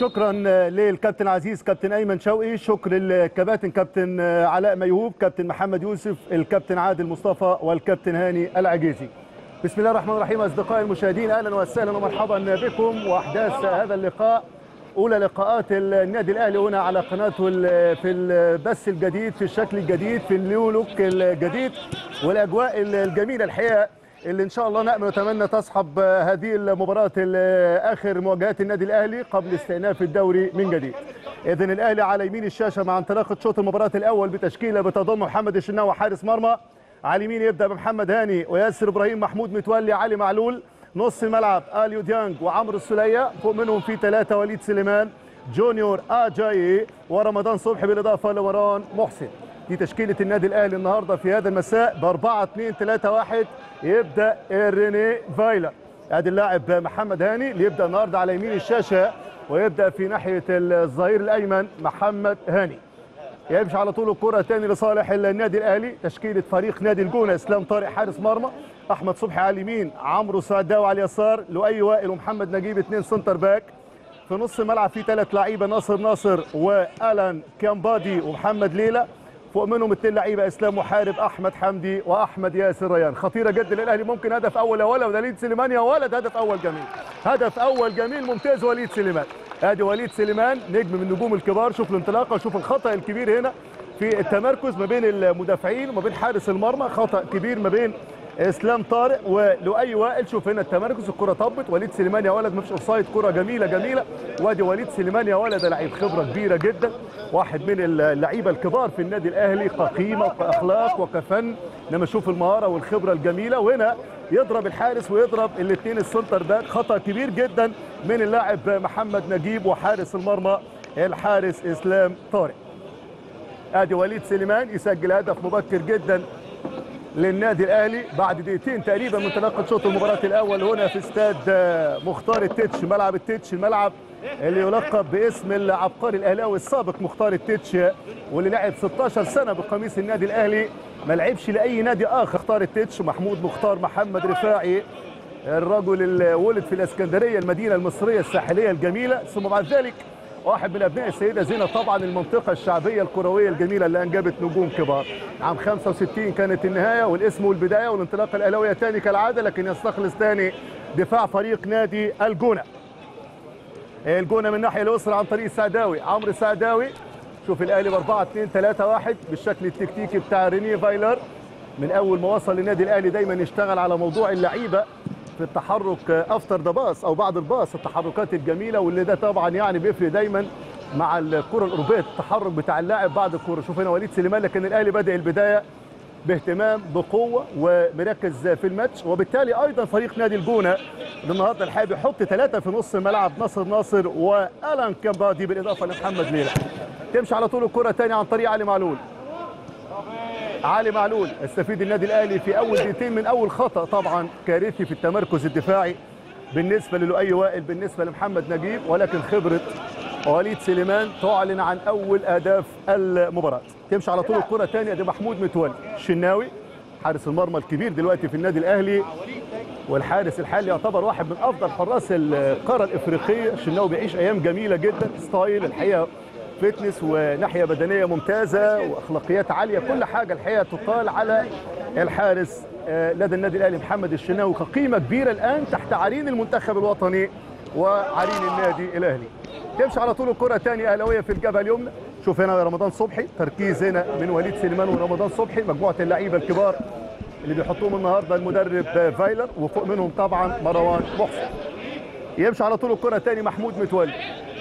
شكرا للكابتن عزيز كابتن ايمن شوقي شكر للكباتن كابتن علاء ميهوب كابتن محمد يوسف الكابتن عادل مصطفى والكابتن هاني العجيزي بسم الله الرحمن الرحيم اصدقائي المشاهدين اهلا وسهلا ومرحبا بكم واحداث هذا اللقاء اولى لقاءات النادي الاهلي هنا على قناته في البث الجديد في الشكل الجديد في اللولوك الجديد والاجواء الجميله الحقيقه اللي ان شاء الله نامل ونتمنى تصحب هذه المباراه اخر مواجهات النادي الاهلي قبل استئناف الدوري من جديد. اذا الاهلي على يمين الشاشه مع انطلاقه شوط المباراه الاول بتشكيله بتضم محمد الشناوي حارس مرمى على اليمين يبدا بمحمد هاني وياسر ابراهيم محمود متولي علي معلول نص الملعب اليو ديانج وعمرو السليه فوق منهم في ثلاثه وليد سليمان جونيور اجاي ورمضان صبحي بالاضافه لمروان محسن دي تشكيله النادي الاهلي النهارده في هذا المساء ب 4 2 3 1 يبدا ريني فايلر ادي اللاعب محمد هاني اللي يبدا النهارده على يمين الشاشه ويبدا في ناحيه الظهير الايمن محمد هاني يمشي على طول الكره تاني لصالح النادي الاهلي تشكيله فريق نادي الجونه اسلام طارق حارس مرمى احمد صبحي على اليمين عمرو سعداوي على اليسار لؤي وائل ومحمد نجيب اثنين سنتر باك في نص الملعب في ثلاث لعيبه ناصر ناصر والان كامبادي ومحمد ليلى فوق منهم اثنين لعيبه اسلام محارب احمد حمدي واحمد ياسر ريان خطيره جدا للاهلي ممكن هدف اول يا ولد وليد سليمان يا ولد هدف اول جميل هدف اول جميل ممتاز وليد سليمان ادي وليد سليمان نجم من النجوم الكبار شوف الانطلاقه شوف الخطا الكبير هنا في التمركز ما بين المدافعين وما بين حارس المرمى خطا كبير ما بين اسلام طارق ولؤي وائل شوف هنا التمركز الكره طبت وليد سليمان يا ولد مفيش اوفسايد كره جميله جميله وادي وليد سليمان يا ولد لعيب خبره كبيره جدا واحد من اللعيبه الكبار في النادي الاهلي كقيمه وكاخلاق وكفن لما اشوف المهاره والخبره الجميله وهنا يضرب الحارس ويضرب الاثنين السنتر باك خطا كبير جدا من اللاعب محمد نجيب وحارس المرمى الحارس اسلام طارق ادي وليد سليمان يسجل هدف مبكر جدا للنادي الاهلي بعد دقيقتين تقريبا من تلقي شوط المباراه الاول هنا في استاد مختار التتش ملعب التتش الملعب اللي يلقب باسم العبقري الاهلاوي السابق مختار التتش واللي لعب 16 سنه بقميص النادي الاهلي ما لعبش لاي نادي اخر اختار التتش محمود مختار محمد رفاعي الرجل اللي ولد في الاسكندريه المدينه المصريه الساحليه الجميله ثم بعد ذلك واحد من ابناء السيده زينب طبعا المنطقه الشعبيه الكرويه الجميله اللي انجبت نجوم كبار عام 65 كانت النهايه والاسم والبدايه والانطلاقه الاهلاويه ثاني كالعاده لكن يستخلص ثاني دفاع فريق نادي الجونه الجونه من الناحيه اليسرى عن طريق السعداوي عمرو السعداوي شوف الاهلي ب 4 2 3 1 بالشكل التكتيكي بتاع ريني فايلر من اول ما وصل للنادي الاهلي دايما يشتغل على موضوع اللعيبه في التحرك افتر ذا باص او بعد الباص التحركات الجميله واللي ده طبعا يعني بيفرق دايما مع الكره الاوروبيه التحرك بتاع اللاعب بعد الكره شوف هنا وليد سليمان لكن الاهلي بدا البدايه باهتمام بقوه ومركز في الماتش وبالتالي ايضا فريق نادي الجونه النهارده الحقيقه بيحط ثلاثه في نص الملعب ناصر ناصر والان كامبادي بالاضافه لمحمد ليلى تمشي على طول الكره ثاني عن طريق علي معلول علي معلول استفيد النادي الاهلي في اول دقيقتين من اول خطا طبعا كارثي في التمركز الدفاعي بالنسبه للؤي وائل بالنسبه لمحمد نجيب ولكن خبره وليد سليمان تعلن عن اول اهداف المباراه تمشي على طول الكره ثانيه دي محمود متولي الشناوي حارس المرمى الكبير دلوقتي في النادي الاهلي والحارس الحالي يعتبر واحد من افضل حراس القاره الافريقيه الشناوي بيعيش ايام جميله جدا ستايل الحقيقه فتنس وناحيه بدنيه ممتازه واخلاقيات عاليه كل حاجه الحقيقه تقال على الحارس لدى النادي الاهلي محمد الشناوي كقيمه كبيره الان تحت عرين المنتخب الوطني وعرين النادي الاهلي تمشي على طول الكره ثاني اهلاويه في الجبهه اليمنى شوف هنا رمضان صبحي تركيز هنا من وليد سليمان ورمضان صبحي مجموعه اللعيبه الكبار اللي بيحطوهم النهارده المدرب فايلر وفوق منهم طبعا مروان محسن يمشي على طول الكره ثاني محمود متولي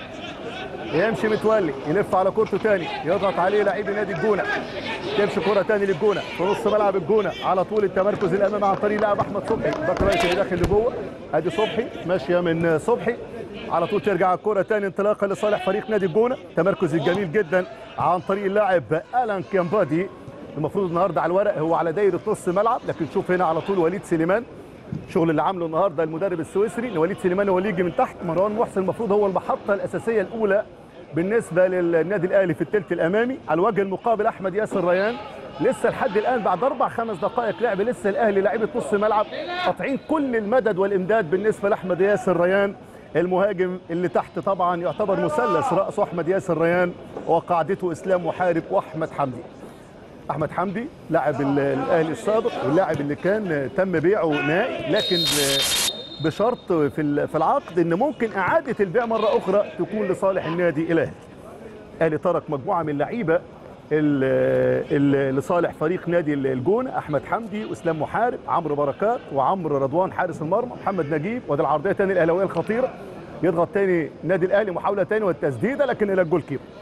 يمشي متولي يلف على كورته تاني يضغط عليه لعيب نادي الجونه تمشي كره تاني للجونه في نص ملعب الجونه على طول التمركز الامامي عن طريق لاعب احمد صبحي باك رايت اللي داخل لجوه ادي صبحي ماشيه من صبحي على طول ترجع الكره تاني انطلاقه لصالح فريق نادي الجونه تمركز الجميل جدا عن طريق اللاعب الان كامبادي المفروض النهارده على الورق هو على دايره نص ملعب لكن شوف هنا على طول وليد سليمان الشغل اللي عامله النهارده المدرب السويسري ان وليد سليمان هو اللي يجي من تحت مروان محسن المفروض هو المحطه الاساسيه الاولى بالنسبه للنادي الاهلي في الثلث الامامي على الوجه المقابل احمد ياسر ريان لسه لحد الان بعد اربع خمس دقائق لعب لسه الاهلي لعيبه نص ملعب قاطعين كل المدد والامداد بالنسبه لاحمد ياسر ريان المهاجم اللي تحت طبعا يعتبر مثلث راسه احمد ياسر ريان وقاعدته اسلام محارب واحمد حمدي احمد حمدي لاعب ال- الاهلي السابق واللاعب اللي كان تم بيعه نهائي لكن بشرط في ال- في العقد ان ممكن اعاده البيع مره اخرى تكون لصالح النادي الاهلي الاهلي ترك مجموعه من اللعيبه ال- ال- لصالح فريق نادي الجونه احمد حمدي واسلام محارب عمرو بركات وعمرو رضوان حارس المرمى محمد نجيب وادي العرضيه تاني الاهلاويه الخطيره يضغط تاني نادي الاهلي محاوله تاني والتسديده لكن الى الجول كيبر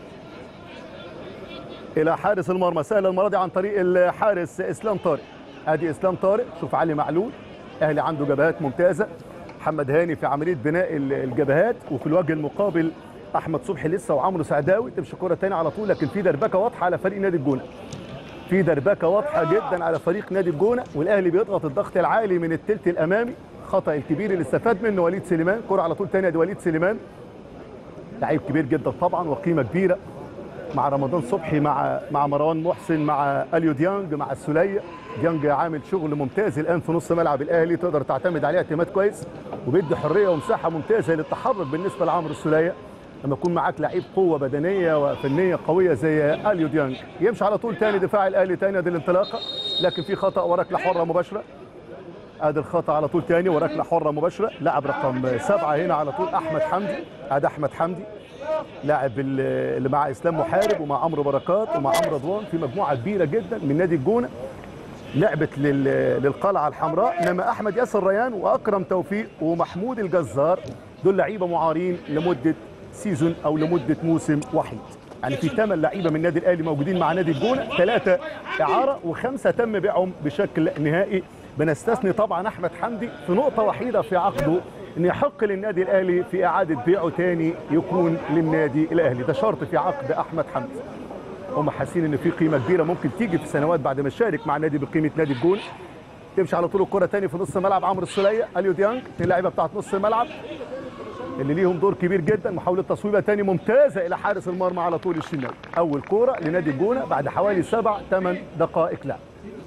الى حارس المرمى سهل المره دي عن طريق الحارس اسلام طارق ادي اسلام طارق شوف علي معلول اهلي عنده جبهات ممتازه محمد هاني في عمليه بناء ال- الجبهات وفي الوجه المقابل احمد صبحي لسه وعمرو سعداوي تمشي كره تاني على طول لكن في دربكه واضحه على فريق نادي الجونه في دربكه واضحه جدا على فريق نادي الجونه والاهلي بيضغط الضغط العالي من الثلث الامامي خطا الكبير اللي استفاد منه وليد سليمان كره على طول تاني ادي وليد سليمان لعيب كبير جدا طبعا وقيمه كبيره مع رمضان صبحي مع مع مروان محسن مع اليو ديانج مع السوليه ديانج عامل شغل ممتاز الان في نص ملعب الاهلي تقدر تعتمد عليه اعتماد كويس وبيدي حريه ومساحه ممتازه للتحرك بالنسبه لعمرو السوليه لما يكون معاك لعيب قوه بدنيه وفنيه قويه زي اليو ديانج يمشي على طول تاني دفاع الاهلي تاني ادي الانطلاقه لكن في خطا وركله حره مباشره ادي الخطا على طول تاني وركله حره مباشره لاعب رقم سبعه هنا على طول احمد حمدي ادي احمد حمدي لاعب ال- اللي مع اسلام محارب ومع عمرو بركات ومع عمرو رضوان في مجموعه كبيره جدا من نادي الجونه لعبت لل- للقلعه الحمراء انما احمد ياسر ريان واكرم توفيق ومحمود الجزار دول لعيبه معارين لمده سيزون او لمده موسم وحيد يعني في ثمان لعيبه من النادي الاهلي موجودين مع نادي الجونه ثلاثه اعاره وخمسه تم بيعهم بشكل نهائي بنستثني طبعا احمد حمدي في نقطه وحيده في عقده ان يحق للنادي الاهلي في اعاده بيعه تاني يكون للنادي الاهلي ده شرط في عقد احمد حمدي هم حاسين ان في قيمه كبيره ممكن تيجي في سنوات بعد ما يشارك مع النادي بقيمه نادي الجون تمشي على طول الكره تاني في نص ملعب عمرو السوليه اليو ديانج اللعيبه بتاعت نص الملعب اللي ليهم دور كبير جدا محاوله تصويبه تاني ممتازه الى حارس المرمى على طول الشناوي اول كوره لنادي الجونه بعد حوالي سبع ثمان دقائق لعب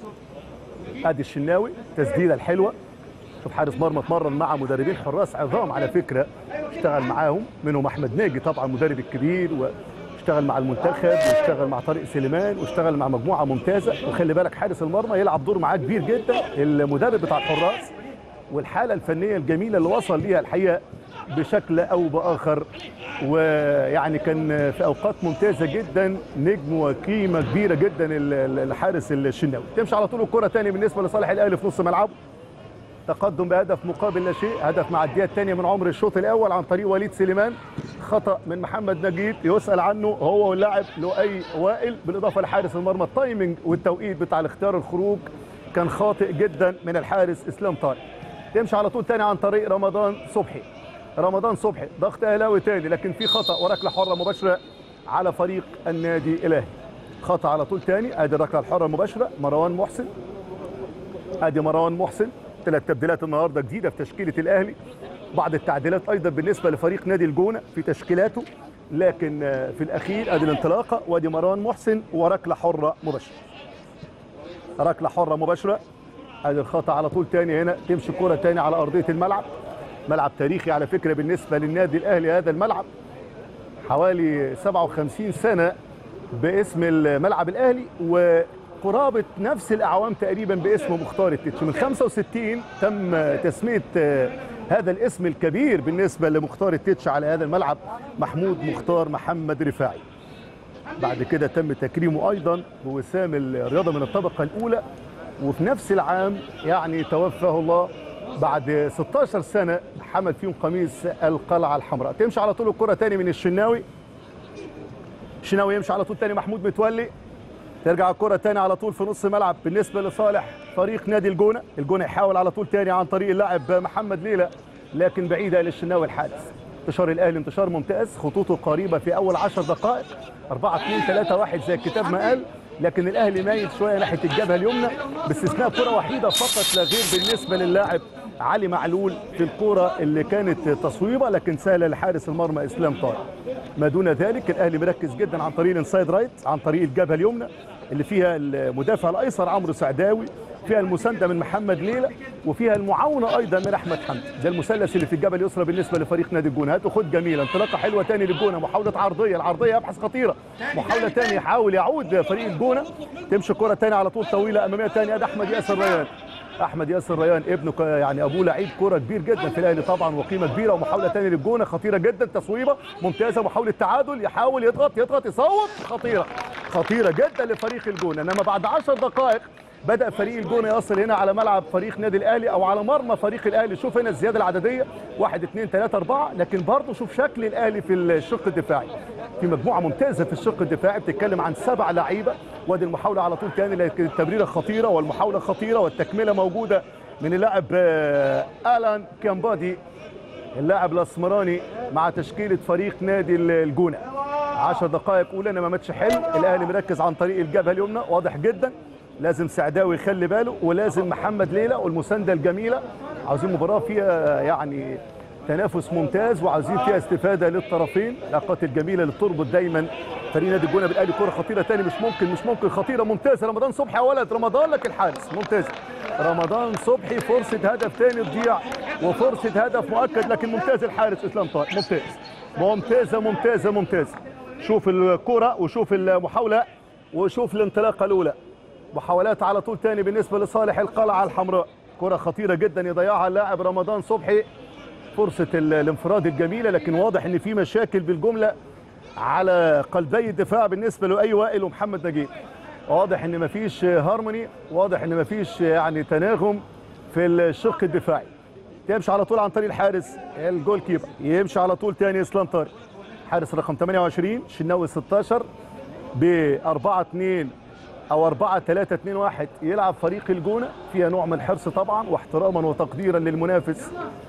ادي الشناوي تسديده الحلوه شوف حارس مرمى اتمرن مع مدربين حراس عظام على فكره اشتغل معاهم منهم احمد ناجي طبعا المدرب الكبير واشتغل مع المنتخب واشتغل مع طارق سليمان واشتغل مع مجموعه ممتازه وخلي بالك حارس المرمى يلعب دور معاه كبير جدا المدرب بتاع الحراس والحاله الفنيه الجميله اللي وصل ليها الحقيقه بشكل او باخر ويعني كان في اوقات ممتازه جدا نجم وقيمه كبيره جدا ال- ال- الحارس الشناوي تمشي على طول الكره تاني بالنسبه لصالح الاهلي في نص ملعبه تقدم بهدف مقابل لا شيء هدف مع الدقيقه الثانيه من عمر الشوط الاول عن طريق وليد سليمان خطا من محمد نجيب يسال عنه هو واللاعب لؤي وائل بالاضافه لحارس المرمى التايمنج والتوقيت بتاع الاختيار الخروج كان خاطئ جدا من الحارس اسلام طارق تمشي على طول تاني عن طريق رمضان صبحي رمضان صبحي ضغط اهلاوي تاني لكن في خطا وركله حره مباشره على فريق النادي الاهلي خطا على طول تاني ادي الركله الحره المباشره مروان محسن ادي مروان محسن ثلاث تبديلات النهارده جديده في تشكيله الاهلي بعض التعديلات ايضا بالنسبه لفريق نادي الجونه في تشكيلاته لكن آه، في الاخير ادي الانطلاقه وادي مروان محسن وركله حره مباشره ركله حره مباشره ادي الخطا على طول تاني هنا تمشي كره تاني على ارضيه الملعب ملعب تاريخي على فكره بالنسبه للنادي الاهلي هذا الملعب حوالي 57 سنه باسم الملعب الاهلي وقرابه نفس الاعوام تقريبا باسم مختار التتش من 65 تم تسميه آه، هذا الاسم الكبير بالنسبه لمختار التتش على هذا الملعب محمود مختار محمد رفاعي بعد كده تم تكريمه ايضا بوسام الرياضه من الطبقه الاولى وفي نفس العام يعني توفاه الله بعد 16 سنه حمل فيهم قميص القلعه الحمراء تمشي على طول الكره تاني من الشناوي الشناوي يمشي على طول تاني محمود متولي ترجع الكره تاني على طول في نص ملعب بالنسبه لصالح فريق نادي الجونه الجونه يحاول على طول تاني عن طريق اللاعب محمد ليلى لكن بعيده للشناوي الحارس انتشار الاهلي انتشار ممتاز خطوطه قريبه في اول 10 دقائق 4 2 3 1 زي الكتاب ما قال لكن الاهلي مايل شويه ناحيه الجبهه اليمنى باستثناء كره وحيده فقط لا غير بالنسبه للاعب علي معلول في الكره اللي كانت تصويبه لكن سهله لحارس المرمى اسلام طارق ما دون ذلك الاهلي مركز جدا عن طريق الانسايد رايت عن طريق الجبهه اليمنى اللي فيها المدافع الايسر عمرو سعداوي فيها المسانده من محمد ليلى وفيها المعاونه ايضا من احمد حمدي ده المثلث اللي في الجبل اليسرى بالنسبه لفريق نادي الجونه هاتوا خد جميله انطلاقه حلوه تاني للجونه محاوله عرضيه العرضيه ابحث خطيره محاوله تاني يحاول يعود فريق الجونه تمشي كره تاني على طول طويله اماميه تاني ادي احمد ياسر ريان احمد ياسر ريان ابنه ك- يعني ابوه لعيب كوره كبير جدا في الاهلي طبعا وقيمه كبيره ومحاوله تاني للجونه خطيره جدا تصويبه ممتازه محاوله تعادل يحاول يضغط يضغط يصوب خطيره خطيره جدا لفريق الجونه انما بعد 10 دقائق بدا فريق الجونه يصل هنا على ملعب فريق نادي الاهلي او على مرمى فريق الاهلي شوف هنا الزياده العدديه 1 2 3 4 لكن برضه شوف شكل الاهلي في الشق الدفاعي في مجموعه ممتازه في الشق الدفاعي بتتكلم عن سبع لعيبه وادي المحاوله على طول تاني لكن التمريره خطيره والمحاوله خطيره والتكمله موجوده من اللاعب آه، الان كامبادي اللاعب الاسمراني مع تشكيله فريق نادي الجونه 10 دقائق اولى انما ماتش حلو الاهلي مركز عن طريق الجبهه اليمنى واضح جدا لازم سعداوي يخلي باله ولازم محمد ليلى والمسانده الجميله عاوزين مباراه فيها يعني تنافس ممتاز وعاوزين فيها استفاده للطرفين العلاقات الجميله اللي بتربط دايما فريق نادي الجونه بالاهلي كره خطيره تاني مش ممكن مش ممكن خطيره ممتازه رمضان صبحي يا ولد رمضان لك الحارس ممتاز رمضان صبحي فرصه هدف تاني تضيع وفرصه هدف مؤكد لكن ممتاز الحارس اسلام طارق ممتاز ممتازه ممتازه ممتازه شوف الكره وشوف المحاوله وشوف الانطلاقه الاولى محاولات على طول تاني بالنسبه لصالح القلعه الحمراء كره خطيره جدا يضيعها اللاعب رمضان صبحي فرصه ال- الانفراد الجميله لكن واضح ان في مشاكل بالجمله على قلبي الدفاع بالنسبه لاي وائل ومحمد نجيب واضح ان مفيش هارموني واضح ان مفيش يعني تناغم في الشق الدفاعي يمشي على طول عن طريق الحارس الجول كيبر يمشي على طول تاني اسلام طارق حارس رقم 28 شناوي 16 ب 4 2 او 4 3 2 1 يلعب فريق الجونه فيها نوع من الحرص طبعا واحتراما وتقديرا للمنافس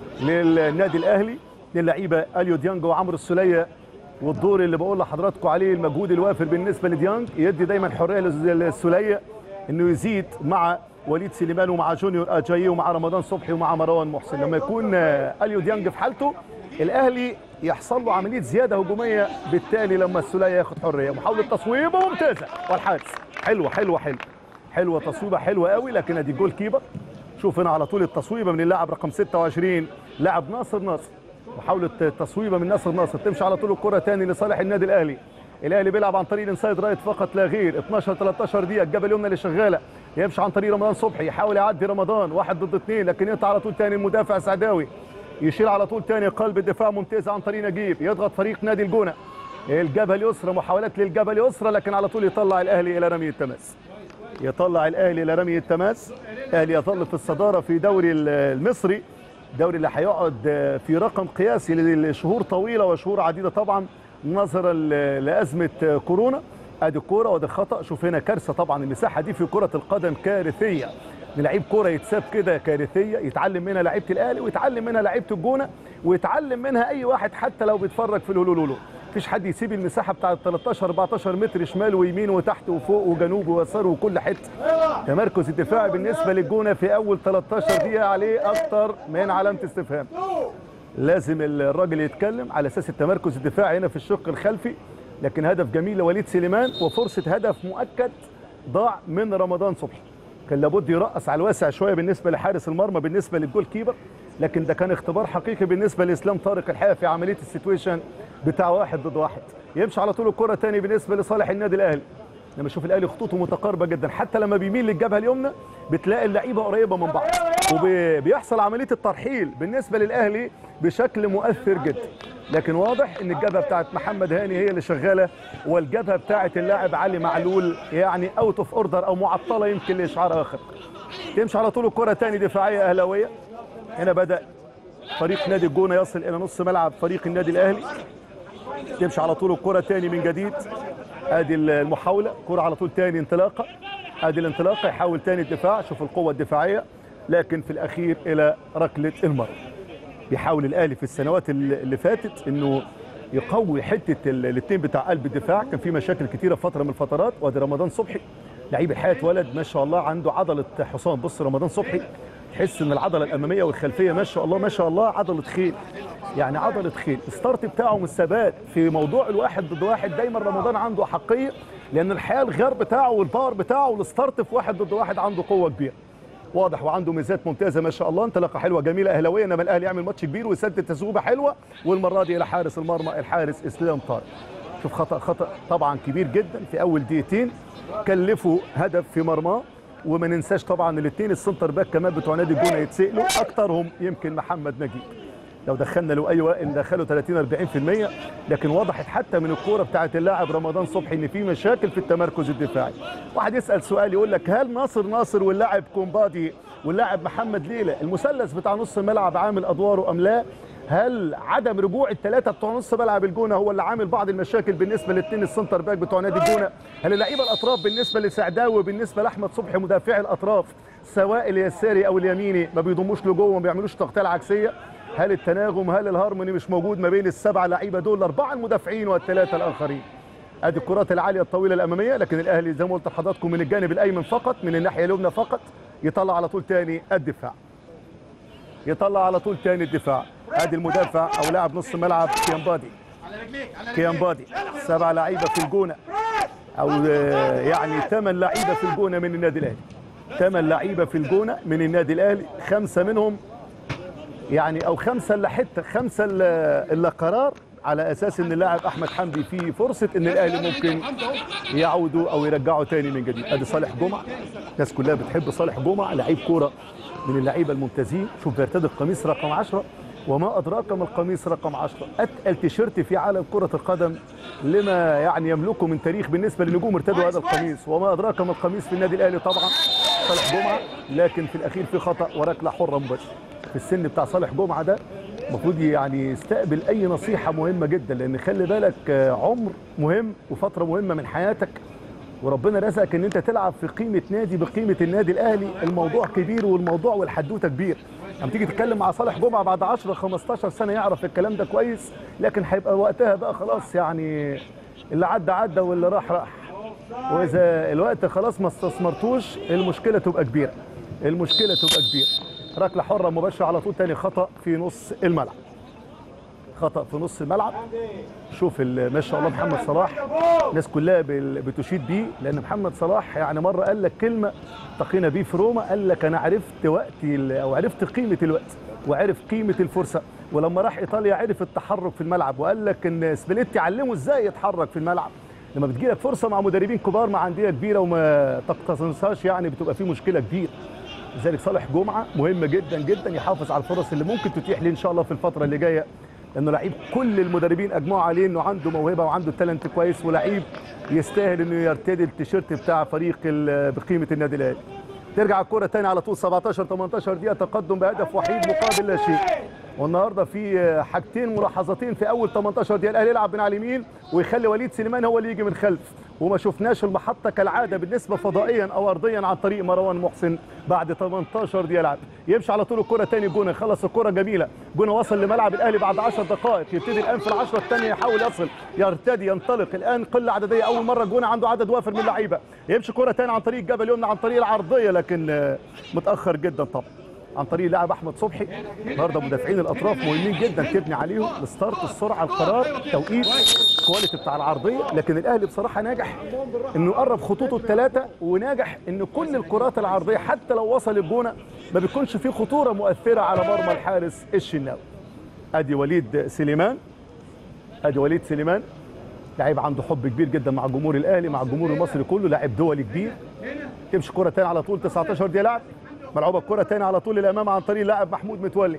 للنادي الاهلي للعيبه اليو ديانج وعمرو السوليه والدور اللي بقول لحضراتكم عليه المجهود الوافر بالنسبه لديانج يدي دايما حريه للسوليه انه يزيد مع وليد سليمان ومع جونيور اجاي ومع رمضان صبحي ومع مروان محسن لما يكون آه، اليو ديانج في حالته الاهلي يحصل له عمليه زياده هجوميه بالتالي لما السوليه ياخد حريه محاوله تصويبه ممتازه والحارس حلوه حلوه حلوه حلوه تصويبه حلوه قوي لكن ادي جول كيبر شوف هنا على طول التصويبه من اللاعب رقم 26 لاعب ناصر ناصر محاوله تصويبه من ناصر ناصر تمشي على طول الكره تاني لصالح النادي الاهلي الاهلي بيلعب عن طريق الانسايد رايت فقط لا غير 12 13 دقيقه الجبهه اليمنى اللي شغاله يمشي عن طريق رمضان صبحي يحاول يعدي رمضان واحد ضد اثنين لكن يقطع على طول تاني المدافع سعداوي يشيل على طول تاني قلب الدفاع ممتاز عن طريق نجيب يضغط فريق نادي الجونه الجبهه اليسرى محاولات للجبهه اليسرى لكن على طول يطلع الاهلي الى رمي التماس يطلع الاهلي الى رمي التماس الاهلي يظل في الصداره في دوري ال- المصري الدوري اللي هيقعد في رقم قياسي لشهور طويله وشهور عديده طبعا نظرا ل- لازمه كورونا ادي الكوره وادي الخطا شوف هنا كارثه طبعا المساحه دي في كره القدم كارثيه لعيب كوره يتساب كده كارثيه يتعلم منها لعيبه الاهلي ويتعلم منها لعيبه الجونه ويتعلم منها اي واحد حتى لو بيتفرج في الهلولولو مفيش حد يسيب المساحه بتاعه 13 14 متر شمال ويمين وتحت وفوق وجنوب ويسار وكل حته تمركز الدفاع بالنسبه للجونه في اول 13 دقيقه عليه اكتر من علامه استفهام لازم الراجل يتكلم على اساس التمركز الدفاعي هنا في الشق الخلفي لكن هدف جميل لوليد سليمان وفرصه هدف مؤكد ضاع من رمضان صبحي كان لابد يرقص على الواسع شويه بالنسبه لحارس المرمى بالنسبه للجول كيبر لكن ده كان اختبار حقيقي بالنسبه لاسلام طارق الحقيقه في عمليه السيتويشن بتاع واحد ضد واحد يمشي على طول الكره تاني بالنسبه لصالح النادي الاهلي لما اشوف الاهلي خطوطه متقاربه جدا حتى لما بيميل للجبهه اليمنى بتلاقي اللعيبه قريبه من بعض وبيحصل عمليه الترحيل بالنسبه للاهلي بشكل مؤثر جدا لكن واضح ان الجبهه بتاعت محمد هاني هي اللي شغاله والجبهه بتاعت اللاعب علي معلول يعني اوت اوف اوردر او معطله يمكن لاشعار اخر تمشي على طول الكره تاني دفاعيه اهلاويه هنا بدا فريق نادي الجونه يصل الى نص ملعب فريق النادي الاهلي تمشي على طول الكره تاني من جديد ادي المحاوله كره على طول تاني انطلاقه ادي الانطلاقه يحاول تاني الدفاع شوف القوه الدفاعيه لكن في الاخير الى ركله المرمى بيحاول الاهلي في السنوات اللي فاتت انه يقوي حته الاثنين بتاع قلب الدفاع كان في مشاكل كتيره في فتره من الفترات وادي رمضان صبحي لعيب الحياه ولد ما شاء الله عنده عضله حصان بص رمضان صبحي تحس ان العضله الاماميه والخلفيه ما شاء الله ما شاء الله عضله خيل يعني عضله خيل الستارت بتاعه من الثبات في موضوع الواحد ضد واحد دايما رمضان عنده احقيه لان الحقيقه الغيار بتاعه والباور بتاعه والستارت في واحد ضد واحد عنده قوه كبيره واضح وعنده ميزات ممتازه ما شاء الله انطلاقه حلوه جميله اهلاويه انما الاهلي يعمل ماتش كبير ويسدد تسويبه حلوه والمره دي الى حارس المرمى الحارس اسلام طارق شوف خطا خطا طبعا كبير جدا في اول دقيقتين كلفوا هدف في مرماه وما ننساش طبعا الاثنين السنتر باك كمان بتوع نادي الجونه يتسالوا اكثرهم يمكن محمد نجيب لو دخلنا له اي وقت ندخله 30 40% لكن وضحت حتى من الكوره بتاعت اللاعب رمضان صبحي ان في مشاكل في التمركز الدفاعي واحد يسال سؤال يقول لك هل ناصر ناصر واللاعب كومبادي واللاعب محمد ليلى المثلث بتاع نص الملعب عامل ادواره ام لا هل عدم رجوع الثلاثه بتوع نص ملعب الجونه هو اللي عامل بعض المشاكل بالنسبه للاثنين السنتر باك بتوع نادي الجونه هل اللعيبه الاطراف بالنسبه لسعداوي بالنسبه لاحمد صبحي مدافعي الاطراف سواء اليساري او اليميني ما بيضموش لجوه وما بيعملوش تغطيه العكسيه هل التناغم هل الهارموني مش موجود ما بين السبعه لعيبه دول الاربعه المدافعين والثلاثه الاخرين ادي الكرات العاليه الطويله الاماميه لكن الاهلي زي ما قلت لحضراتكم من الجانب الايمن فقط من الناحيه اليمنى فقط يطلع على طول تاني الدفاع يطلع على طول تاني الدفاع ادي المدافع او لاعب نص ملعب كيامبادي كيامبادي سبع لعيبه في الجونه او يعني ثمان لعيبه في الجونه من النادي الاهلي ثمان لعيبه في الجونه من النادي الاهلي خمسه منهم يعني او خمسه الا حته خمسه الا قرار على اساس ان اللاعب احمد حمدي فيه فرصه ان الاهلي ممكن يعودوا او يرجعوا تاني من جديد ادي صالح جمعه الناس كلها بتحب صالح جمعه لعيب كوره من اللعيبه الممتازين شوف بيرتدي القميص رقم 10 وما ادراك ما القميص رقم 10 اتقل تيشيرت في عالم كره القدم لما يعني يملكه من تاريخ بالنسبه لنجوم ارتدوا هذا القميص وما ادراك ما القميص في النادي الاهلي طبعا صالح جمعه لكن في الاخير في خطا وركله حره مباشره في السن بتاع صالح جمعه ده المفروض يعني يستقبل اي نصيحه مهمه جدا لان خلي بالك عمر مهم وفتره مهمه من حياتك وربنا رزقك ان انت تلعب في قيمه نادي بقيمه النادي الاهلي الموضوع كبير والموضوع والحدوته كبير لما تيجي تتكلم مع صالح جمعه بعد 10 15 سنه يعرف الكلام ده كويس لكن هيبقى وقتها بقى خلاص يعني اللي عدى عدى واللي راح راح واذا الوقت خلاص ما استثمرتوش المشكله تبقى كبيره المشكله تبقى كبيره ركله حره مباشره على طول تاني خطا في نص الملعب خطا في نص الملعب شوف ما شاء الله محمد صلاح الناس كلها بتشيد بيه لان محمد صلاح يعني مره قال لك كلمه التقينا بيه في روما قال لك انا عرفت وقتي او عرفت قيمه الوقت وعرف قيمه الفرصه ولما راح ايطاليا عرف التحرك في الملعب وقال لك ان سبليتي علمه ازاي يتحرك في الملعب لما بتجيلك فرصه مع مدربين كبار مع انديه كبيره وما تقتصنصهاش يعني بتبقى في مشكله كبيره لذلك صالح جمعه مهم جدا جدا يحافظ على الفرص اللي ممكن تتيح ليه ان شاء الله في الفتره اللي جايه لانه لعيب كل المدربين اجمعوا عليه انه عنده موهبه وعنده تالنت كويس ولعيب يستاهل انه يرتدي التيشيرت بتاع فريق بقيمه النادي الاهلي ترجع الكره تاني على طول 17 18 دقيقه تقدم بهدف وحيد مقابل لا شيء والنهارده في حاجتين ملاحظتين في اول 18 دقيقه الاهلي يلعب من على اليمين ويخلي وليد سليمان هو اللي يجي من خلف وما شفناش المحطه كالعاده بالنسبه فضائيا او ارضيا عن طريق مروان محسن بعد 18 دقيقه لعب يمشي على طول الكره تاني جونه يخلص الكره جميله جونه وصل لملعب الاهلي بعد 10 دقائق يبتدي الان في العشره الثانيه يحاول يصل يرتدي ينطلق الان قله عدديه اول مره جونه عنده عدد وافر من اللعيبه يمشي كره تاني عن طريق جبل يمنى عن طريق العرضيه لكن متاخر جدا طبعا عن طريق لاعب احمد صبحي النهارده مدافعين الاطراف مهمين جدا تبني عليهم الستارت السرعه القرار التوقيت الكواليتي بتاع العرضيه لكن الاهلي بصراحه ناجح انه يقرب خطوطه الثلاثه وناجح ان كل الكرات العرضيه حتى لو وصل الجونه ما بيكونش فيه خطوره مؤثره على مرمى الحارس الشناوي ادي وليد سليمان ادي وليد سليمان لعيب عنده حب كبير جدا مع جمهور الاهلي مع الجمهور المصري كله لاعب دولي كبير تمشي كره تاني على طول 19 دقيقه لعب ملعوبه الكره تاني على طول للامام عن طريق لاعب محمود متولي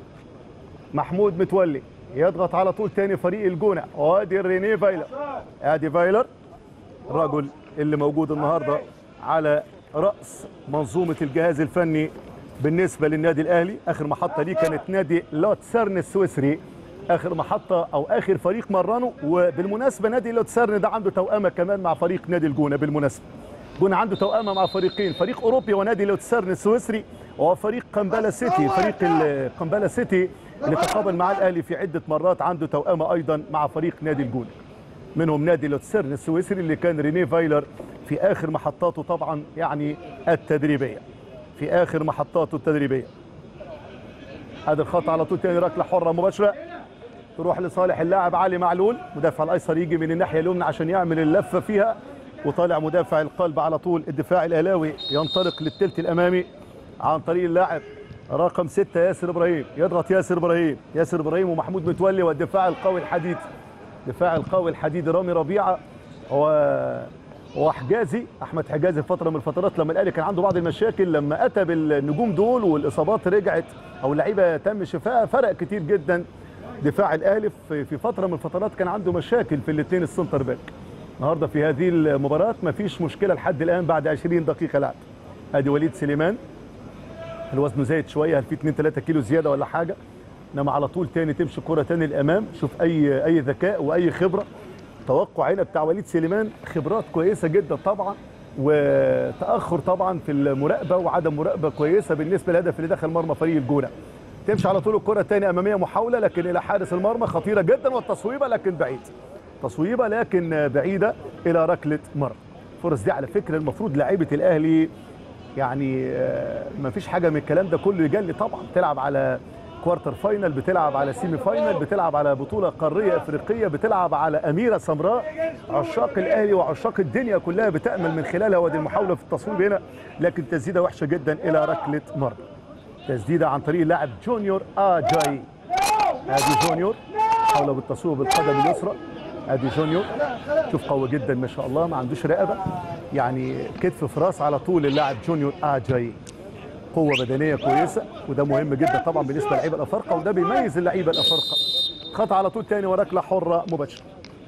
محمود متولي يضغط على طول تاني فريق الجونه وادي رينيه فايلر ادي فايلر الرجل اللي موجود النهارده على راس منظومه الجهاز الفني بالنسبه للنادي الاهلي اخر محطه ليه كانت نادي لوتسرن السويسري اخر محطه او اخر فريق مرنه وبالمناسبه نادي لوتسرن ده عنده توأمه كمان مع فريق نادي الجونه بالمناسبه جون عنده توأمة مع فريقين فريق أوروبي ونادي لوتسرن السويسري وفريق قنبلة سيتي فريق قنبلة سيتي اللي تقابل مع الأهلي في عدة مرات عنده توأمة أيضا مع فريق نادي الجونة منهم نادي لوتسرن السويسري اللي كان رينيه فايلر في آخر محطاته طبعا يعني التدريبية في آخر محطاته التدريبية هذا الخط على طول تاني ركلة حرة مباشرة تروح لصالح اللاعب علي معلول مدافع الأيسر يجي من الناحية اليمنى عشان يعمل اللفة فيها وطالع مدافع القلب على طول الدفاع الاهلاوي ينطلق للثلث الامامي عن طريق اللاعب رقم ستة ياسر ابراهيم يضغط ياسر ابراهيم ياسر ابراهيم ومحمود متولي والدفاع القوي الحديدي الدفاع القوي الحديدي رامي ربيعه و وحجازي احمد حجازي في فتره من الفترات لما الاهلي كان عنده بعض المشاكل لما اتى بالنجوم دول والاصابات رجعت او اللعيبه تم شفائها فرق كتير جدا دفاع الاهلي في في فتره من الفترات كان عنده مشاكل في الاثنين السنتر باك النهارده في هذه المباراه ما فيش مشكله لحد الان بعد 20 دقيقه لعب ادي وليد سليمان الوزن زايد شويه هل في 2 3 كيلو زياده ولا حاجه انما على طول تاني تمشي كره تاني للامام شوف اي اي ذكاء واي خبره توقع هنا بتاع وليد سليمان خبرات كويسه جدا طبعا وتاخر طبعا في المراقبه وعدم مراقبه كويسه بالنسبه للهدف اللي دخل مرمى فريق الجونه تمشي على طول الكره الثانيه اماميه محاوله لكن الى حارس المرمى خطيره جدا والتصويبه لكن بعيد تصويبه لكن بعيده الى ركله مرمى الفرص دي على فكره المفروض لعيبه الاهلي يعني ما فيش حاجه من الكلام ده كله يجلي طبعا تلعب على كوارتر فاينل بتلعب على سيمي فاينل بتلعب على بطوله قاريه افريقيه بتلعب على اميره سمراء عشاق الاهلي وعشاق الدنيا كلها بتامل من خلالها ودي المحاوله في التصويب هنا لكن تسديده وحشه جدا الى ركله مرمى تسديده عن طريق اللاعب جونيور اجاي ادي جونيور محاوله بالتصويب بالقدم اليسرى ادي جونيور شوف قوي جدا ما شاء الله ما عندوش رقبه يعني كتف في راس على طول اللاعب جونيور اجاي قوه بدنيه كويسه وده مهم جدا طبعا بالنسبه للعيبه الافارقه وده بيميز اللعيبه الافارقه خط على طول تاني وركله حره مباشره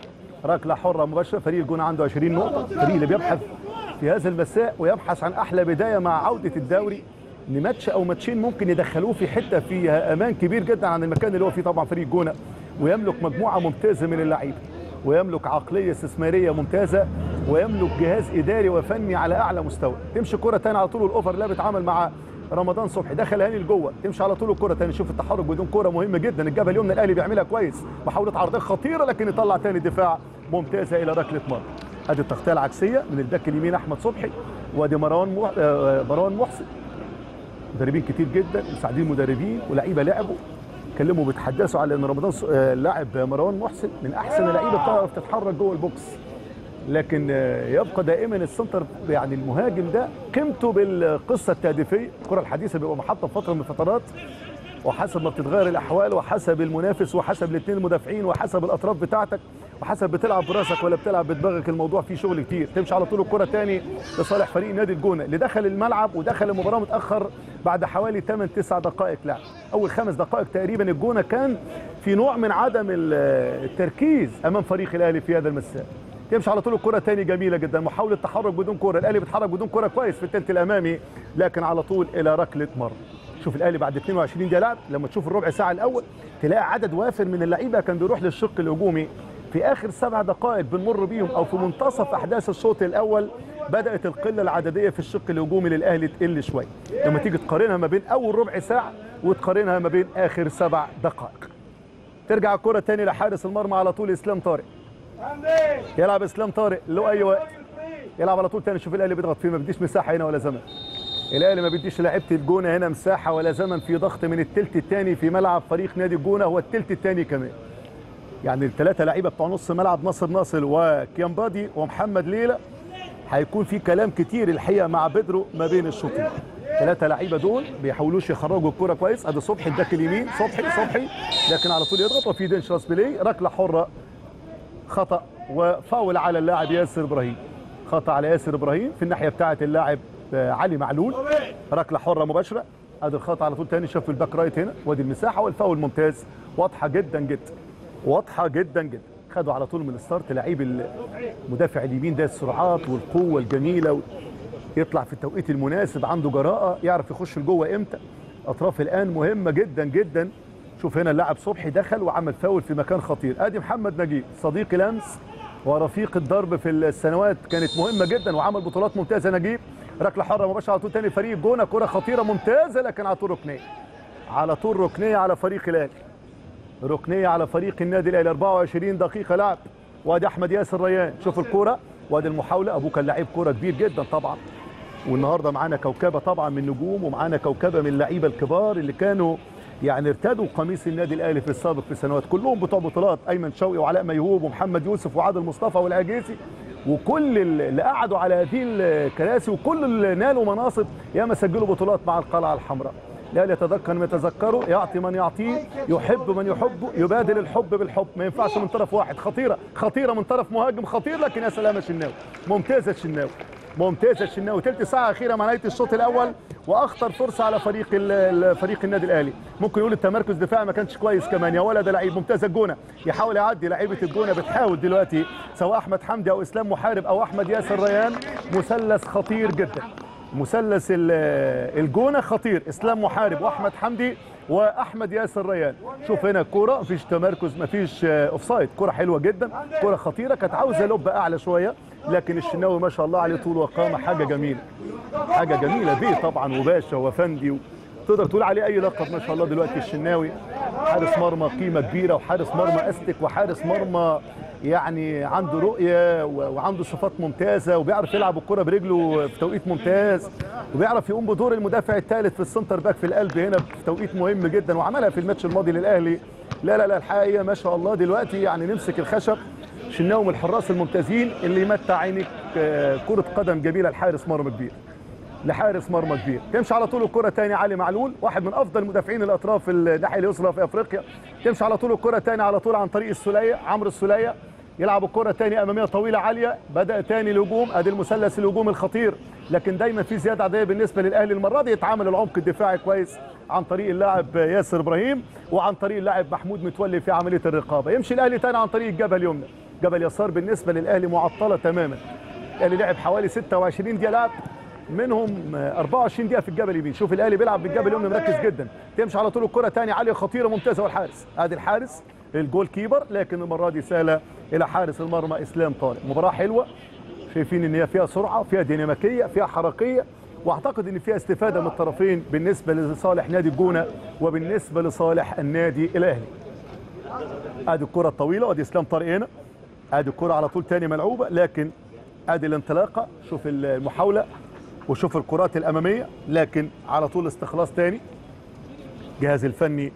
ركله حره مباشره فريق الجونه عنده 20 نقطه الفريق اللي بيبحث في هذا المساء ويبحث عن احلى بدايه مع عوده الدوري ان ماتش او ماتشين ممكن يدخلوه في حته فيها امان كبير جدا عن المكان اللي هو فيه طبعا فريق الجونه ويملك مجموعه ممتازه من اللعيبه ويملك عقليه استثماريه ممتازه ويملك جهاز اداري وفني على اعلى مستوى تمشي كره ثانيه على طول الاوفر لا بيتعامل مع رمضان صبحي دخل هاني لجوه تمشي على طول الكره ثاني شوف التحرك بدون كره مهم جدا الجبهه اليمنى الاهلي بيعملها كويس محاوله عرضيه خطيره لكن يطلع ثاني دفاع ممتازه الى ركله مرمى ادي التغطيه العكسيه من الباك اليمين احمد صبحي وادي مروان مح... مروان محسن مدربين كتير جدا مساعدين مدربين ولاعيبه لعبوا اتكلموا بيتحدثوا على ان رمضان لاعب مروان محسن من احسن اللعيبه بتعرف تتحرك جوه البوكس لكن يبقى دائما السنتر يعني المهاجم ده قيمته بالقصه التهديفيه الكره الحديثه بيبقى محطه في فتره من الفترات وحسب ما بتتغير الاحوال وحسب المنافس وحسب الاثنين المدافعين وحسب الاطراف بتاعتك وحسب بتلعب براسك ولا بتلعب بدماغك الموضوع فيه شغل كتير تمشي على طول الكره تاني لصالح فريق نادي الجونه اللي دخل الملعب ودخل المباراه متاخر بعد حوالي 8 9 دقائق لعب اول خمس دقائق تقريبا الجونه كان في نوع من عدم التركيز امام فريق الاهلي في هذا المساء تمشي على طول الكره تاني جميله جدا محاوله تحرك بدون كره الاهلي بيتحرك بدون كره كويس في الثلث الامامي لكن على طول الى ركله مرمى شوف الاهلي بعد 22 دقيقه لعب لما تشوف الربع ساعه الاول تلاقي عدد وافر من اللعيبه كان بيروح للشق الهجومي في اخر سبع دقائق بنمر بيهم او في منتصف احداث الشوط الاول بدات القله العدديه في الشق الهجومي للاهلي تقل شويه لما تيجي تقارنها ما بين اول ربع ساعه وتقارنها ما بين اخر سبع دقائق ترجع الكره تاني لحارس المرمى على طول اسلام طارق يلعب اسلام طارق له اي وقت يلعب على طول تاني شوف الاهلي بيضغط فيه ما بيديش مساحه هنا ولا زمن الاهلي ما بيديش لعيبه الجونه هنا مساحه ولا زمن في ضغط من الثلث الثاني في ملعب فريق نادي الجونه هو الثلث الثاني كمان يعني الثلاثه لعيبه بتوع نص ملعب ناصر ناصر وكيامبادي ومحمد ليلى هيكون في كلام كتير الحقيقه مع بيدرو ما بين الشوطين ثلاثه لعيبه دول بيحاولوش يخرجوا الكوره كويس ادي صبحي الباك اليمين صبحي صبحي لكن على طول يضغط وفي دين شراسبيلي ركله حره خطا وفاول على اللاعب ياسر ابراهيم خطا على ياسر ابراهيم في الناحيه بتاعه اللاعب علي معلول ركله حره مباشره ادي الخطا على طول تاني شاف الباك رايت هنا وادي المساحه والفاول ممتاز واضحه جدا جدا واضحه جدا جدا خدوا على طول من الستارت لعيب المدافع اليمين ده السرعات والقوه الجميله يطلع في التوقيت المناسب عنده جراءه يعرف يخش لجوه امتى اطراف الان مهمه جدا جدا شوف هنا اللاعب صبحي دخل وعمل فاول في مكان خطير ادي محمد نجيب صديقي لمس ورفيق الضرب في السنوات كانت مهمه جدا وعمل بطولات ممتازه نجيب ركله حره مباشره على طول تاني فريق جونه كره خطيره ممتازه لكن على طول ركنيه على طول ركنيه على فريق الاهلي ركنيه على فريق النادي الاهلي 24 دقيقه لعب وادي احمد ياسر ريان شوف الكوره وادي المحاوله ابوه كان لعيب كوره كبير جدا طبعا والنهارده معانا كوكبه طبعا من نجوم ومعانا كوكبه من اللعيبه الكبار اللي كانوا يعني ارتدوا قميص النادي الاهلي في السابق في سنوات كلهم بتوع بطولات ايمن شوقي وعلاء ميهوب ومحمد يوسف وعادل مصطفى والعجيزي وكل اللي قعدوا على هذه الكراسي وكل اللي نالوا مناصب ياما سجلوا بطولات مع القلعه الحمراء لا يتذكر من يتذكره يعطي من يعطيه يحب من يحبه يبادل الحب بالحب ما ينفعش من طرف واحد خطيره خطيره من طرف مهاجم خطير لكن يا سلام الشناوي ممتازه الشناوي ممتازه الشناوي ثلث ساعه اخيره مع نهايه الشوط الاول واخطر فرصه على فريق فريق النادي الاهلي ممكن يقول التمركز الدفاعي ما كانش كويس كمان يا ولد لعيب ممتاز الجونه يحاول يعدي لعيبه الجونه بتحاول دلوقتي سواء احمد حمدي او اسلام محارب او احمد ياسر ريان مثلث خطير جدا مثلث الجونه خطير اسلام محارب واحمد حمدي واحمد ياسر ريان شوف هنا الكوره مفيش تمركز مفيش اوفسايد كوره حلوه جدا كوره خطيره كانت عاوزه لب اعلى شويه لكن الشناوي ما شاء الله عليه طول وقامه حاجه جميله حاجه جميله بيه طبعا وباشا وفندي تقدر تقول عليه اي لقب ما شاء الله دلوقتي الشناوي حارس مرمى قيمه كبيره وحارس مرمى استك وحارس مرمى يعني عنده رؤيه وعنده صفات ممتازه وبيعرف يلعب الكره برجله في توقيت ممتاز وبيعرف يقوم بدور المدافع الثالث في السنتر باك في القلب هنا في توقيت مهم جدا وعملها في الماتش الماضي للاهلي لا لا لا الحقيقه ما شاء الله دلوقتي يعني نمسك الخشب شناوي من الحراس الممتازين اللي يمتع عينك كره قدم جميله لحارس مرمى كبير لحارس مرمى كبير تمشي على طول الكره تاني علي معلول واحد من افضل مدافعين الاطراف الناحيه اليسرى في افريقيا تمشي على طول الكره تاني على طول عن طريق السوليه عمرو السوليه يلعب الكره تاني اماميه طويله عاليه بدا تاني الهجوم ادي المثلث الهجوم الخطير لكن دايما في زياده عاديه بالنسبه للاهلي المره دي يتعامل العمق الدفاعي كويس عن طريق اللاعب ياسر ابراهيم وعن طريق اللاعب محمود متولي في عمليه الرقابه يمشي الاهلي تاني عن طريق الجبهه اليمنى جبل يسار بالنسبه للاهلي معطله تماما الاهلي لعب حوالي 26 دقيقه لعب منهم 24 دقيقه في الجبل اليمين شوف الاهلي بيلعب بالجبل اليمنى مركز جدا تمشي على طول الكره ثاني عاليه خطيره ممتازه والحارس ادي الحارس الجول كيبر لكن المره دي سال الى حارس المرمى اسلام طارق مباراه حلوه شايفين ان هي فيها سرعه فيها ديناميكيه فيها حركيه واعتقد ان فيها استفاده من الطرفين بالنسبه لصالح نادي الجونه وبالنسبه لصالح النادي الاهلي ادي الكره الطويله وادي اسلام طارق هنا ادي الكره على طول تاني ملعوبه لكن ادي الانطلاقه شوف المحاوله وشوف الكرات الاماميه لكن على طول استخلاص تاني جهاز الفني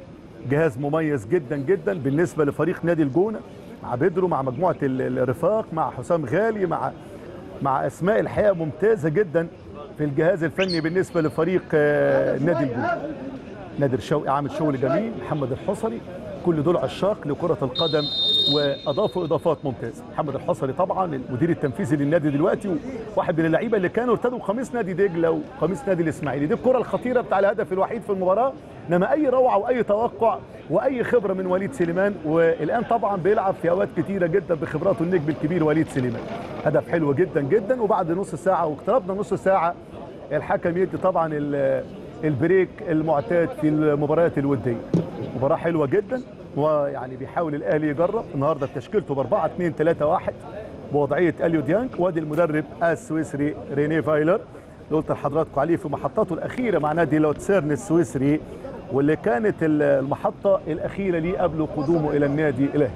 جهاز مميز جدا جدا بالنسبه لفريق نادي الجونه مع بدرو مع مجموعه الرفاق مع حسام غالي مع مع اسماء الحقيقه ممتازه جدا في الجهاز الفني بالنسبه لفريق نادي الجونه نادر شوقي عامل شغل جميل محمد الحصري كل دول عشاق لكره القدم واضافوا اضافات ممتازه محمد الحصري طبعا المدير التنفيذي للنادي دلوقتي وواحد من اللعيبه اللي كانوا ارتدوا قميص نادي دجله وقميص نادي الاسماعيلي دي الكره الخطيره بتاع الهدف الوحيد في المباراه انما اي روعه واي توقع واي خبره من وليد سليمان والان طبعا بيلعب في اوقات كتيره جدا بخبراته النجم الكبير وليد سليمان هدف حلو جدا جدا وبعد نص ساعه واقتربنا نص ساعه الحكم يدي طبعا البريك المعتاد في المباريات الوديه مباراه حلوه جدا ويعني بيحاول الاهلي يجرب النهارده تشكيلته ب 4 2 3 1 بوضعيه اليو ديانج وادي المدرب السويسري ريني فايلر اللي قلت لحضراتكم عليه في محطته الاخيره مع نادي لوتسيرن السويسري واللي كانت المحطه الاخيره ليه قبل قدومه الى النادي الاهلي.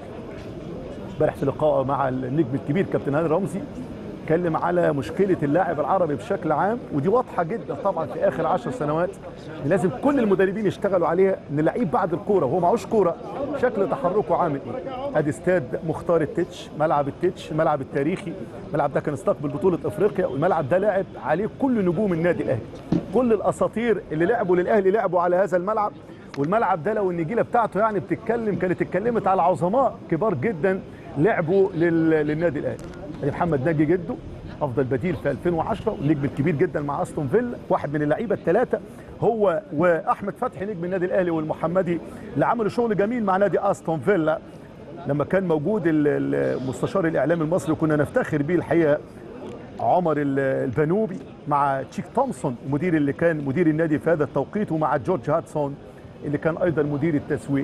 امبارح في لقائه مع النجم الكبير كابتن هاني رمزي اتكلم على مشكله اللاعب العربي بشكل عام ودي واضحه جدا طبعا في اخر 10 سنوات لازم كل المدربين يشتغلوا عليها ان اللعيب بعد الكوره وهو معهوش كوره شكل تحركه عامل ايه ادي استاد مختار التتش ملعب التتش الملعب التاريخي الملعب ده كان استقبل بطوله افريقيا والملعب ده لعب عليه كل نجوم النادي الاهلي كل الاساطير اللي لعبوا للاهلي لعبوا على هذا الملعب والملعب ده لو النجيله بتاعته يعني بتتكلم كانت اتكلمت على عظماء كبار جدا لعبوا للنادي الاهلي ادي محمد ناجي جده افضل بديل في 2010 والنجم الكبير جدا مع استون فيلا واحد من اللعيبه الثلاثه هو واحمد فتحي نجم النادي الاهلي والمحمدي اللي عملوا شغل جميل مع نادي استون فيلا لما كان موجود المستشار الاعلامي المصري وكنا نفتخر بيه الحقيقه عمر البنوبي مع تشيك تومسون المدير اللي كان مدير النادي في هذا التوقيت ومع جورج هاتسون اللي كان ايضا مدير التسويق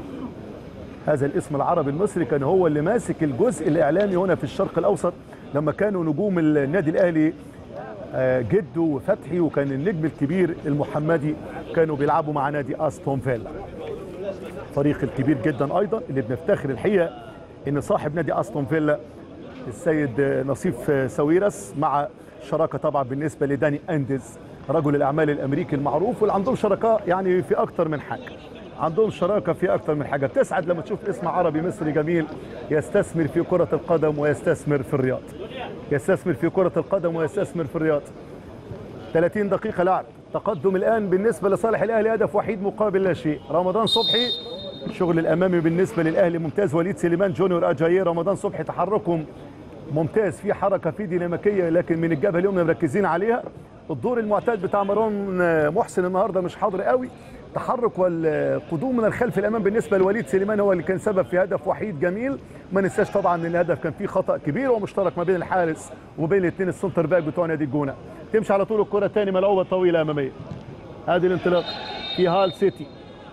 هذا الاسم العربي المصري كان هو اللي ماسك الجزء الاعلامي هنا في الشرق الاوسط لما كانوا نجوم النادي الاهلي جده وفتحي وكان النجم الكبير المحمدي كانوا بيلعبوا مع نادي استون فيلا فريق الكبير جدا ايضا اللي بنفتخر الحقيقه ان صاحب نادي استون فيلا السيد نصيف ساويرس مع شراكه طبعا بالنسبه لداني اندز رجل الاعمال الامريكي المعروف واللي عندهم شركاء يعني في اكتر من حاجه عندهم شراكه في اكتر من حاجه بتسعد لما تشوف اسم عربي مصري جميل يستثمر في كره القدم ويستثمر في الرياض يستثمر في كرة القدم ويستثمر في الرياضة 30 دقيقة لعب تقدم الآن بالنسبة لصالح الأهلي هدف وحيد مقابل لا شيء رمضان صبحي الشغل الأمامي بالنسبة للأهلي ممتاز وليد سليمان جونيور أجاييه رمضان صبحي تحركهم ممتاز في حركة في ديناميكية لكن من الجبهة اليمنى مركزين عليها الدور المعتاد بتاع مروان محسن النهارده مش حاضر قوي التحرك والقدوم من الخلف الامام بالنسبه لوليد سليمان هو اللي كان سبب في هدف وحيد جميل ما ننساش طبعا ان الهدف كان فيه خطا كبير ومشترك ما بين الحارس وبين الاثنين السنتر باك بتوع نادي الجونه تمشي على طول الكره تاني ملعوبه طويله اماميه ادي الانطلاق في هال سيتي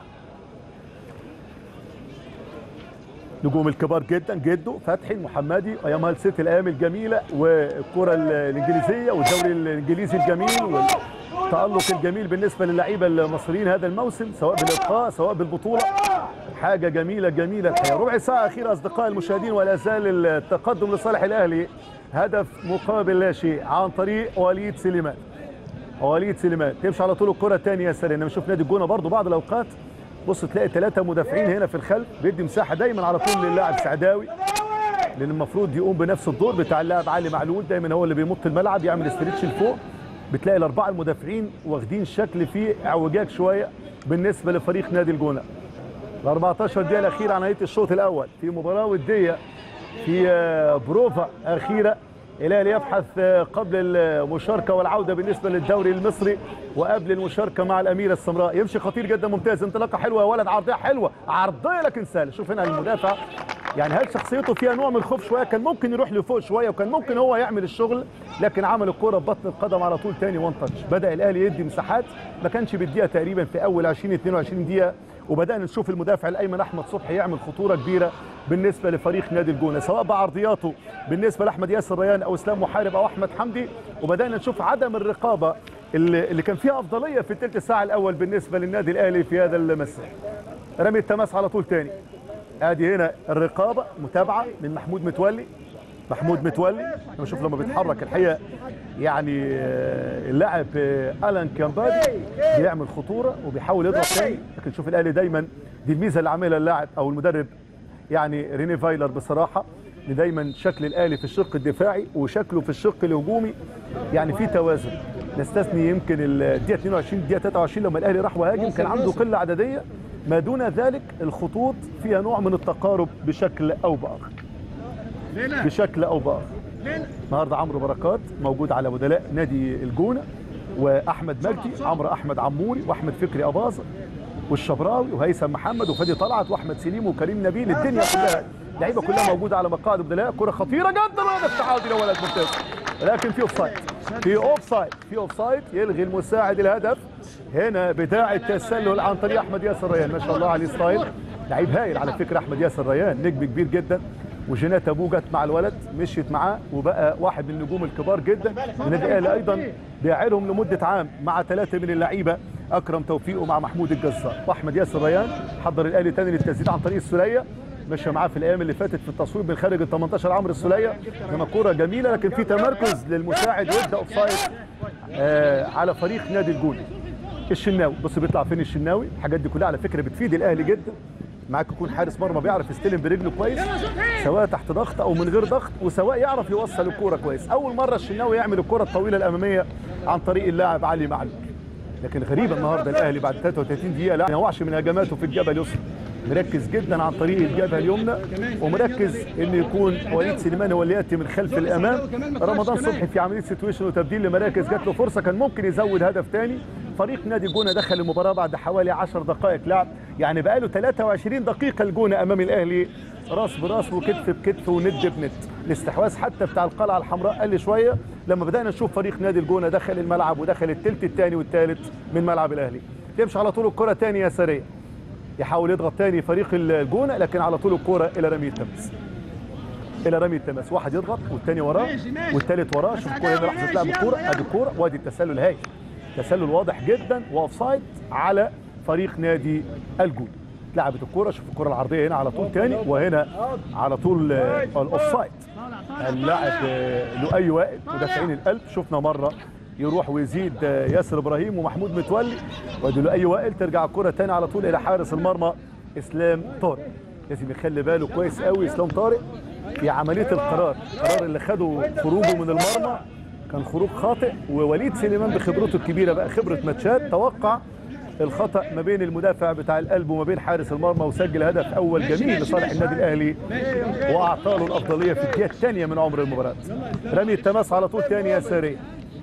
نجوم الكبار جدا جدو فتحي المحمدي ايام هال سيتي الايام الجميله والكره الانجليزيه والدوري الانجليزي الجميل والتالق الجميل بالنسبه للعيبه المصريين هذا الموسم سواء بالالقاء سواء بالبطوله حاجه جميله جميله الحقيقه ربع ساعه اخيره اصدقائي المشاهدين ولا زال التقدم لصالح الاهلي هدف مقابل لا شيء عن طريق وليد سليمان وليد سليمان تمشي على طول الكره الثانيه يا سلام شوف نادي الجونه برضو بعض الاوقات بص تلاقي ثلاثة مدافعين هنا في الخلف بيدي مساحة دايما على طول للاعب سعداوي لأن المفروض يقوم بنفس الدور بتاع اللاعب علي معلول دايما هو اللي بيمط الملعب يعمل استريتش لفوق بتلاقي الأربعة المدافعين واخدين شكل فيه اعوجاج شوية بالنسبة لفريق نادي الجونة ال 14 دقيقة الأخيرة على نهاية الشوط الأول في مباراة ودية في بروفا أخيرة الاهلي يبحث قبل المشاركه والعوده بالنسبه للدوري المصري وقبل المشاركه مع الاميره السمراء يمشي خطير جدا ممتاز انطلاقه حلوه يا ولد عرضيه حلوه عرضيه لكن سهله شوف هنا المدافع يعني هل شخصيته فيها نوع من الخوف شويه كان ممكن يروح لفوق شويه وكان ممكن هو يعمل الشغل لكن عمل الكوره ببطن القدم على طول تاني وان تاتش بدا الاهلي يدي مساحات ما كانش بيديها تقريبا في اول 20 22 دقيقه وبدانا نشوف المدافع الايمن احمد صبحي يعمل خطوره كبيره بالنسبه لفريق نادي الجونه سواء بعرضياته بالنسبه لاحمد ياسر ريان او اسلام محارب او احمد حمدي وبدانا نشوف عدم الرقابه اللي, اللي كان فيها افضليه في الثلث ساعه الاول بالنسبه للنادي الاهلي في هذا المساء رمي التماس على طول تاني ادي هنا الرقابه متابعه من محمود متولي محمود متولي نشوف لما بيتحرك الحقيقه يعني اللاعب الان كامبادي بيعمل خطوره وبيحاول يضغط تاني لكن شوف الاهلي دايما دي الميزه اللي عاملها اللاعب او المدرب يعني ريني فايلر بصراحه دايما شكل الاهلي في الشق الدفاعي وشكله في الشق الهجومي يعني في توازن نستثني يمكن الدقيقه 22 الدقيقه 23 لما الاهلي راح وهاجم كان عنده قله عدديه ما دون ذلك الخطوط فيها نوع من التقارب بشكل او باخر بشكل او باخر النهارده عمرو بركات موجود على بدلاء نادي الجونه واحمد مجدي عمرو احمد عموري واحمد فكري اباظه والشبراوي وهيثم محمد وفادي طلعت واحمد سليم وكريم نبيل الدنيا كلها اللعيبه كلها موجوده على مقاعد بدلاء كره خطيره جدا هدف تعادل يا ولد ممتاز لكن في اوف سايد في اوف سايد في اوف سايد يلغي المساعد الهدف هنا بتاع التسلل عن طريق احمد ياسر ريان ما شاء الله عليه ستايل لعيب هايل على فكره احمد ياسر ريان نجم كبير جدا وجينات ابوه جت مع الولد مشيت معاه وبقى واحد من النجوم الكبار جدا النادي الاهلي ايضا بيع لهم لمده عام مع ثلاثه من اللعيبه اكرم توفيق ومع محمود الجزار واحمد ياسر ريان حضر الاهلي تاني للتسديد عن طريق السوليه مشى معاه في الايام اللي فاتت في التصوير من خارج ال 18 عمرو السوليه لما كوره جميله لكن في تمركز للمساعد ويبدا اوف سايد آه على فريق نادي الجونه الشناوي بص بيطلع فين الشناوي الحاجات دي كلها على فكره بتفيد الاهلي جدا معاك يكون حارس مرمى بيعرف يستلم برجله كويس سواء تحت ضغط او من غير ضغط وسواء يعرف يوصل الكوره كويس اول مره الشناوي يعمل الكره الطويله الاماميه عن طريق اللاعب علي معلول لكن غريبه النهارده الاهلي بعد 33 دقيقه لا ما ينوعش من هجماته في الجبهه اليسرى مركز جدا عن طريق الجبهه اليمنى ومركز ان يكون وليد سليمان هو اللي ياتي من خلف الامام رمضان صبحي في عمليه سيتويشن وتبديل لمراكز جات له فرصه كان ممكن يزود هدف ثاني فريق نادي الجونه دخل المباراه بعد حوالي 10 دقائق لعب يعني بقى له 23 دقيقه الجونه امام الاهلي راس براس وكتف بكتف وند بند الاستحواذ حتى بتاع القلعه الحمراء قل شويه لما بدانا نشوف فريق نادي الجونه دخل الملعب ودخل الثلث الثاني والثالث من ملعب الاهلي تمشي على طول الكره ثاني يساريه يحاول يضغط ثاني فريق الجونه لكن على طول الكره الى رمي التماس الى رمي التماس واحد يضغط والثاني وراه والثالث وراه شوف الكوره هنا لحظه لعب الكوره ادي الكوره وادي التسلل هايل تسلل واضح جدا واوف سايد على فريق نادي الجونه لعبت الكوره شوف الكوره العرضيه هنا على طول ثاني وهنا على طول الاوف سايد اللاعب لؤي وائل مدافعين القلب شفنا مره يروح ويزيد ياسر ابراهيم ومحمود متولي وادي لؤي وائل ترجع الكره ثاني على طول الى حارس المرمى اسلام طارق لازم يخلي باله كويس قوي اسلام طارق في عمليه القرار القرار اللي خده خروجه من المرمى كان خروج خاطئ ووليد سليمان بخبرته الكبيره بقى خبره ماتشات توقع الخطا ما بين المدافع بتاع القلب وما بين حارس المرمى وسجل هدف اول جميل لصالح النادي الاهلي واعطى له الافضليه في الدقيقه الثانيه من عمر المباراه رمي التماس على طول ثاني يساريه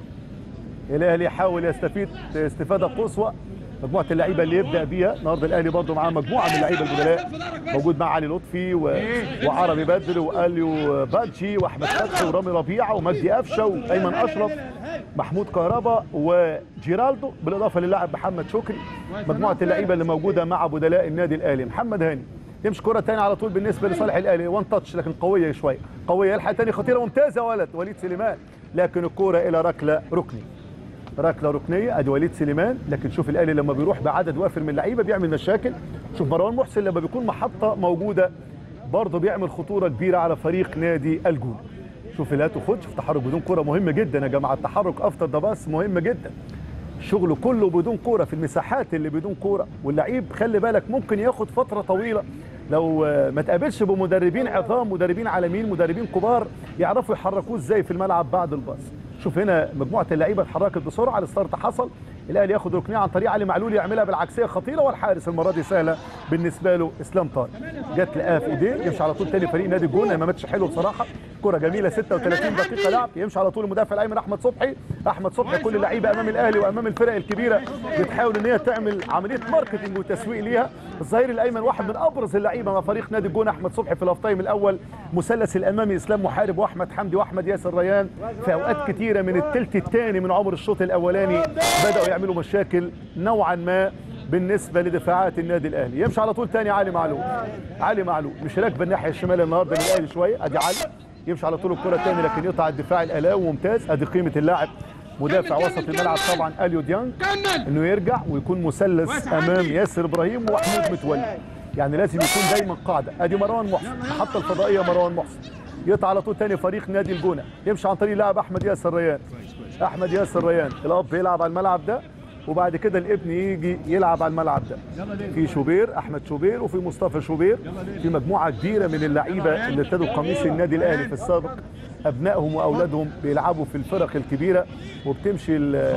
الاهلي يحاول يستفيد استفاده قصوى مجموعه اللعيبه اللي يبدا بيها النهارده الاهلي برضه معاه مجموعه من اللعيبه البدلاء موجود مع علي لطفي و... وعربي بدر واليو بادجي واحمد فتحي ورامي ربيعه ومجدي قفشه وايمن اشرف محمود كهربا وجيرالدو بالاضافه للاعب محمد شكري مجموعه اللعيبه اللي موجوده مع بدلاء النادي الاهلي محمد هاني يمشي كره ثانيه على طول بالنسبه لصالح الاهلي وان تاتش لكن قويه شويه قويه يلحق ثاني خطيره ممتازه ولد وليد سليمان لكن الكوره الى ركله ركني ركله ركنيه ادي وليد سليمان لكن شوف الاهلي لما بيروح بعدد وافر من اللعيبه بيعمل مشاكل شوف مروان محسن لما بيكون محطه موجوده برضه بيعمل خطوره كبيره على فريق نادي الجول شوف لا تاخدش في تحرك بدون كره مهم جدا يا جماعه التحرك افتر ذا باس مهم جدا شغله كله بدون كوره في المساحات اللي بدون كوره واللعيب خلي بالك ممكن ياخد فتره طويله لو ما تقابلش بمدربين عظام مدربين عالميين مدربين كبار يعرفوا يحركوه ازاي في الملعب بعد الباص شوف هنا مجموعه اللعيبه اتحركت بسرعه الستارت حصل الاهلي ياخد ركنيه عن طريق علي معلول يعملها بالعكسيه خطيره والحارس المره دي سهله بالنسبه له اسلام طارق جت لقاها في ايديه يمشي على طول تاني فريق نادي الجونه ما ماتش حلو بصراحه كره جميله 36 دقيقه لعب يمشي على طول المدافع الايمن احمد صبحي احمد صبحي كل اللعيبه امام الاهلي وامام الفرق الكبيره بتحاول ان هي تعمل عمليه ماركتنج وتسويق ليها الظهير الايمن واحد من ابرز اللعيبه مع فريق نادي الجونه احمد صبحي في الاوف تايم الاول مثلث الامامي اسلام محارب واحمد حمدي واحمد ياسر ريان في اوقات كتيره من الثلث الثاني من عمر الشوط الاولاني بداوا يعملوا مشاكل نوعا ما بالنسبه لدفاعات النادي الاهلي يمشي على طول ثاني علي معلول علي معلول مش راكبه الناحيه الشمال النهارده من الاهلي شويه ادي علي يمشي على طول الكره ثاني لكن يقطع الدفاع الاهلاوي ممتاز ادي قيمه اللاعب مدافع وسط الملعب طبعا اليو ديانج انه يرجع ويكون مثلث امام ياسر ابراهيم ومحمود متولي يعني لازم يكون دايما قاعده ادي مروان محسن المحطه الفضائيه مروان محسن يقطع على طول ثاني فريق نادي الجونه يمشي عن طريق لاعب احمد ياسر ريان احمد ياسر ريان الاب يلعب على الملعب ده وبعد كده الابن يجي يلعب على الملعب ده في شوبير احمد شوبير وفي مصطفى شوبير في مجموعه كبيره من اللعيبه اللي ارتدوا قميص النادي الاهلي في السابق ابنائهم واولادهم بيلعبوا في الفرق الكبيره وبتمشي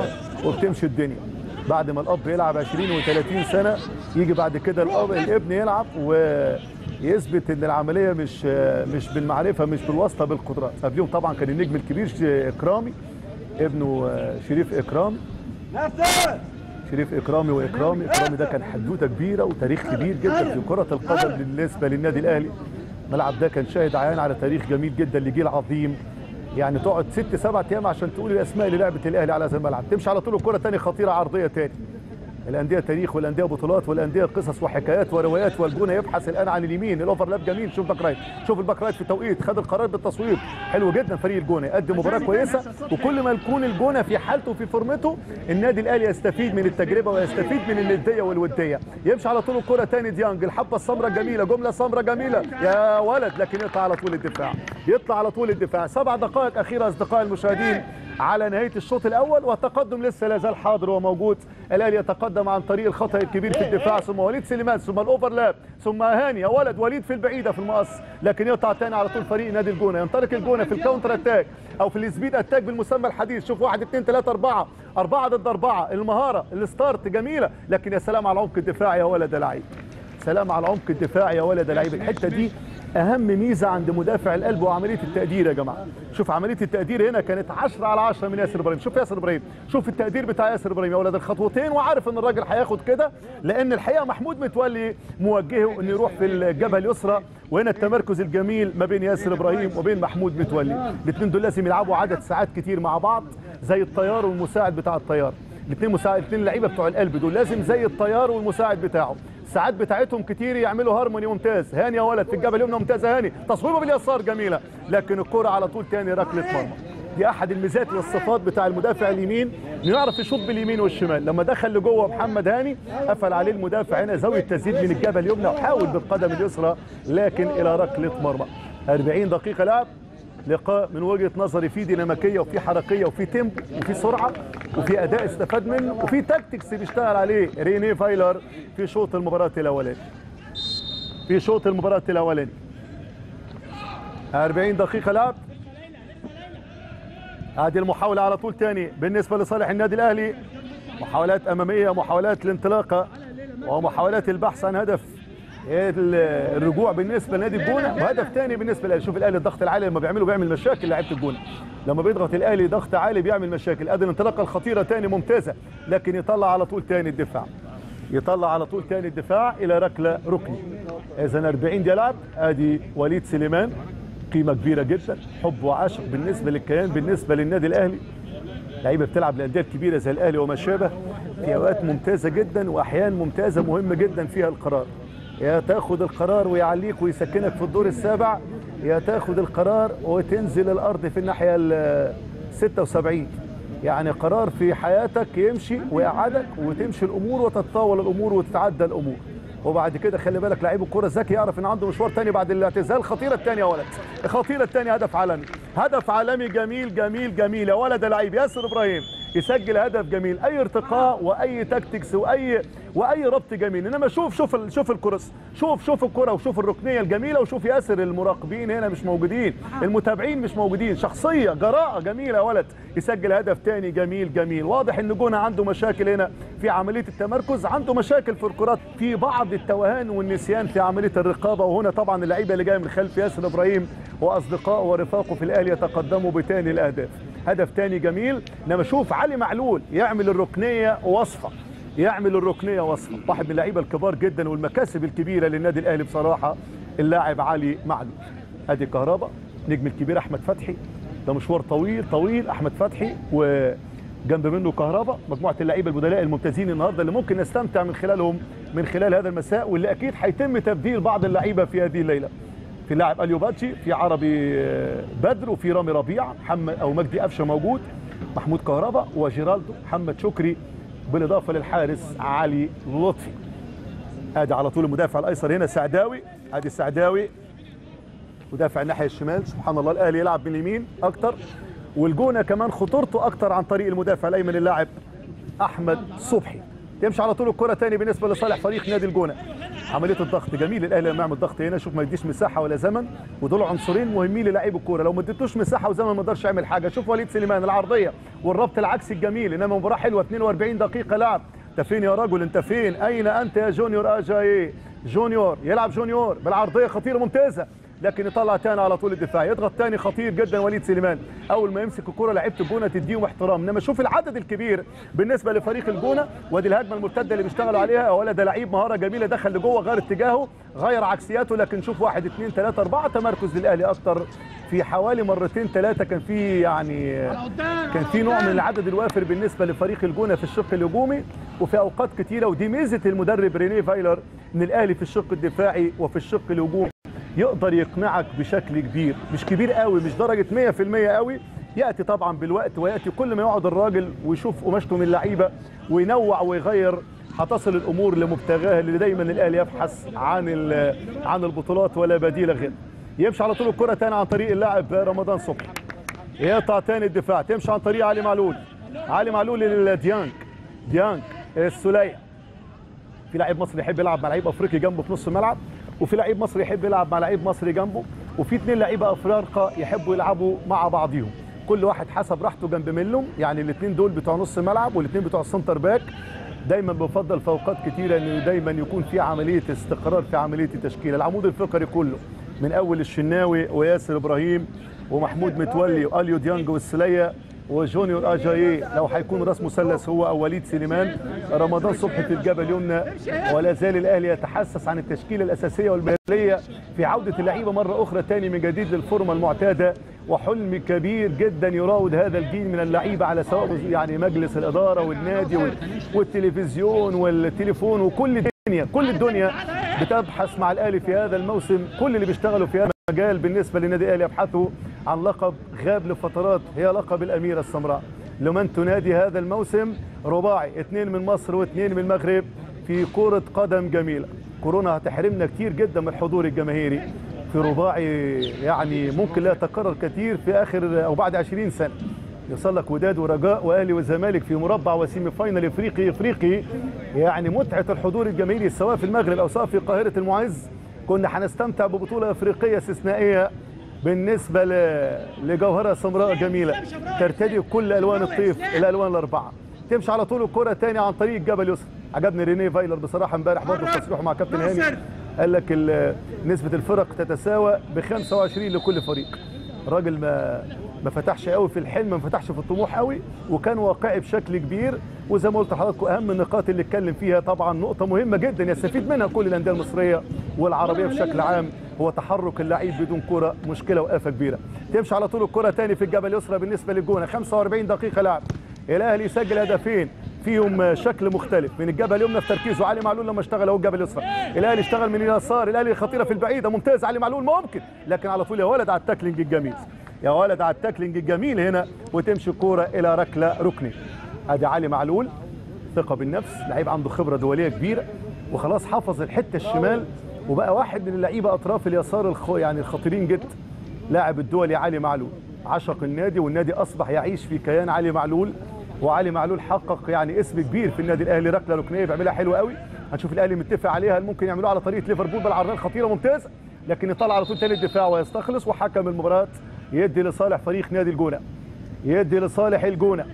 وبتمشي الدنيا بعد ما الاب يلعب 20 و30 سنه يجي بعد كده الاب الابن يلعب ويثبت ان العمليه مش مش بالمعرفه مش بالواسطه بالقدرات قبلهم طبعا كان النجم الكبير اكرامي ابنه شريف اكرامي شريف اكرامي واكرامي اكرامي ده كان حدوته كبيره وتاريخ كبير جدا في كره القدم بالنسبه للنادي الاهلي الملعب ده كان شاهد عيان على تاريخ جميل جدا لجيل عظيم يعني تقعد ست سبع ايام عشان تقول الاسماء اللي لعبت الاهلي على هذا الملعب تمشي على طول الكره ثاني خطيره عرضيه ثاني الانديه تاريخ والانديه بطولات والانديه قصص وحكايات وروايات والجونه يبحث الان عن اليمين الاوفرلاب جميل شوف باك رايت شوف الباك رايت في توقيت خد القرار بالتصويب حلو جدا فريق الجونه قدم مباراه كويسه وكل ما يكون الجونه في حالته وفي فورمته النادي الاهلي يستفيد من التجربه ويستفيد من النديه والوديه يمشي على طول الكره ثاني ديانج الحبه السمراء جميله جمله سمراء جميله يا ولد لكن يطلع على طول الدفاع يطلع على طول الدفاع سبع دقائق اخيره اصدقائي المشاهدين على نهايه الشوط الاول والتقدم لسه لا زال حاضر وموجود الاهلي يتقدم عن طريق الخطا الكبير في الدفاع ثم وليد سليمان ثم الاوفرلاب ثم هاني يا ولد وليد في البعيده في المقص لكن يقطع تاني على طول فريق نادي الجونه ينطلق الجونه في الكاونتر اتاك او في السبيد اتاك بالمسمى الحديث شوف واحد اثنين ثلاثه اربعه اربعه ضد اربعه المهاره الستارت جميله لكن يا سلام على العمق الدفاعي يا ولد لعيب سلام على العمق الدفاعي يا ولد لعيب الحته دي اهم ميزه عند مدافع القلب وعمليه التقدير يا جماعه شوف عمليه التقدير هنا كانت 10 على 10 من ياسر ابراهيم شوف ياسر ابراهيم شوف التقدير بتاع ياسر ابراهيم يا ولد الخطوتين وعارف ان الراجل هياخد كده لان الحقيقه محمود متولي موجهه انه يروح في الجبهه اليسرى وهنا التمركز الجميل ما بين ياسر ابراهيم وبين محمود متولي الاثنين دول لازم يلعبوا عدد ساعات كتير مع بعض زي الطيار والمساعد بتاع الطيار الاثنين مساعد الاثنين لعيبه بتوع القلب دول لازم زي الطيار والمساعد بتاعه الساعات بتاعتهم كتير يعملوا هارموني ممتاز هاني يا ولد في الجبهه اليمنى ممتازه هاني تصويبه باليسار جميله لكن الكره على طول تاني ركله مرمى دي احد الميزات والصفات بتاع المدافع اليمين انه يعرف يشوط باليمين والشمال لما دخل لجوه محمد هاني قفل عليه المدافع هنا زاويه تسديد من الجبهه اليمنى وحاول بالقدم اليسرى لكن الى ركله مرمى 40 دقيقه لعب لقاء من وجهه نظري فيه ديناميكيه وفي حركيه وفي تيمبو وفي سرعه وفي اداء استفاد منه وفي تاكتكس بيشتغل عليه ريني فايلر في شوط المباراه الاولاني في شوط المباراه الاولاني 40 دقيقة لعب هذه المحاولة على طول تاني بالنسبة لصالح النادي الأهلي محاولات أمامية محاولات الانطلاقة ومحاولات البحث عن هدف الرجوع بالنسبه لنادي الجونه وهدف ثاني بالنسبه للاهلي شوف الاهلي الضغط العالي لما بيعمله بيعمل مشاكل لعيبه الجونه لما بيضغط الاهلي ضغط عالي بيعمل مشاكل ادي الانطلاقه الخطيره ثاني ممتازه لكن يطلع على طول ثاني الدفاع يطلع على طول ثاني الدفاع الى ركله ركني اذا 40 دي لعب ادي وليد سليمان قيمه كبيره جدا حب وعشق بالنسبه للكيان بالنسبه للنادي الاهلي لعيبه بتلعب للانديه الكبيره زي الاهلي وما شابه في اوقات ممتازه جدا واحيان ممتازه مهمه جدا فيها القرار يا تاخد القرار ويعليك ويسكنك في الدور السابع يا تاخد القرار وتنزل الارض في الناحيه ال 76 يعني قرار في حياتك يمشي ويقعدك وتمشي الامور وتتطاول الامور وتتعدى الامور وبعد كده خلي بالك لعيب الكره الذكي يعرف ان عنده مشوار تاني بعد الاعتزال الخطيره الثانيه يا ولد الخطيره الثانيه هدف عالمي هدف عالمي جميل جميل جميل يا ولد لعيب ياسر ابراهيم يسجل هدف جميل اي ارتقاء واي تكتكس واي واي ربط جميل انما شوف شوف ال- شوف الكرس شوف شوف الكره وشوف الركنيه الجميله وشوف ياسر المراقبين هنا مش موجودين المتابعين مش موجودين شخصيه جراءه جميله يا ولد يسجل هدف تاني جميل جميل واضح ان جونا عنده مشاكل هنا في عمليه التمركز عنده مشاكل في الكرات في بعض التوهان والنسيان في عمليه الرقابه وهنا طبعا اللعيبه اللي جايه من خلف ياسر ابراهيم واصدقائه ورفاقه في الاهلي يتقدموا بتاني الاهداف هدف تاني جميل انما شوف علي معلول يعمل الركنيه وصفه يعمل الركنيه وصفه واحد من اللعيبه الكبار جدا والمكاسب الكبيره للنادي الاهلي بصراحه اللاعب علي معلول ادي كهربا نجم الكبير احمد فتحي ده مشوار طويل طويل احمد فتحي وجنب منه كهربا مجموعه اللعيبه البدلاء الممتازين النهارده اللي ممكن نستمتع من خلالهم من خلال هذا المساء واللي اكيد هيتم تبديل بعض اللعيبه في هذه الليله في لاعب اليو باتشي في عربي بدر وفي رامي ربيع محمد او مجدي قفشه موجود محمود كهربا وجيرالدو محمد شكري بالاضافه للحارس علي لطفي ادي على طول المدافع الايسر هنا سعداوي ادي السعداوي مدافع الناحيه الشمال سبحان الله الاهلي يلعب من اليمين اكتر والجونه كمان خطورته اكتر عن طريق المدافع الايمن اللاعب احمد صبحي تمشي على طول الكره تاني بالنسبه لصالح فريق نادي الجونه عمليه الضغط جميل الاهلي لما يعمل ضغط هنا شوف ما يديش مساحه ولا زمن ودول عنصرين مهمين للاعيب الكوره لو ما اديتوش مساحه وزمن ما يقدرش يعمل حاجه شوف وليد سليمان العرضيه والربط العكسي الجميل انما مباراه حلوه 42 دقيقه لعب انت فين يا رجل انت فين اين انت يا جونيور اجاي جونيور يلعب جونيور بالعرضيه خطيره ممتازه لكن يطلع تاني على طول الدفاع يضغط تاني خطير جدا وليد سليمان اول ما يمسك الكره لعيبه الجونه تديهم احترام انما شوف العدد الكبير بالنسبه لفريق الجونه وادي الهجمه المرتده اللي بيشتغلوا عليها ولا ده لعيب مهاره جميله دخل لجوه غير اتجاهه غير عكسياته لكن شوف واحد اثنين ثلاثه اربعه تمركز للاهلي اكتر في حوالي مرتين ثلاثه كان في يعني كان في نوع من العدد الوافر بالنسبه لفريق الجونه في الشق الهجومي وفي اوقات كثيره ودي ميزه المدرب رينيه فايلر ان الاهلي في الشق الدفاعي وفي الشق الهجومي يقدر يقنعك بشكل كبير مش كبير قوي مش درجه 100% قوي ياتي طبعا بالوقت وياتي كل ما يقعد الراجل ويشوف قماشته من اللعيبه وينوع ويغير هتصل الامور لمبتغاها اللي دايما الاهلي يبحث عن عن البطولات ولا بديل غير يمشي على طول الكره تاني عن طريق اللاعب رمضان صبحي يقطع تاني الدفاع تمشي عن طريق علي معلول علي معلول لديانج ديانج السليه في لاعب مصري يحب يلعب مع لعيب افريقي جنبه في نص الملعب وفي لعيب مصري يحب يلعب مع لعيب مصري جنبه وفي اثنين لعيبه افارقه يحبوا يلعبوا مع بعضيهم كل واحد حسب راحته جنب منهم يعني الاثنين دول بتوع نص ملعب والاثنين بتوع السنتر باك دايما بفضل في اوقات كتيره انه دايما يكون في عمليه استقرار في عمليه التشكيله العمود الفقري كله من اول الشناوي وياسر ابراهيم ومحمود متولي واليو ديانج والسليه وجونيور اجايي لو هيكون راس مثلث هو او وليد سليمان رمضان صبحي في الجبهه اليمنى ولا زال الاهلي يتحسس عن التشكيله الاساسيه والمثاليه في عوده اللعيبه مره اخرى تاني من جديد للفورمه المعتاده وحلم كبير جدا يراود هذا الجيل من اللعيبه على سواء يعني مجلس الاداره والنادي والتلفزيون والتليفون وكل الدنيا كل الدنيا بتبحث مع الاهلي في هذا الموسم كل اللي بيشتغلوا في هذا المجال بالنسبه للنادي الاهلي يبحثوا عن لقب غاب لفترات هي لقب الاميره السمراء لمن تنادي هذا الموسم رباعي اثنين من مصر واثنين من المغرب في كره قدم جميله كورونا هتحرمنا كتير جدا من الحضور الجماهيري في رباعي يعني ممكن لا يتكرر كثير في اخر او بعد 20 سنه يوصل لك وداد ورجاء واهلي والزمالك في مربع وسيمي فاينل افريقي افريقي يعني متعه الحضور الجماهيري سواء في المغرب او سواء في قاهره المعز كنا هنستمتع ببطوله افريقيه استثنائيه بالنسبه ل- لجوهره سمراء جميله ترتدي كل الوان الطيف الالوان الاربعه تمشي على طول الكره تاني عن طريق جبل يسر عجبني رينيه فايلر بصراحه امبارح برضه في تصريحه مع كابتن هاني قال لك ال- نسبه الفرق تتساوى ب 25 لكل فريق الراجل ما ما فتحش قوي في الحلم ما فتحش في الطموح قوي وكان واقعي بشكل كبير وزي ما قلت لحضراتكم اهم النقاط اللي اتكلم فيها طبعا نقطه مهمه جدا يستفيد منها كل الانديه المصريه والعربيه بشكل عام هو تحرك اللعيب بدون كره مشكله وآفة كبيره تمشي على طول الكره تاني في الجبل اليسرى بالنسبه للجونه 45 دقيقه لعب الاهلي يسجل هدفين فيهم شكل مختلف من الجبهه اليمنى في تركيزه علي معلول لما اشتغل اهو الجبهه اليسرى الاهلي اشتغل من اليسار الاهلي خطيره في البعيده ممتاز علي معلول ممكن لكن على طول يا ولد على التاكلينج الجميل يا ولد على التاكلينج الجميل هنا وتمشي الكوره الى ركله ركني ادي علي معلول ثقه بالنفس لعيب عنده خبره دوليه كبيره وخلاص حفظ الحته الشمال وبقى واحد من اللعيبه اطراف اليسار الخ... يعني الخطيرين جدا لاعب الدولي علي معلول عشق النادي والنادي اصبح يعيش في كيان علي معلول وعلي معلول حقق يعني اسم كبير في النادي الاهلي ركله ركنيه بيعملها حلوه قوي هنشوف الاهلي متفق عليها هل ممكن يعملوها على طريقه ليفربول بالعرضيه الخطيره ممتازه لكن يطلع على طول تاني الدفاع ويستخلص وحكم المباراه يدي لصالح فريق نادي الجونه يدي لصالح الجونه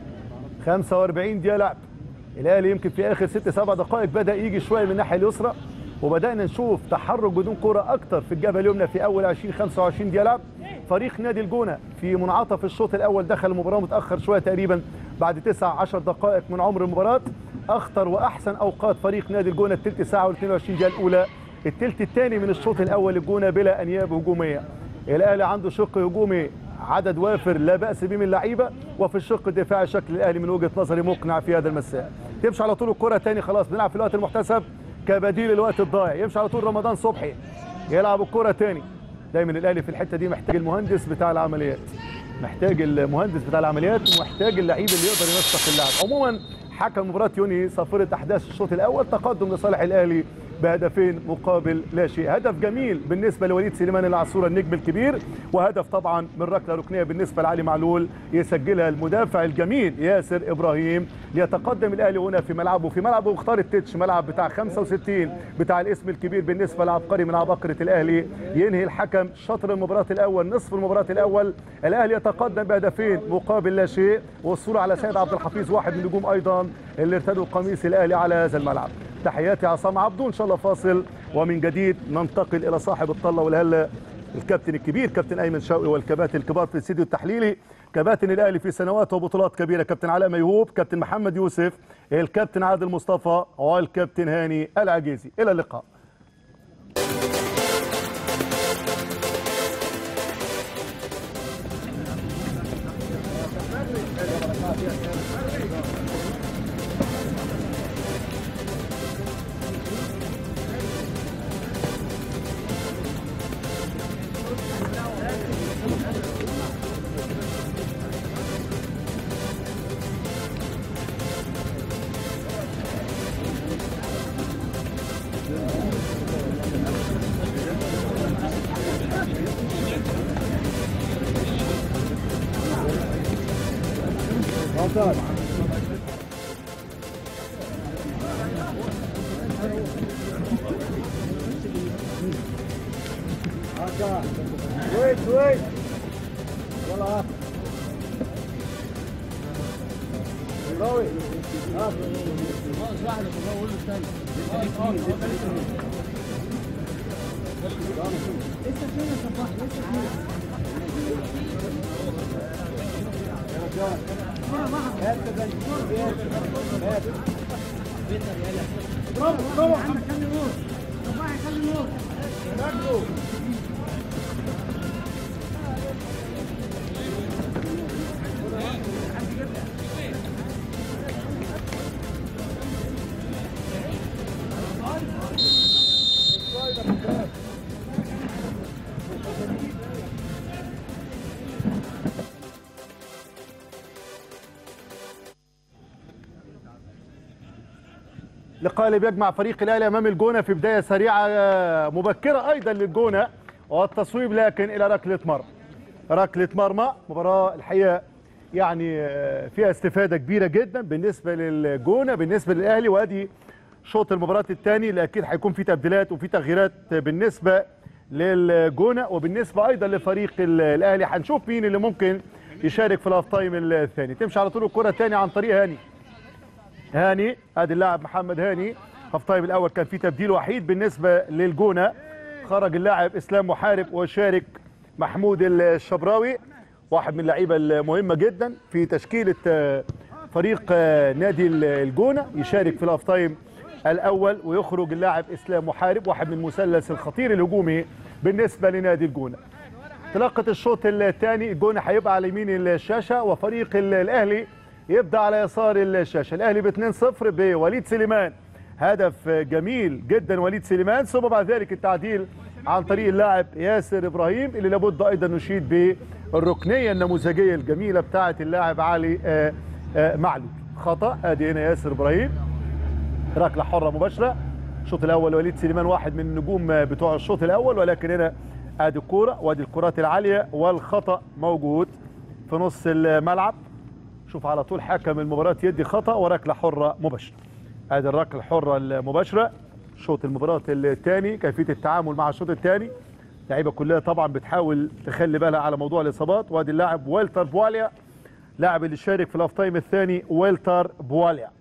45 دقيقه لعب الاهلي يمكن في اخر ست سبع دقائق بدا يجي شويه من الناحيه اليسرى وبدانا نشوف تحرك بدون كره اكتر في الجبهه اليمنى في اول 20 25 دقيقه لعب فريق نادي الجونه في منعطف الشوط الاول دخل المباراه متاخر شويه تقريبا بعد 9 10 دقائق من عمر المباراه اخطر واحسن اوقات فريق نادي الجونه الثلث ساعه وال22 دقيقه الاولى الثلث الثاني من الشوط الاول الجونه بلا انياب هجوميه الاهلي عنده شق هجومي عدد وافر لا باس به من اللعيبه وفي الشق الدفاعي شكل الاهلي من وجهه نظري مقنع في هذا المساء تمشي على طول الكره تاني خلاص بنلعب في الوقت المحتسب كبديل الوقت الضايع يمشي على طول رمضان صبحي يلعب الكره تاني دايما الاهلي في الحته دي محتاج المهندس بتاع العمليات محتاج المهندس بتاع العمليات ومحتاج اللعيب اللي يقدر ينسق اللعب عموما حكم مباراه يوني صافره احداث الشوط الاول تقدم لصالح الاهلي بهدفين مقابل لا شيء هدف جميل بالنسبه لوليد سليمان العصوره النجم الكبير وهدف طبعا من ركله ركنيه بالنسبه لعلي معلول يسجلها المدافع الجميل ياسر ابراهيم ليتقدم الاهلي هنا في ملعبه في ملعبه مختار التتش ملعب بتاع 65 بتاع الاسم الكبير بالنسبه لعبقري من عباقره الاهلي ينهي الحكم شطر المباراه الاول نصف المباراه الاول الاهلي يتقدم بهدفين مقابل لا شيء والصوره على سيد عبد الحفيظ واحد من النجوم ايضا اللي ارتدوا قميص الاهلي على هذا الملعب تحياتي عصام عبدو ان شاء الله فاصل ومن جديد ننتقل الى صاحب الطله والهله الكابتن الكبير كابتن ايمن شوقي والكباتن الكبار في الاستديو التحليلي كباتن الاهلي في سنوات وبطولات كبيره كابتن علاء ميهوب كابتن محمد يوسف الكابتن عادل مصطفى والكابتن هاني العجيزي الى اللقاء Wait, wait. يلا راوي برافو برافو عندك خلي نور صباحي خلي نور ركزوا لقاء اللي بيجمع فريق الاهلي امام الجونه في بدايه سريعه آه، مبكره ايضا للجونه والتصويب لكن الى ركله مرمى ركله مرمى مباراه الحقيقه يعني آه، فيها استفاده كبيره جدا بالنسبه للجونه بالنسبه للاهلي وادي شوط المباراه الثاني اللي اكيد هيكون في تبديلات وفي تغييرات بالنسبه للجونه وبالنسبه ايضا لفريق ال- الاهلي هنشوف مين اللي ممكن يشارك في الهاف تايم الثاني تمشي على طول الكره الثانيه عن طريق هاني هاني ادي اللاعب محمد هاني هاف تايم الاول كان في تبديل وحيد بالنسبه للجونه خرج اللاعب اسلام محارب وشارك محمود الشبراوي واحد من اللعيبه المهمه جدا في تشكيله آه، فريق آه، نادي الجونه يشارك في الهاف تايم الاول ويخرج اللاعب اسلام محارب واحد من المثلث الخطير الهجومي بالنسبه لنادي الجونه انطلاقه الشوط الثاني الجونه هيبقى على يمين الشاشه وفريق ال- الاهلي يبدا على يسار الشاشه الاهلي ب 2-0 بوليد سليمان هدف جميل جدا وليد سليمان ثم بعد ذلك التعديل عن طريق اللاعب ياسر ابراهيم اللي لابد ايضا نشيد بالركنيه النموذجيه الجميله بتاعه اللاعب علي آه، آه، معلول خطا ادي هنا ياسر ابراهيم ركله حره مباشره الشوط الاول وليد سليمان واحد من النجوم بتوع الشوط الاول ولكن هنا ادي الكوره وادي الكرات العاليه والخطا موجود في نص الملعب شوف على طول حكم المباراه يدي خطا وركله حره مباشره ادي الركله الحره المباشره شوط المباراه الثاني كيفيه التعامل مع الشوط الثاني اللعيبه كلها طبعا بتحاول تخلي بالها على موضوع الاصابات وادي اللاعب والتر بواليا لاعب اللي شارك في الاف تايم الثاني والتر بواليا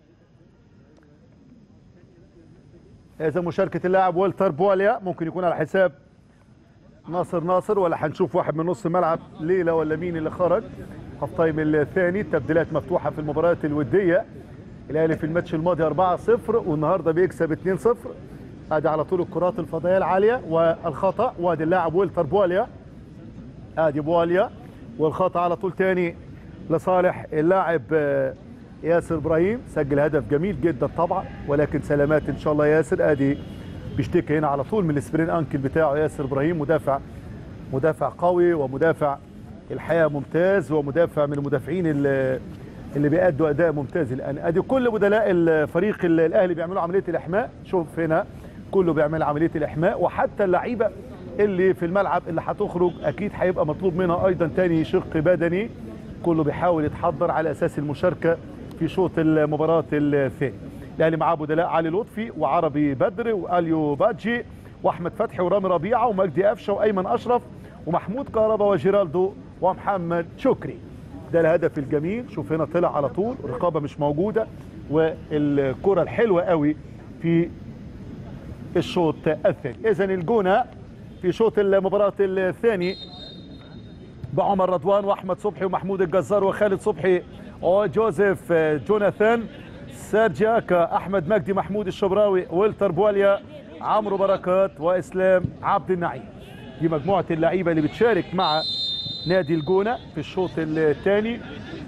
اذا مشاركه اللاعب والتر بواليا ممكن يكون على حساب ناصر ناصر ولا هنشوف واحد من نص الملعب ليلى ولا مين اللي خرج هاف تايم الثاني التبديلات مفتوحه في المباريات الوديه الاهلي في الماتش الماضي 4-0 والنهارده بيكسب 2-0 ادي على طول الكرات الفضائيه العاليه والخطا وادي اللاعب والتر بواليا ادي بواليا والخطا على طول تاني لصالح اللاعب آه، ياسر ابراهيم سجل هدف جميل جدا طبعا ولكن سلامات ان شاء الله ياسر ادي بيشتكي هنا على طول من السبرين انكل بتاعه ياسر ابراهيم مدافع مدافع قوي ومدافع الحقيقه ممتاز ومدافع من المدافعين اللي اللي بيأدوا اداء ممتاز الان ادي كل بدلاء الفريق ال- الاهلي بيعملوا عمليه الاحماء شوف هنا كله بيعمل عمليه الاحماء وحتى اللعيبه اللي في الملعب اللي هتخرج اكيد هيبقى مطلوب منها ايضا تاني شق بدني كله بيحاول يتحضر على اساس المشاركه في شوط المباراه الثاني الاهلي معاه بدلاء علي لطفي وعربي بدر واليو باجي واحمد فتحي ورامي ربيعه ومجدي قفشه وايمن اشرف ومحمود كهربا وجيرالدو ومحمد شكري ده الهدف الجميل شوف هنا طلع على طول الرقابه مش موجوده والكره الحلوه قوي في الشوط الثاني اذا الجونه في شوط المباراه الثاني بعمر رضوان واحمد صبحي ومحمود الجزار وخالد صبحي وجوزيف جوناثان سيرجياكا احمد مجدي محمود الشبراوي ويلتر بواليا عمرو بركات واسلام عبد النعيم دي مجموعه اللعيبه اللي بتشارك مع نادي الجونه في الشوط الثاني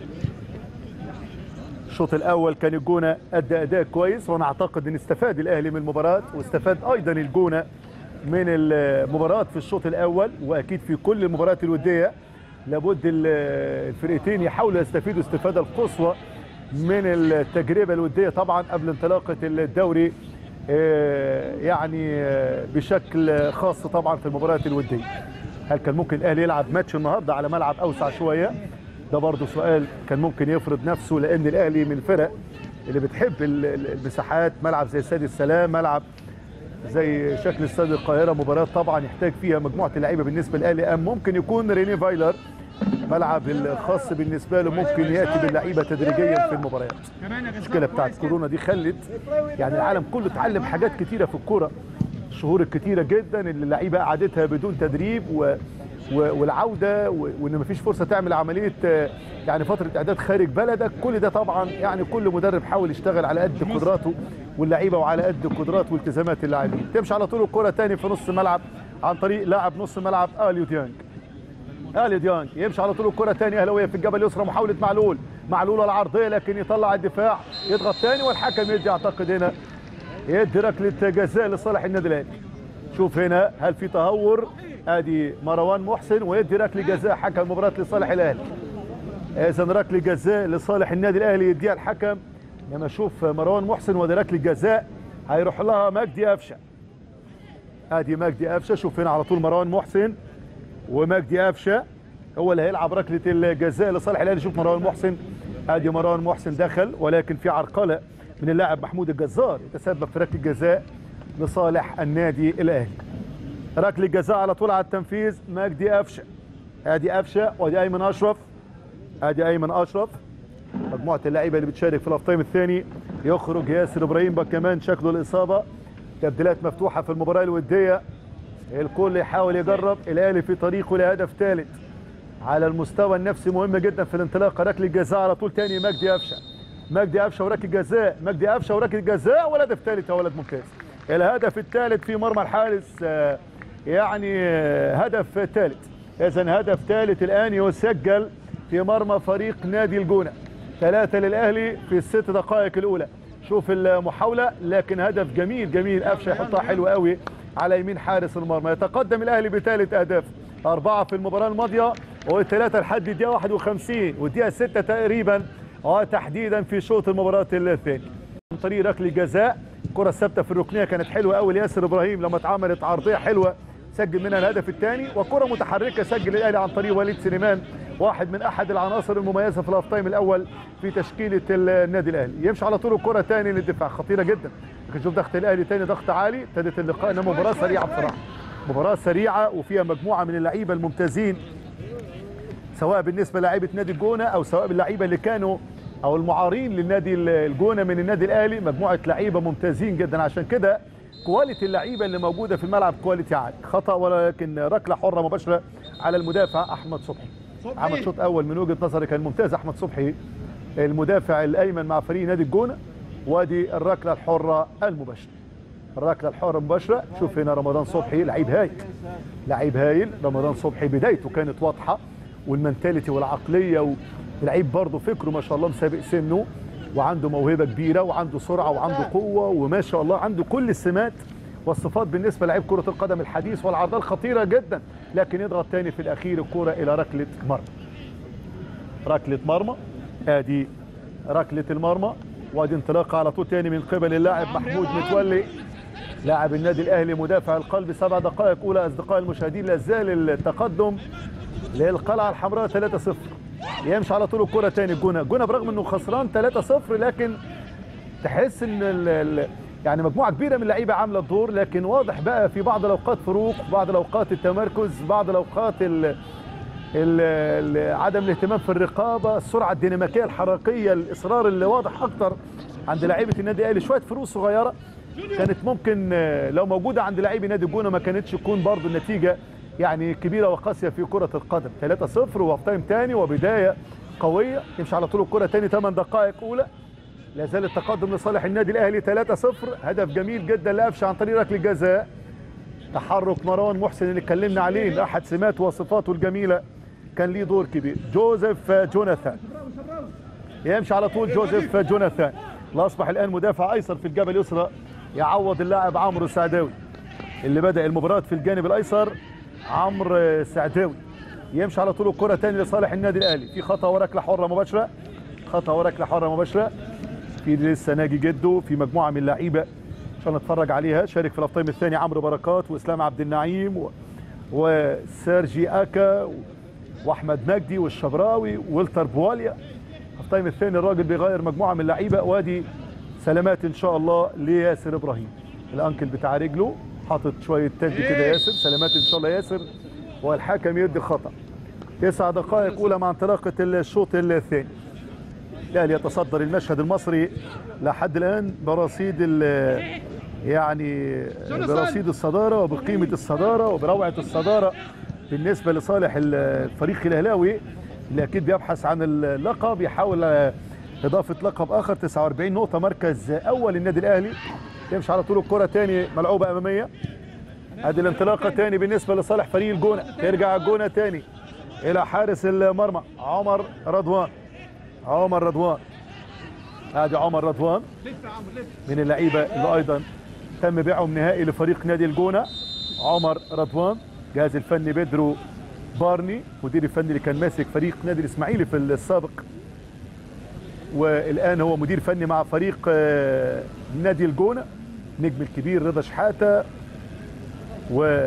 الشوط الاول كان الجونه ادى اداء كويس وانا اعتقد ان استفاد الاهلي من المباراه واستفاد ايضا الجونه من المباراه في الشوط الاول واكيد في كل المباريات الوديه لابد ال- الفرقتين يحاولوا يستفيدوا استفاده القصوى من التجربه الوديه طبعا قبل انطلاقه الدوري آه، يعني آه، بشكل خاص طبعا في المباريات الوديه هل كان ممكن الاهلي يلعب ماتش النهارده على ملعب اوسع شويه ده برضه سؤال كان ممكن يفرض نفسه لان الاهلي من الفرق اللي بتحب ال- ال- المساحات ملعب زي استاد السلام ملعب زي شكل استاد القاهره مباراه طبعا يحتاج فيها مجموعه اللعيبه بالنسبه للاهلي ام ممكن يكون ريني فايلر ملعب الخاص بالنسبه له ممكن ياتي باللعيبه تدريجيا في المباريات المشكله بتاعت كورونا دي خلت يعني العالم كله اتعلم حاجات كتيره في الكوره الشهور الكتيره جدا اللي اللعيبه قعدتها بدون تدريب و و- والعوده و- وان مفيش فرصه تعمل عمليه آه، يعني فتره اعداد خارج بلدك كل ده طبعا يعني كل مدرب حاول يشتغل على قد قدراته واللعيبه وعلى قد قدرات والتزامات اللاعبين تمشي على طول الكره تاني في نص الملعب عن طريق لاعب نص ملعب اليو ديانج اليو ديانج يمشي على طول الكره تاني اهلاويه في الجبل اليسرى محاوله معلول معلول العرضيه لكن يطلع الدفاع يضغط تاني والحكم يدي اعتقد هنا يدي ركله جزاء لصالح النادي الاهلي شوف هنا هل في تهور ادي مروان محسن ويدي ركله جزاء حكم المباراه لصالح الاهلي اذا ركله جزاء لصالح النادي الاهلي يديها الحكم لما اشوف مروان محسن ودي ركله جزاء هيروح لها مجدي قفشه ادي مجدي قفشه شوف هنا على طول مروان محسن ومجدي قفشه هو اللي هيلعب ركله الجزاء لصالح الاهلي شوف مروان محسن ادي مروان محسن دخل ولكن في عرقله من اللاعب محمود الجزار يتسبب في ركله جزاء لصالح النادي الاهلي ركله جزاء على طول على التنفيذ مجدي قفشه ادي قفشه وادي ايمن اشرف ادي ايمن اشرف مجموعه اللعيبه اللي بتشارك في الافطايم الثاني يخرج ياسر ابراهيم بقى كمان شكله الاصابه تبديلات مفتوحه في المباراه الوديه الكل يحاول يجرب الاهلي في طريقه لهدف ثالث على المستوى النفسي مهم جدا في الانطلاقه ركله جزاء على طول تاني مجدي قفشه مجدي قفشه وركله جزاء مجدي قفشه وركله جزاء والهدف الثالث يا ولد ممتاز الهدف الثالث في مرمى الحارس آه، يعني آه، هدف ثالث اذا هدف ثالث الان يسجل في مرمى فريق نادي الجونه ثلاثة للأهلي في الست دقائق الأولى شوف المحاولة لكن هدف جميل جميل قفشه يحطها حلو قوي على يمين حارس المرمى يتقدم الأهلي بثالث أهداف أربعة في المباراة الماضية والثلاثة لحد الدقيقة 51 والدقيقة 6 تقريبا وتحديدا في شوط المباراة الثاني عن طريق ركله جزاء الكرة الثابتة في الركنية كانت حلوة قوي لياسر إبراهيم لما اتعملت عرضية حلوة سجل منها الهدف الثاني وكرة متحركة سجل الأهلي عن طريق وليد سليمان واحد من أحد العناصر المميزة في الأوف تايم الأول في تشكيلة النادي الأهلي يمشي على طول الكرة ثاني للدفاع خطيرة جدا لكن شوف ضغط الأهلي ثاني ضغط عالي ابتدت اللقاء إنها مباراة سريعة بصراحة مباراة سريعة وفيها مجموعة من اللعيبة الممتازين سواء بالنسبه للاعيبه نادي الجونه او سواء باللعيبه اللي كانوا او المعارين للنادي الجونه من النادي الاهلي مجموعه لعيبه ممتازين جدا عشان كده كواليتي اللعيبه اللي موجوده في الملعب كواليتي عالي خطا ولكن ركله حره مباشره على المدافع احمد صبحي عمل شوط اول من وجهه نظري كان ممتاز احمد صبحي المدافع الايمن مع فريق نادي الجونه وادي الركله الحره المباشره الركله الحره المباشره شوف هنا رمضان صبحي لعيب هايل لعيب هايل رمضان صبحي بدايته كانت واضحه والمنتاليتي والعقليه ولعيب برضه فكره ما شاء الله مسابق سنه وعنده موهبه كبيره وعنده سرعه وعنده قوه وما شاء الله عنده كل السمات والصفات بالنسبه لعيب كره القدم الحديث والعرضات خطيره جدا لكن يضغط تاني في الاخير الكره الى ركله مرمى ركله مرمى ادي ركله المرمى وادي انطلاقه على طول تاني من قبل اللاعب محمود متولي لاعب النادي الاهلي مدافع القلب سبع دقائق اولى اصدقائي المشاهدين لا زال التقدم للقلعه الحمراء 3-0 يمشي على طول الكره تاني الجونه الجونه برغم انه خسران 3-0 لكن تحس ان ال ال يعني مجموعه كبيره من اللعيبه عامله الدور لكن واضح بقى في بعض الاوقات فروق بعض الاوقات التمركز بعض الاوقات ال ال ال عدم الاهتمام في الرقابه السرعه الديناميكيه الحركيه الاصرار اللي واضح اكتر عند لعيبه النادي الاهلي شويه فروق صغيره كانت ممكن آه، لو موجوده عند لاعبي نادي الجونه ما كانتش تكون برضو النتيجه يعني كبيره وقاسيه في كره القدم 3-0 وهاف تايم تاني وبدايه قويه يمشي على طول الكره تاني 8 دقائق اولى لا زال التقدم لصالح النادي الاهلي 3-0 هدف جميل جدا لقفشه عن طريق ركله جزاء تحرك مروان محسن اللي اتكلمنا عليه احد سمات وصفاته الجميله كان ليه دور كبير جوزيف جوناثان يمشي على طول جوزيف جوناثان اللي اصبح الان مدافع ايسر في الجبهه اليسرى يعوض اللاعب عمرو السعداوي اللي بدا المباراه في الجانب الايسر عمرو السعداوي يمشي على طول الكره تاني لصالح النادي الاهلي في خطا وركله حره مباشره خطا وركله حره مباشره في لسه ناجي جده في مجموعه من اللعيبه عشان نتفرج عليها شارك في الافطايم الثاني عمرو بركات واسلام عبد النعيم و... وسيرجي اكا و... واحمد مجدي والشبراوي والتر بواليا الافطايم الثاني الراجل بيغير مجموعه من اللعيبه وادي سلامات ان شاء الله لياسر ابراهيم الانكل بتاع رجله حاطط شويه تلج كده ياسر سلامات ان شاء الله ياسر والحكم يدي خطا تسع دقائق اولى مع انطلاقه الشوط الثاني الاهلي يتصدر المشهد المصري لحد الان برصيد ال- يعني برصيد الصداره وبقيمه الصداره وبروعه الصداره بالنسبه لصالح الفريق الاهلاوي اللي اكيد بيبحث عن اللقب يحاول اضافه لقب اخر 49 نقطه مركز اول النادي الاهلي يمشي على طول الكره تاني ملعوبه اماميه ادي الانطلاقه تاني بالنسبه لصالح فريق الجونه ترجع الجونه تاني الى حارس المرمى عمر رضوان عمر رضوان ادي عمر رضوان من اللعيبه اللي ايضا تم بيعهم نهائي لفريق نادي الجونه عمر رضوان جهاز الفني بيدرو بارني مدير الفني اللي كان ماسك فريق نادي الاسماعيلي في السابق والان هو مدير فني مع فريق آه، نادي الجونه نجم الكبير رضا شحاته و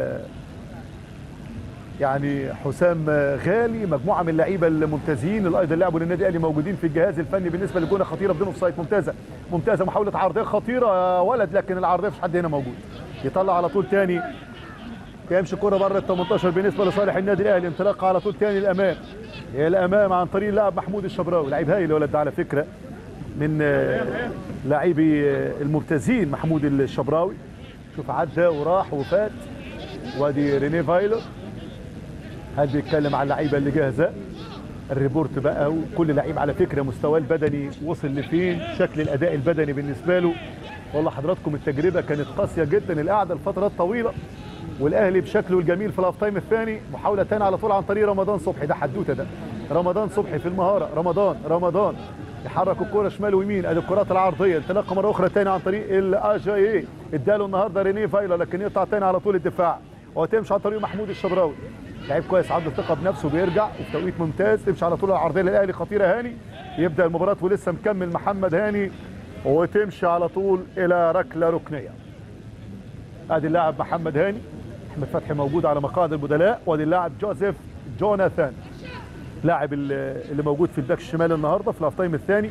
يعني حسام غالي مجموعه من اللعيبه الممتازين اللي ايضا لعبوا للنادي الاهلي موجودين في الجهاز الفني بالنسبه للجونه خطيره بدون اوفسايد ممتازه ممتازه محاوله عرضيه خطيره يا ولد لكن العرضيه مفيش حد هنا موجود يطلع على طول تاني تمشي كرة بره ال 18 بالنسبة لصالح النادي الأهلي انطلاقة على طول تاني الأمام الأمام عن طريق اللاعب محمود الشبراوي لعيب هايل الولد ده على فكرة من آه، لاعبي آه، الممتازين محمود الشبراوي شوف عدى وراح وفات وادي ريني فايلر هل بيتكلم على اللعيبه اللي جاهزه الريبورت بقى وكل لعيب على فكره مستواه البدني وصل لفين شكل الاداء البدني بالنسبه له والله حضراتكم التجربه كانت قاسيه جدا القعده لفترات طويله والاهلي بشكله الجميل في الاف تايم الثاني محاوله ثانيه على طول عن طريق رمضان صبحي ده حدوته ده رمضان صبحي في المهاره رمضان رمضان يحرك الكرة شمال ويمين ادي الكرات العرضيه انطلاقه مره اخرى ثاني عن طريق الاجاي اداله النهارده رينيه فايلر لكن يقطع ثاني على طول الدفاع وتمشي عن طريق محمود الشبراوي لعيب كويس عنده ثقه بنفسه بيرجع وفي توقيت ممتاز تمشي على طول العرضيه للاهلي خطيره هاني يبدا المباراه ولسه مكمل محمد هاني وتمشي على طول الى ركله ركنيه ادي اللاعب محمد هاني احمد فتحي موجود على مقاعد البدلاء وادي اللاعب جوزيف جوناثان لاعب اللي اللي موجود في الباك الشمال النهارده في الاف تايم الثاني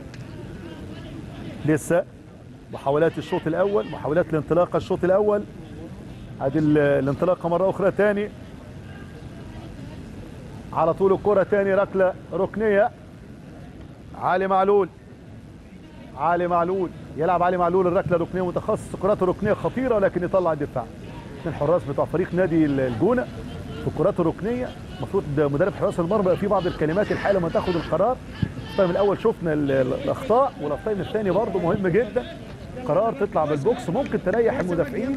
لسه محاولات الشوط الاول محاولات الانطلاقه الشوط الاول ادي ال- الانطلاقه مره اخرى ثاني على طول الكره ثاني ركله ركنيه علي معلول علي معلول يلعب علي معلول الركله الركنيه متخصص كراته ركنيه خطيره لكن يطلع الدفاع اثنين حراس بتوع فريق نادي الجونه في الكرات الركنيه المفروض مدرب حراس المرمى يبقى في بعض الكلمات الحقيقه لما تاخد القرار التايم الاول شفنا ال- ال- الاخطاء والتايم الثاني برضه مهم جدا قرار تطلع بالبوكس ممكن تريح المدافعين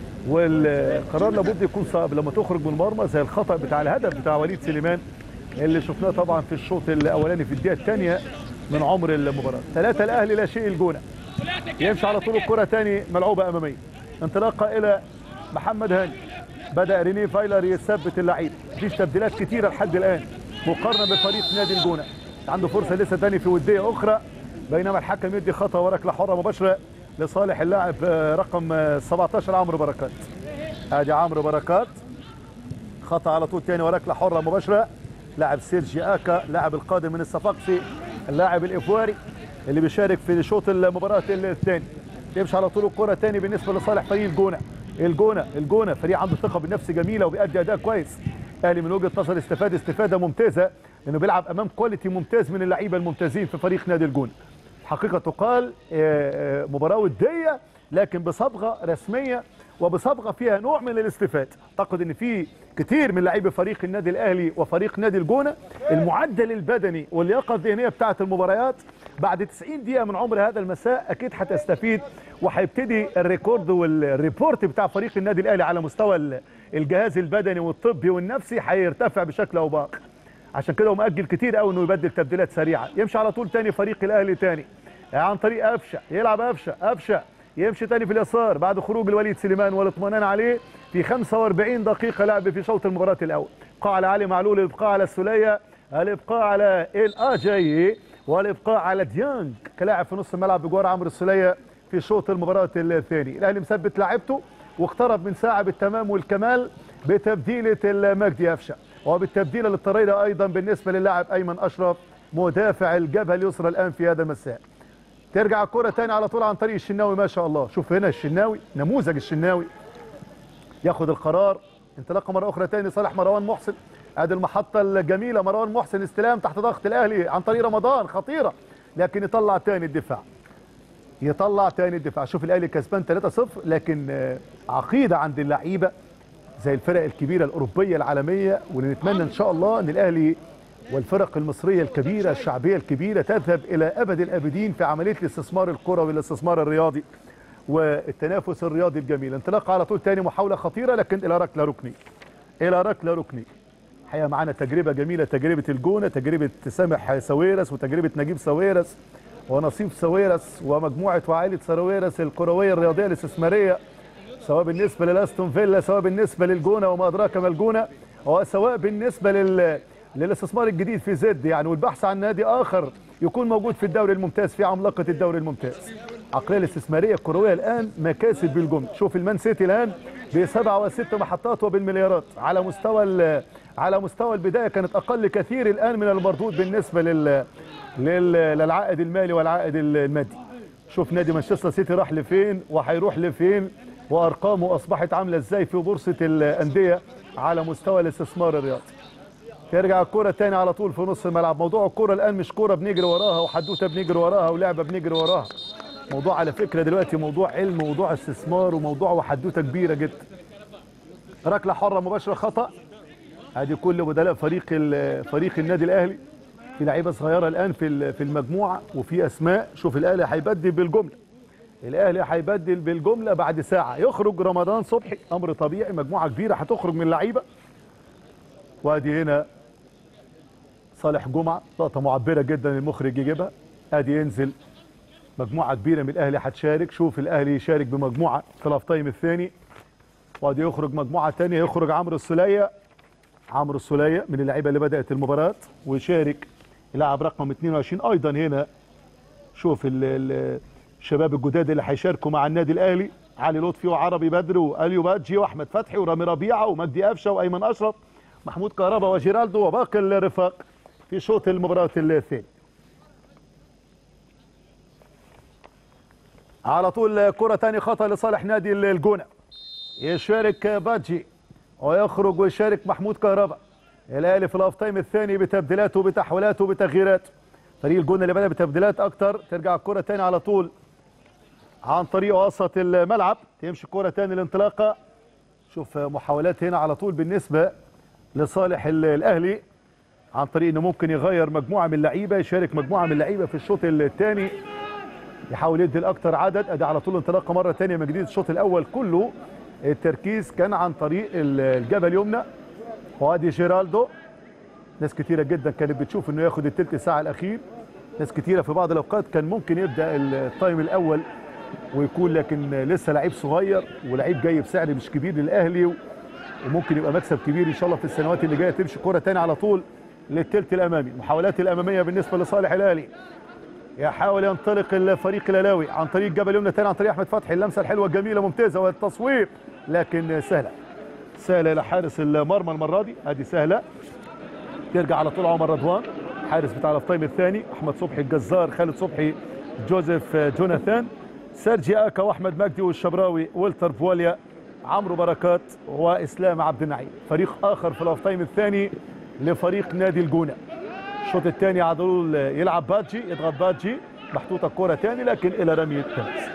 والقرار لابد يكون صعب لما تخرج من المرمى زي الخطا بتاع الهدف بتاع وليد سليمان اللي شفناه طبعا في الشوط الاولاني في الدقيقه الثانيه من عمر المباراه ثلاثه الاهلي لا شيء الجونه يمشي على طول الكره ثاني ملعوبه اماميه انطلاقه الى محمد هاني بدا ريني فايلر يثبت اللعيب مفيش تبديلات كتيره لحد الان مقارنه بفريق نادي الجونه عنده فرصه لسه ثاني في وديه اخرى بينما الحكم يدي خطا وركله حره مباشره لصالح اللاعب آه، رقم آه، 17 عمرو بركات ادي عمرو بركات خطا على طول تاني وركله حره مباشره لاعب سيرجي اكا لاعب القادم من الصفاقسي اللاعب الافواري اللي بيشارك في شوط المباراه الثاني يمشي على طول الكره تاني بالنسبه لصالح فريق الجونه الجونه الجونه فريق عنده ثقه بالنفس جميله وبيأدي اداء كويس الاهلي من وجهه نظر استفاد استفاده ممتازه لانه بيلعب امام كواليتي ممتاز من اللعيبه الممتازين في فريق نادي الجونه حقيقه تقال آه، آه، مباراه وديه لكن بصبغه رسميه وبصبغه فيها نوع من الاستفاده اعتقد ان في كتير من لعيبه فريق النادي الاهلي وفريق نادي الجونه المعدل البدني واللياقه الذهنيه بتاعه المباريات بعد 90 دقيقه من عمر هذا المساء اكيد هتستفيد وهيبتدي الريكورد والريبورت بتاع فريق النادي الاهلي على مستوى ال- الجهاز البدني والطبي والنفسي هيرتفع بشكل او باخر عشان كده هو مأجل كتير قوي انه يبدل تبديلات سريعه يمشي على طول تاني فريق الاهلي تاني عن طريق قفشه يلعب قفشه قفشه يمشي تاني في اليسار بعد خروج الوليد سليمان والاطمئنان عليه في 45 دقيقه لعب في شوط المباراه الاول ابقاء على علي معلول الابقاء على السوليه الابقاء على الاجاي والابقاء على ديانج كلاعب في نص الملعب بجوار عمرو السوليه في شوط المباراه الثاني الاهلي مثبت لاعبته واقترب من ساعه بالتمام والكمال بتبديله المجدي قفشه وبالتبديل للطريقه ايضا بالنسبه للاعب ايمن اشرف مدافع الجبهه اليسرى الان في هذا المساء ترجع الكره تاني على طول عن طريق الشناوي ما شاء الله شوف هنا الشناوي نموذج الشناوي ياخد القرار انطلاقه مره اخرى تاني صالح مروان محسن ادي المحطه الجميله مروان محسن استلام تحت ضغط الاهلي عن طريق رمضان خطيره لكن يطلع تاني الدفاع يطلع تاني الدفاع شوف الاهلي كسبان 3-0 لكن آه، عقيده عند اللعيبه زي الفرق الكبيره الاوروبيه العالميه ونتمنى ان شاء الله ان الاهلي والفرق المصريه الكبيره الشعبيه الكبيره تذهب الى ابد الابدين في عمليه الاستثمار الكروي والاستثمار الرياضي والتنافس الرياضي الجميل انطلاقه على طول تاني محاوله خطيره لكن الى ركله ركنيه الى ركله ركنيه الحقيقه معانا تجربه جميله تجربه الجونه تجربه سامح ساويرس وتجربه نجيب ساويرس ونصيف ساويرس ومجموعه وعائله ساويرس الكرويه الرياضيه الاستثماريه سواء بالنسبه للاستون فيلا سواء بالنسبه للجونه وما ادراك ما الجونه وسواء بالنسبه لل للاستثمار الجديد في زد يعني والبحث عن نادي اخر يكون موجود في الدوري الممتاز في عملاقه الدوري الممتاز العقليه الاستثماريه الكرويه الان مكاسب بالجمله شوف المان سيتي الان بسبع وست محطات وبالمليارات على مستوى ال- على مستوى البدايه كانت اقل كثير الان من المردود بالنسبه لل لل- للعائد المالي والعائد المادي شوف نادي مانشستر سيتي راح لفين وهيروح لفين وارقامه اصبحت عامله ازاي في بورصه الانديه على مستوى الاستثمار الرياضي ترجع الكرة تاني على طول في نص الملعب موضوع الكرة الآن مش كرة بنجري وراها وحدوتة بنجري وراها ولعبة بنجري وراها موضوع على فكرة دلوقتي موضوع علم وموضوع استثمار وموضوع وحدوتة كبيرة جدا ركلة حرة مباشرة خطأ ادي كل بدلاء فريق ال- فريق النادي الاهلي في لعيبه صغيره الان في ال- في المجموعه وفي اسماء شوف الاهلي هيبدل بالجمله الاهلي هيبدل بالجمله بعد ساعه يخرج رمضان صبحي امر طبيعي مجموعه كبيره هتخرج من اللعيبه وادي هنا صالح جمعه لقطه معبره جدا المخرج يجيبها ادي ينزل مجموعه كبيره من الاهلي هتشارك شوف الاهلي يشارك بمجموعه في الاف تايم الثاني وادي يخرج مجموعه ثانيه يخرج عمرو السوليه عمرو السوليه من اللعيبه اللي بدات المباراه ويشارك لاعب رقم 22 ايضا هنا شوف ال- ال- الشباب الجداد اللي هيشاركوا مع النادي الاهلي علي لطفي وعربي بدر واليو بادجي واحمد فتحي ورامي ربيعه ومجدي قفشه وايمن اشرف محمود كهربا وجيرالدو وباقي الرفاق في شوط المباراه الثاني على طول كرة تاني خطأ لصالح نادي الجونة يشارك بادجي ويخرج ويشارك محمود كهربا الاهلي في الاوف تايم الثاني بتبديلاته بتحويلاته بتغييراته فريق الجونه اللي بدا بتبديلات اكتر ترجع الكره تاني على طول عن طريق وسط الملعب تمشي الكره تاني الانطلاقه شوف محاولات هنا على طول بالنسبه لصالح ال- الاهلي عن طريق انه ممكن يغير مجموعه من اللعيبه يشارك مجموعه من اللعيبه في الشوط الثاني يحاول يدي الاكثر عدد ادي على طول انطلاقه مره ثانيه من جديد الشوط الاول كله التركيز كان عن طريق ال- الجبهه اليمنى وادي جيرالدو ناس كتيره جدا كانت بتشوف انه ياخد الثلث ساعه الاخير ناس كتيره في بعض الاوقات كان ممكن يبدا التايم الاول ويكون لكن لسه لعيب صغير ولعيب جاي بسعر مش كبير للاهلي و- وممكن يبقى مكسب كبير ان شاء الله في السنوات اللي جايه تمشي كره تاني على طول للثلث الامامي المحاولات الاماميه بالنسبه لصالح الاهلي يحاول ينطلق الفريق الاهلاوي عن طريق جبل اليمنى تاني عن طريق احمد فتحي اللمسه الحلوه الجميله ممتازه والتصويب لكن سهله سهله لحارس المرمى المره دي ادي سهله ترجع على طول عمر رضوان حارس بتاع التايم الثاني احمد صبحي الجزار خالد صبحي جوزيف جوناثان سيرجي اكا واحمد مجدي والشبراوي والتر بواليا عمرو بركات واسلام عبد النعيم فريق اخر في الاوف تايم الثاني لفريق نادي الجونه الشوط الثاني على طول يلعب بادجي يضغط بادجي محطوطه الكره ثاني لكن الى رمي التماس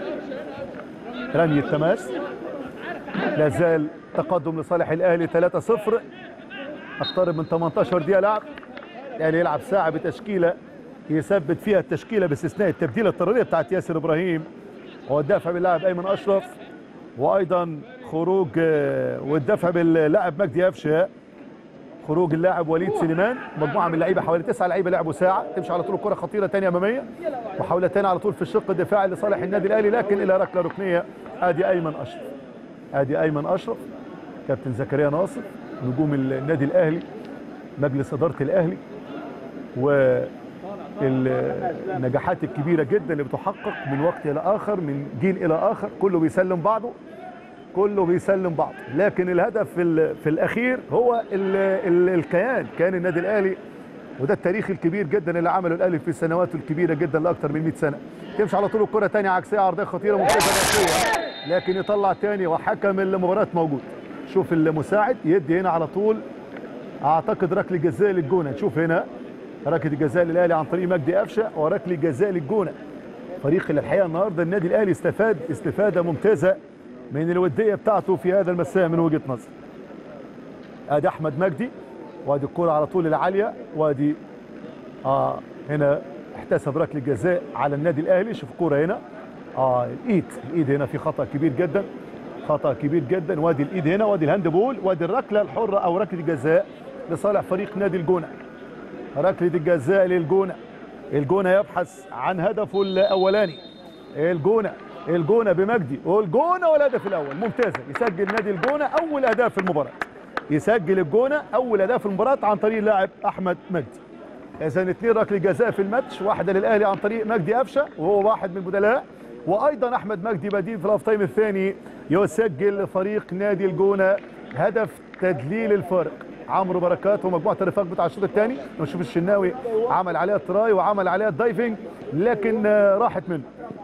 رمي التماس لا زال تقدم لصالح الاهلي 3-0 اقترب من 18 دقيقه لعب الاهلي يلعب ساعه بتشكيله يثبت فيها التشكيله باستثناء التبديله الاضطراريه بتاعت ياسر ابراهيم هو الدافع باللاعب ايمن اشرف وايضا خروج آه، والدفع باللاعب مجدي قفشه خروج اللاعب وليد سليمان مجموعه من اللعيبه حوالي تسعه لعيبه لعبوا ساعه تمشي على طول الكره خطيره ثانيه اماميه محاوله ثانيه على طول في الشق الدفاعي لصالح النادي الاهلي لكن الى ركله ركنيه ادي ايمن اشرف ادي ايمن اشرف كابتن زكريا ناصر نجوم النادي الاهلي مجلس اداره الاهلي والنجاحات الكبيره جدا اللي بتحقق من وقت الى اخر من جيل الى اخر كله بيسلم بعضه كله بيسلم بعض لكن الهدف في, ال- في الاخير هو ال ال الكيان كان النادي الاهلي وده التاريخ الكبير جدا اللي عمله الاهلي في السنوات الكبيره جدا لاكثر من 100 سنه تمشي على طول الكره ثانيه عكسيه عرضيه خطيره ممتازه رأسية. لكن يطلع ثاني وحكم المباراه موجود شوف المساعد يدي هنا على طول اعتقد ركله جزاء للجونه نشوف هنا ركله الجزاء للاهلي عن طريق مجدي قفشه وركله جزاء للجونه فريق اللي الحقيقه النهارده النادي الاهلي استفاد استفاده ممتازه من الوديه بتاعته في هذا المساء من وجهه نظر ادي احمد مجدي وادي الكره على طول العاليه وادي اه هنا احتسب ركله جزاء على النادي الاهلي شوف الكوره هنا اه الايد الايد هنا في خطا كبير جدا خطا كبير جدا وادي الايد هنا وادي الهاند بول وادي الركله الحره او ركله الجزاء لصالح فريق نادي الجونه ركله الجزاء للجونه الجونه يبحث عن هدفه الاولاني الجونه الجونه بمجدي والجونه والهدف الاول ممتازه يسجل نادي الجونه اول اهداف في المباراه يسجل الجونه اول اهداف في المباراه عن طريق اللاعب احمد مجدي اذا اثنين ركله جزاء في الماتش واحده للاهلي عن طريق مجدي قفشه وهو واحد من البدلاء وايضا احمد مجدي بديل في الاوف تايم الثاني يسجل فريق نادي الجونه هدف تدليل الفارق عمرو بركات ومجموعه الرفاق بتاع الشوط الثاني نشوف الشناوي عمل عليها تراي وعمل عليها الدايفنج لكن آه، راحت منه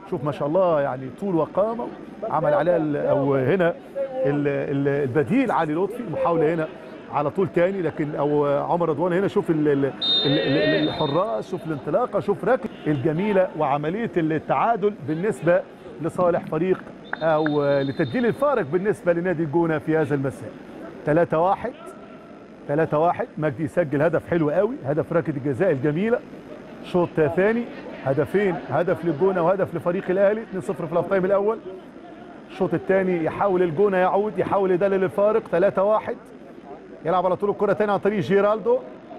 شوف ما شاء الله يعني طول وقامه عمل عليها ال- او هنا ال- ال- البديل علي لطفي محاوله هنا على طول تاني لكن او عمر رضوان هنا شوف ال- ال- ال- ال- الحراس شوف الانطلاقه شوف ركله الجميله وعمليه التعادل بالنسبه لصالح فريق او لتسجيل الفارق بالنسبه لنادي الجونه في هذا المساء 3 1 3 1 مجدي يسجل هدف حلو قوي هدف ركله الجزاء الجميله شوط ثاني هدفين هدف للجونه وهدف لفريق الاهلي 2-0 في الاوف تايم الاول الشوط الثاني يحاول الجونه يعود يحاول يدلل الفارق 3-1 يلعب على طول الكره ثاني عن طريق جيرالدو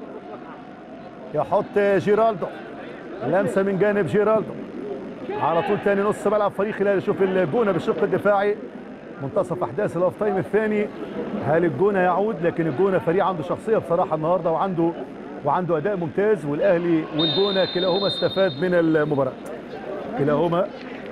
يحط جيرالدو لمسه من جانب جيرالدو على طول ثاني نص ملعب فريق الاهلي شوف الجونه بالشق الدفاعي منتصف احداث الاوف تايم الثاني هل الجونه يعود لكن الجونه فريق عنده شخصيه بصراحه النهارده وعنده وعنده اداء ممتاز والاهلي والجونه كلاهما استفاد من المباراه كلاهما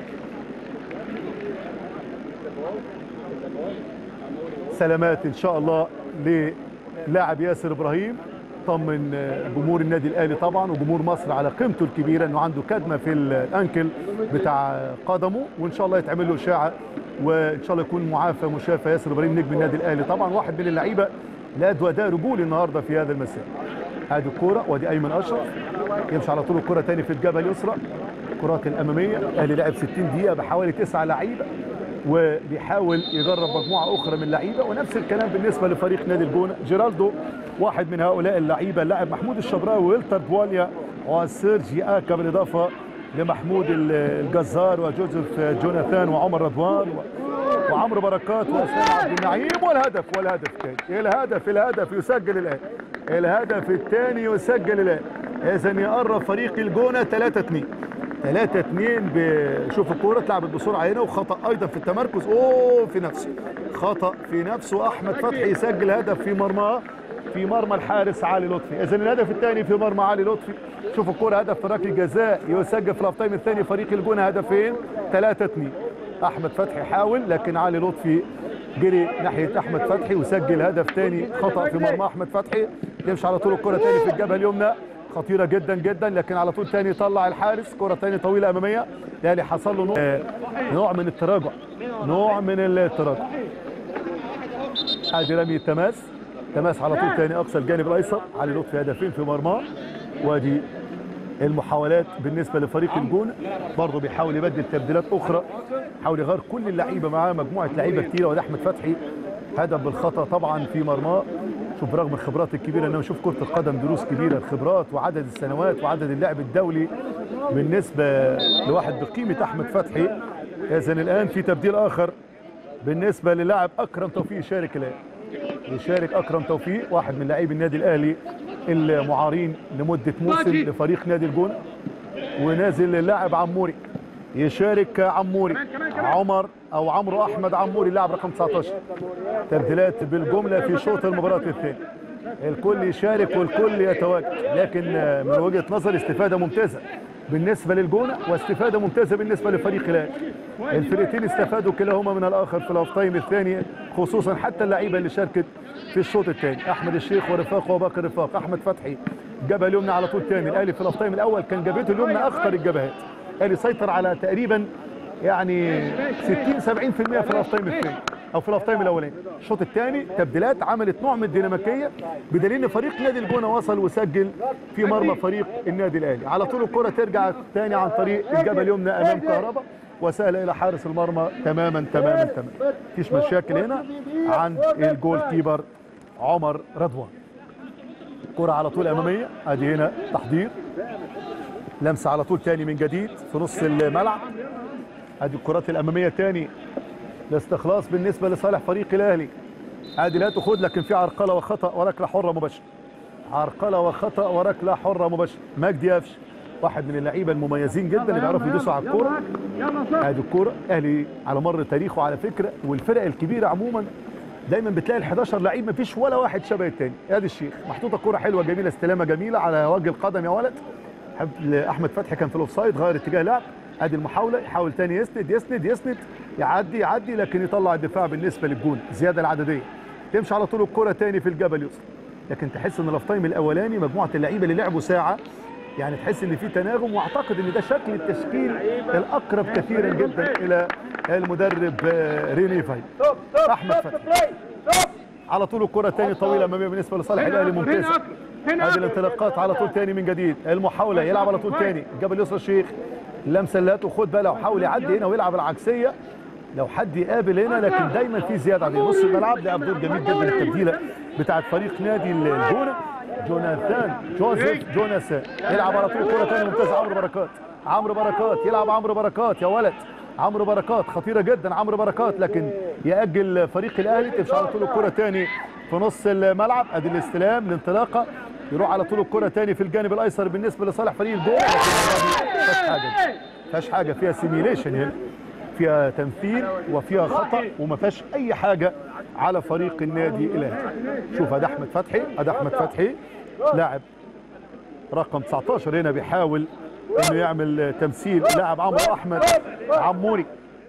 سلامات ان شاء الله للاعب ياسر ابراهيم طمن جمهور النادي الاهلي طبعا وجمهور مصر على قيمته الكبيره انه عنده كدمه في الانكل بتاع قدمه وان شاء الله يتعمل له اشاعه وان شاء الله يكون معافى مشافى ياسر ابراهيم نجم النادي الاهلي طبعا واحد من اللعيبه لا ادوى اداء رجولي النهارده في هذا المساء ادي الكوره وادي ايمن اشرف يمشي على طول الكره تاني في الجبهه اليسرى الكرات الاماميه الاهلي لعب 60 دقيقه بحوالي تسعه لعيبه وبيحاول يجرب مجموعه اخرى من اللعيبه ونفس الكلام بالنسبه لفريق نادي الجونه جيرالدو واحد من هؤلاء اللعيبه اللاعب محمود الشبراوي ويلتر بواليا وسيرجي اكا بالاضافه لمحمود الجزار وجوزيف جوناثان وعمر رضوان و... وعمرو بركات واسلام عبد النعيم والهدف والهدف الثاني الهدف الهدف يسجل الان الهدف الثاني يسجل الان اذا يقرب فريق الجونه 3 2 3 2 بشوف الكوره اتلعبت بسرعه هنا وخطا ايضا في التمركز اوه في نفسه خطا في نفسه احمد فتحي يسجل هدف في مرماه في مرمى الحارس علي لطفي اذا الهدف الثاني في مرمى علي لطفي شوف الكوره هدف في ركله جزاء يسجل في الاوف تايم الثاني فريق الجونه هدفين 3 2 احمد فتحي حاول لكن علي لطفي جري ناحيه احمد فتحي وسجل هدف ثاني خطا في مرمى احمد فتحي يمشي على طول الكره ثاني في الجبهه اليمنى خطيره جدا جدا لكن على طول ثاني طلع الحارس كره ثاني طويله اماميه الاهلي حصل له نوع, نوع من التراجع نوع من التراجع ادي رمي التماس تماس على طول ثاني اقصى الجانب الايسر علي لطفي هدفين في مرماه وادي المحاولات بالنسبه لفريق الجونه برضه بيحاول يبدل تبديلات اخرى حاول يغير كل اللعيبه معاه مجموعه لعيبه كتيره وده احمد فتحي هدف بالخطا طبعا في مرماه شوف رغم الخبرات الكبيره انه شوف كره القدم دروس كبيره الخبرات وعدد السنوات وعدد اللعب الدولي بالنسبه لواحد بقيمه احمد فتحي اذا الان في تبديل اخر بالنسبه للاعب اكرم توفيق يشارك الان يشارك اكرم توفيق واحد من لاعبي النادي الاهلي المعارين لمده موسم لفريق نادي الجونه ونازل اللاعب عموري يشارك عموري عمر او عمرو احمد عموري اللاعب رقم 19 تبديلات بالجمله في شوط المباراه الثاني الكل يشارك والكل يتواجد لكن من وجهه نظر استفاده ممتازه بالنسبه للجونه واستفاده ممتازه بالنسبه لفريق الاهلي الفرقتين استفادوا كلاهما من الاخر في الاوف تايم الثاني خصوصا حتى اللعيبه اللي شاركت في الشوط الثاني احمد الشيخ ورفاق وباقي الرفاق احمد فتحي الجبهه اليمنى على طول ثاني الاهلي في الاوف تايم الاول كان جبهته اليمنى اخطر الجبهات الاهلي سيطر على تقريبا يعني 60 70% في الاوف تايم الثاني او في الاوف تايم الاولاني الشوط الثاني تبديلات عملت نوع من الديناميكيه بدليل ان فريق نادي الجونه وصل وسجل في مرمى فريق النادي الاهلي على طول الكره ترجع ثاني عن طريق الجبهه اليمنى امام كهرباء وسهله الى حارس المرمى تماما تماما تماما مفيش مشاكل هنا عند الجول كيبر عمر رضوان كرة على طول اماميه ادي هنا تحضير لمسه على طول تاني من جديد في نص الملعب ادي الكرات الاماميه تاني لاستخلاص بالنسبه لصالح فريق الاهلي ادي لا تاخد لكن في عرقله وخطا وركله حره مباشره عرقله وخطا وركله حره مباشره مجدي قفش واحد من اللعيبه المميزين جدا اللي بيعرفوا يدوسوا على الكوره ادي الكوره اهلي على مر تاريخه على فكره والفرق الكبيره عموما دايما بتلاقي ال 11 لعيب مفيش ولا واحد شبه الثاني ادي الشيخ محطوطه كوره حلوه جميله استلامه جميله على وجه القدم يا ولد احمد فتحي كان في الاوفسايد غير اتجاه لعب ادي المحاوله يحاول تاني يسند يسند يسند يعدي يعدي لكن يطلع الدفاع بالنسبه للجون الزياده العدديه تمشي على طول الكره تاني في الجبل اليسرى لكن تحس ان الاوف تايم الاولاني مجموعه اللعيبه اللي لعبوا ساعه يعني تحس ان في تناغم واعتقد ان ده شكل التشكيل الاقرب كثيرا جدا الى المدرب آه، ريني فاي احمد فتحي على طول الكره تاني طويله اماميه بالنسبه لصالح الاهلي ممتازه هذه الانطلاقات على طول تاني من جديد المحاوله يلعب على طول تاني جاب اليسرى الشيخ اللمسه اللي وخد بقى لو حاول يعدي هنا ويلعب العكسيه لو حد يقابل هنا لكن دايما في زياده عليه نص الملعب لعب دور جميل جدا التبديله بتاعت فريق نادي الجونه جوناثان جوزيف جوناثان يلعب على طول كره ثانيه ممتازه عمرو بركات عمرو بركات يلعب عمرو بركات يا ولد عمرو بركات خطيره جدا عمرو بركات لكن ياجل فريق الاهلي تمشي على طول الكره ثاني في نص الملعب ادي الاستلام الانطلاقه يروح على طول الكره ثاني في الجانب الايسر بالنسبه لصالح فريق الجونه لكن ما فيهاش حاجه فيهاش حاجه فيها سيميليشن هنا فيها تمثيل وفيها خطا وما فيهاش اي حاجه على فريق النادي الاهلي شوف ادي احمد فتحي ادي احمد فتحي لاعب رقم 19 هنا بيحاول انه يعمل تمثيل لاعب عمرو احمد عموري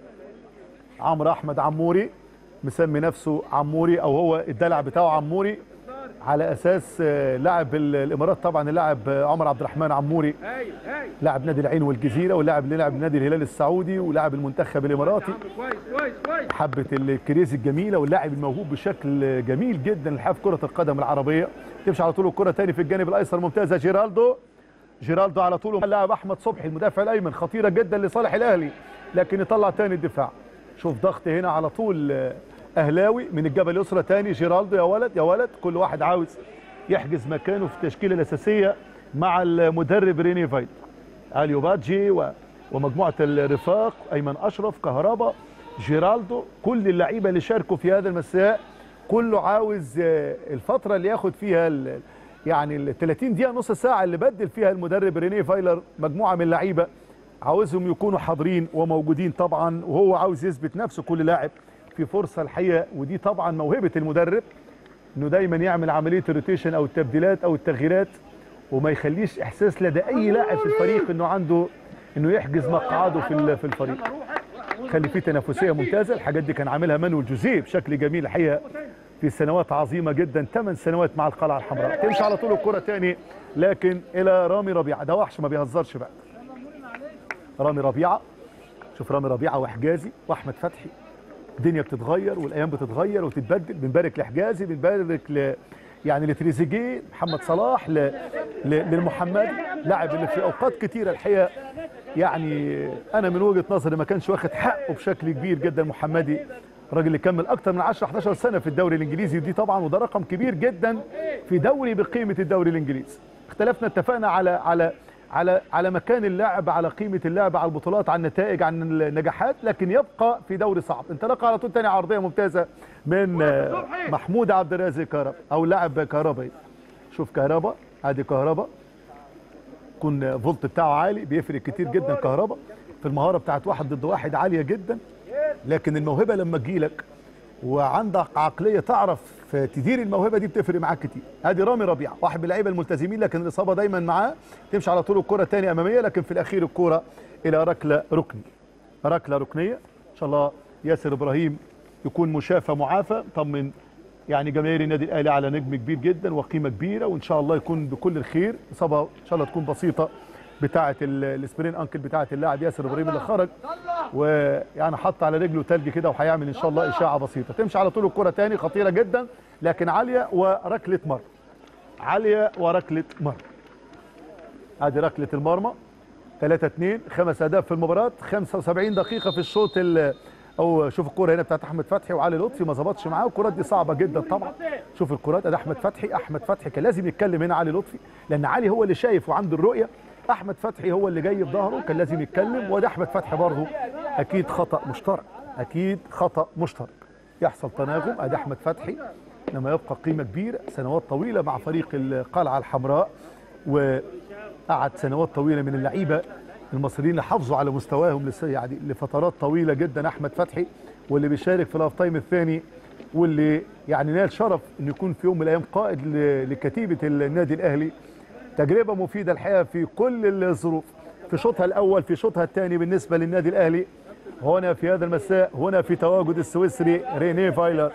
عمرو احمد عموري مسمي نفسه عموري او هو الدلع بتاعه عموري على اساس آه، لاعب ال- الامارات طبعا اللاعب آه، عمر عبد الرحمن عموري لاعب نادي العين والجزيره واللاعب اللي لعب نادي الهلال السعودي ولاعب المنتخب الاماراتي كويس كويس كويس حبه الكريزي الجميله واللاعب الموهوب بشكل جميل جدا لحاف كره القدم العربيه تمشي على طول الكره تاني في الجانب الايسر ممتازه جيرالدو جيرالدو على طول اللاعب احمد صبحي المدافع الايمن خطيره جدا لصالح الاهلي لكن يطلع تاني الدفاع شوف ضغط هنا على طول آه، اهلاوي من الجبل اليسرى تاني جيرالدو يا ولد يا ولد كل واحد عاوز يحجز مكانه في التشكيله الاساسيه مع المدرب ريني فايد اليو بادجي و... ومجموعه الرفاق ايمن اشرف كهربا جيرالدو كل اللعيبه اللي شاركوا في هذا المساء كله عاوز آه، الفتره اللي ياخد فيها ال... يعني ال 30 دقيقه نص ساعه اللي بدل فيها المدرب ريني فايلر مجموعه من اللعيبه عاوزهم يكونوا حاضرين وموجودين طبعا وهو عاوز يثبت نفسه كل لاعب في فرصه الحقيقه ودي طبعا موهبه المدرب انه دايما يعمل عمليه الروتيشن او التبديلات او التغييرات وما يخليش احساس لدى اي لاعب في الفريق انه عنده انه يحجز مقعده في ال- في الفريق خلي فيه تنافسيه ممتازه الحاجات دي كان عاملها مانويل جوزيه بشكل جميل الحقيقه في سنوات عظيمه جدا ثمان سنوات مع القلعه الحمراء تمشي على طول الكره تاني لكن الى رامي ربيعه ده وحش ما بيهزرش بقى رامي ربيعه شوف رامي ربيعه وحجازي واحمد فتحي الدنيا بتتغير والايام بتتغير وتتبدل بنبارك لحجازي بنبارك ل يعني لتريزيجيه محمد صلاح ل... ل... للمحمدي لاعب اللي في اوقات كتيره الحقيقه يعني انا من وجهه نظري ما كانش واخد حقه بشكل كبير جدا محمدي الراجل اللي كمل اكتر من 10 11 سنه في الدوري الانجليزي ودي طبعا وده رقم كبير جدا في دوري بقيمه الدوري الانجليزي اختلفنا اتفقنا على على على على مكان اللاعب على قيمه اللاعب على البطولات على النتائج عن النجاحات لكن يبقى في دوري صعب انطلاقه على طول تاني عرضيه ممتازه من آه، محمود عبد الرازق كهربا او اللاعب كهربا شوف كهربا ادي كهربا يكون فولت بتاعه عالي بيفرق كتير جدا كهربا في المهاره بتاعت واحد ضد واحد عاليه جدا لكن الموهبه لما تجيلك وعندك عقليه تعرف تدير الموهبه دي بتفرق معاك كتير ادي رامي ربيعه واحد من اللعيبه الملتزمين لكن الاصابه دايما معاه تمشي على طول الكره تاني اماميه لكن في الاخير الكره الى ركله ركني ركله ركنيه ان شاء الله ياسر ابراهيم يكون مشافى معافى طمن يعني جماهير النادي الاهلي على نجم كبير جدا وقيمه كبيره وان شاء الله يكون بكل الخير اصابه ان شاء الله تكون بسيطه بتاعه ال- السبرين انكل بتاعه اللاعب ياسر ابراهيم اللي خرج ويعني حط على رجله تلج كده وهيعمل ان شاء الله اشاعه بسيطه تمشي على طول الكره تاني خطيره جدا لكن عاليه وركله مرمى عاليه وركله مرمى ادي ركله المرمى 3 2 خمس اهداف في المباراه 75 دقيقه في الشوط ال- او شوف الكوره هنا بتاعت احمد فتحي وعلي لطفي ما ظبطش معاه الكرات دي صعبه جدا طبعا شوف الكرات ادي احمد فتحي احمد فتحي كان لازم يتكلم هنا علي لطفي لان علي هو اللي شايف وعنده الرؤيه احمد فتحي هو اللي جاي في ظهره كان لازم يتكلم وده احمد فتحي برضه اكيد خطا مشترك اكيد خطا مشترك يحصل تناغم ادي احمد فتحي لما يبقى قيمه كبيره سنوات طويله مع فريق القلعه الحمراء وقعد سنوات طويله من اللعيبه المصريين اللي حافظوا على مستواهم لس- يعني لفترات طويله جدا احمد فتحي واللي بيشارك في الاوف تايم الثاني واللي يعني نال شرف انه يكون في يوم من الايام قائد ل- لكتيبه النادي الاهلي تجربه مفيده الحقيقه في كل الظروف في شوطها الاول في شوطها الثاني بالنسبه للنادي الاهلي هنا في هذا المساء هنا في تواجد السويسري ريني فايلر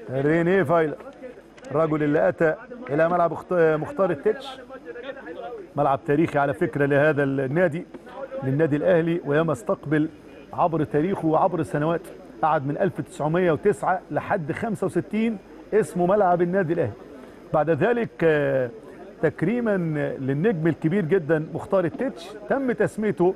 ريني فايلر الرجل اللي اتى الى ملعب اخت- مختار التتش ملعب تاريخي على فكره لهذا النادي للنادي الاهلي وياما استقبل عبر تاريخه وعبر السنوات قعد من 1909 لحد 65 اسمه ملعب النادي الاهلي بعد ذلك آه، تكريما للنجم الكبير جدا مختار التتش تم تسميته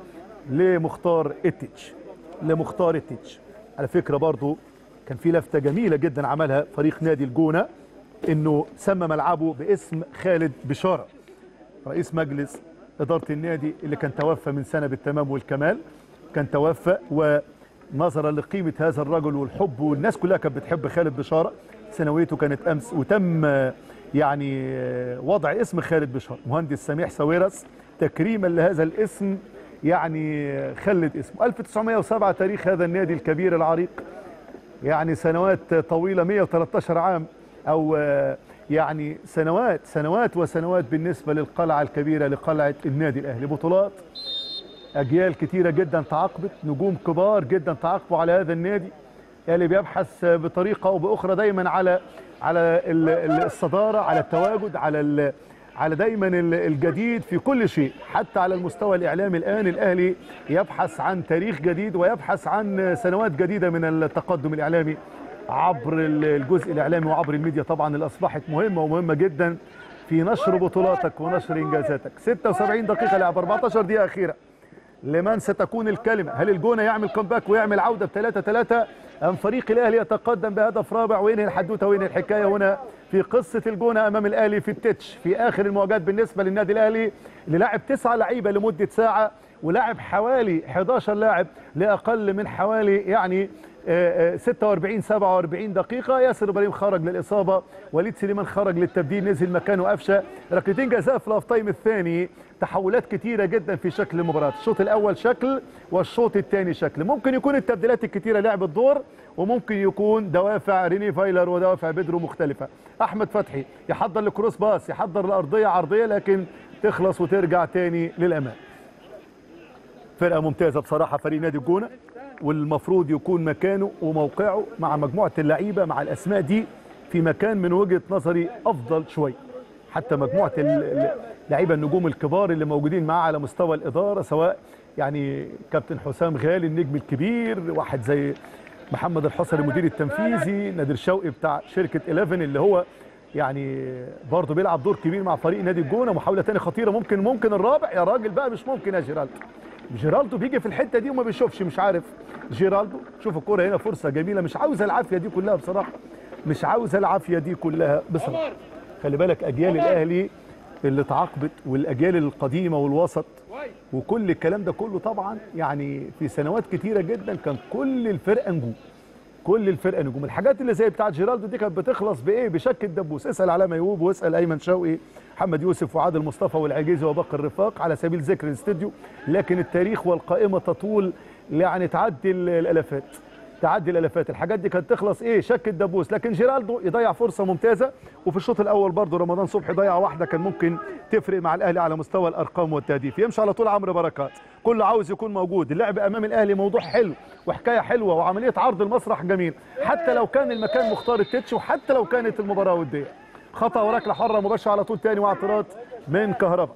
لمختار التتش لمختار التتش على فكره برضو كان في لفته جميله جدا عملها فريق نادي الجونه انه سمى ملعبه باسم خالد بشاره رئيس مجلس اداره النادي اللي كان توفى من سنه بالتمام والكمال كان توفى ونظرا لقيمه هذا الرجل والحب والناس كلها كانت بتحب خالد بشاره سنويته كانت امس وتم آه، يعني آه، وضع اسم خالد بشاره مهندس سميح ساويرس تكريما لهذا الاسم يعني آه، خلد اسمه 1907 تاريخ هذا النادي الكبير العريق يعني سنوات طويله 113 عام او آه، يعني سنوات سنوات وسنوات بالنسبه للقلعه الكبيره لقلعه النادي الاهلي بطولات اجيال كتيره جدا تعاقبت نجوم كبار جدا تعاقبوا على هذا النادي اللي بيبحث بطريقه او باخرى دايما على على ال- ال- الصداره على التواجد على ال- على دايما ال- الجديد في كل شيء حتى على المستوى الاعلامي الان الاهلي يبحث عن تاريخ جديد ويبحث عن سنوات جديده من التقدم الاعلامي عبر ال- الجزء الاعلامي وعبر الميديا طبعا اللي اصبحت مهمه ومهمه جدا في نشر بطولاتك ونشر انجازاتك 76 دقيقه لعب 14 دقيقه اخيره لمن ستكون الكلمة هل الجونة يعمل كومباك ويعمل عودة بثلاثة ثلاثة أم فريق الأهلي يتقدم بهدف رابع وينهي الحدوتة وينهي الحكاية هنا في قصة الجونة أمام الأهلي في التتش في آخر المواجهات بالنسبة للنادي الأهلي اللي لعب تسعة لعيبة لمدة ساعة ولعب حوالي 11 لاعب لأقل من حوالي يعني آه، آه، 46 47 دقيقة ياسر إبراهيم خرج للإصابة وليد سليمان خرج للتبديل نزل مكانه قفشة ركلتين جزاء في الهاف تايم الثاني تحولات كتيرة جدا في شكل المباراة الشوط الأول شكل والشوط الثاني شكل ممكن يكون التبديلات الكتيرة لعبت دور وممكن يكون دوافع ريني فايلر ودوافع بيدرو مختلفة أحمد فتحي يحضر لكروس باس يحضر لأرضية عرضية لكن تخلص وترجع تاني للأمام فرقه ممتازه بصراحه فريق نادي الجونه والمفروض يكون مكانه وموقعه مع مجموعه اللعيبه مع الاسماء دي في مكان من وجهه نظري افضل شويه حتى مجموعه ال- ال- اللعيبه النجوم الكبار اللي موجودين معاه على مستوى الاداره سواء يعني كابتن حسام غالي النجم الكبير واحد زي محمد الحصري المدير التنفيذي نادر شوقي بتاع شركه 11 اللي هو يعني برضه بيلعب دور كبير مع فريق نادي الجونه محاوله تانية خطيره ممكن ممكن الرابع يا راجل بقى مش ممكن يا جيرالدو جيرالدو بيجي في الحته دي وما بيشوفش مش عارف جيرالدو شوف الكوره هنا فرصه جميله مش عاوزه العافيه دي كلها بصراحه مش عاوزه العافيه دي كلها بصراحه خلي بالك اجيال الاهلي اللي تعاقبت والاجيال القديمه والوسط وكل الكلام ده كله طبعا يعني في سنوات كتيره جدا كان كل الفرقه نجوم كل الفرقه نجوم الحاجات اللي زي بتاعه جيرالدو دي كانت بتخلص بايه بشك الدبوس اسال على ميوب واسال ايمن شوقي محمد يوسف وعادل مصطفى والعجيزي وباقي الرفاق على سبيل ذكر الاستديو لكن التاريخ والقائمه تطول يعني تعدي ال- الالافات تعدي الالافات الحاجات دي كانت تخلص ايه شك الدبوس لكن جيرالدو يضيع فرصه ممتازه وفي الشوط الاول برضه رمضان صبحي ضيع واحده كان ممكن تفرق مع الاهلي على مستوى الارقام والتهديف يمشي على طول عمرو بركات كله عاوز يكون موجود اللعب امام الاهلي موضوع حلو وحكايه حلوه وعمليه عرض المسرح جميل حتى لو كان المكان مختار التتش وحتى لو كانت المباراه وديه خطا وركله حره مباشره على طول تاني واعتراض من كهربا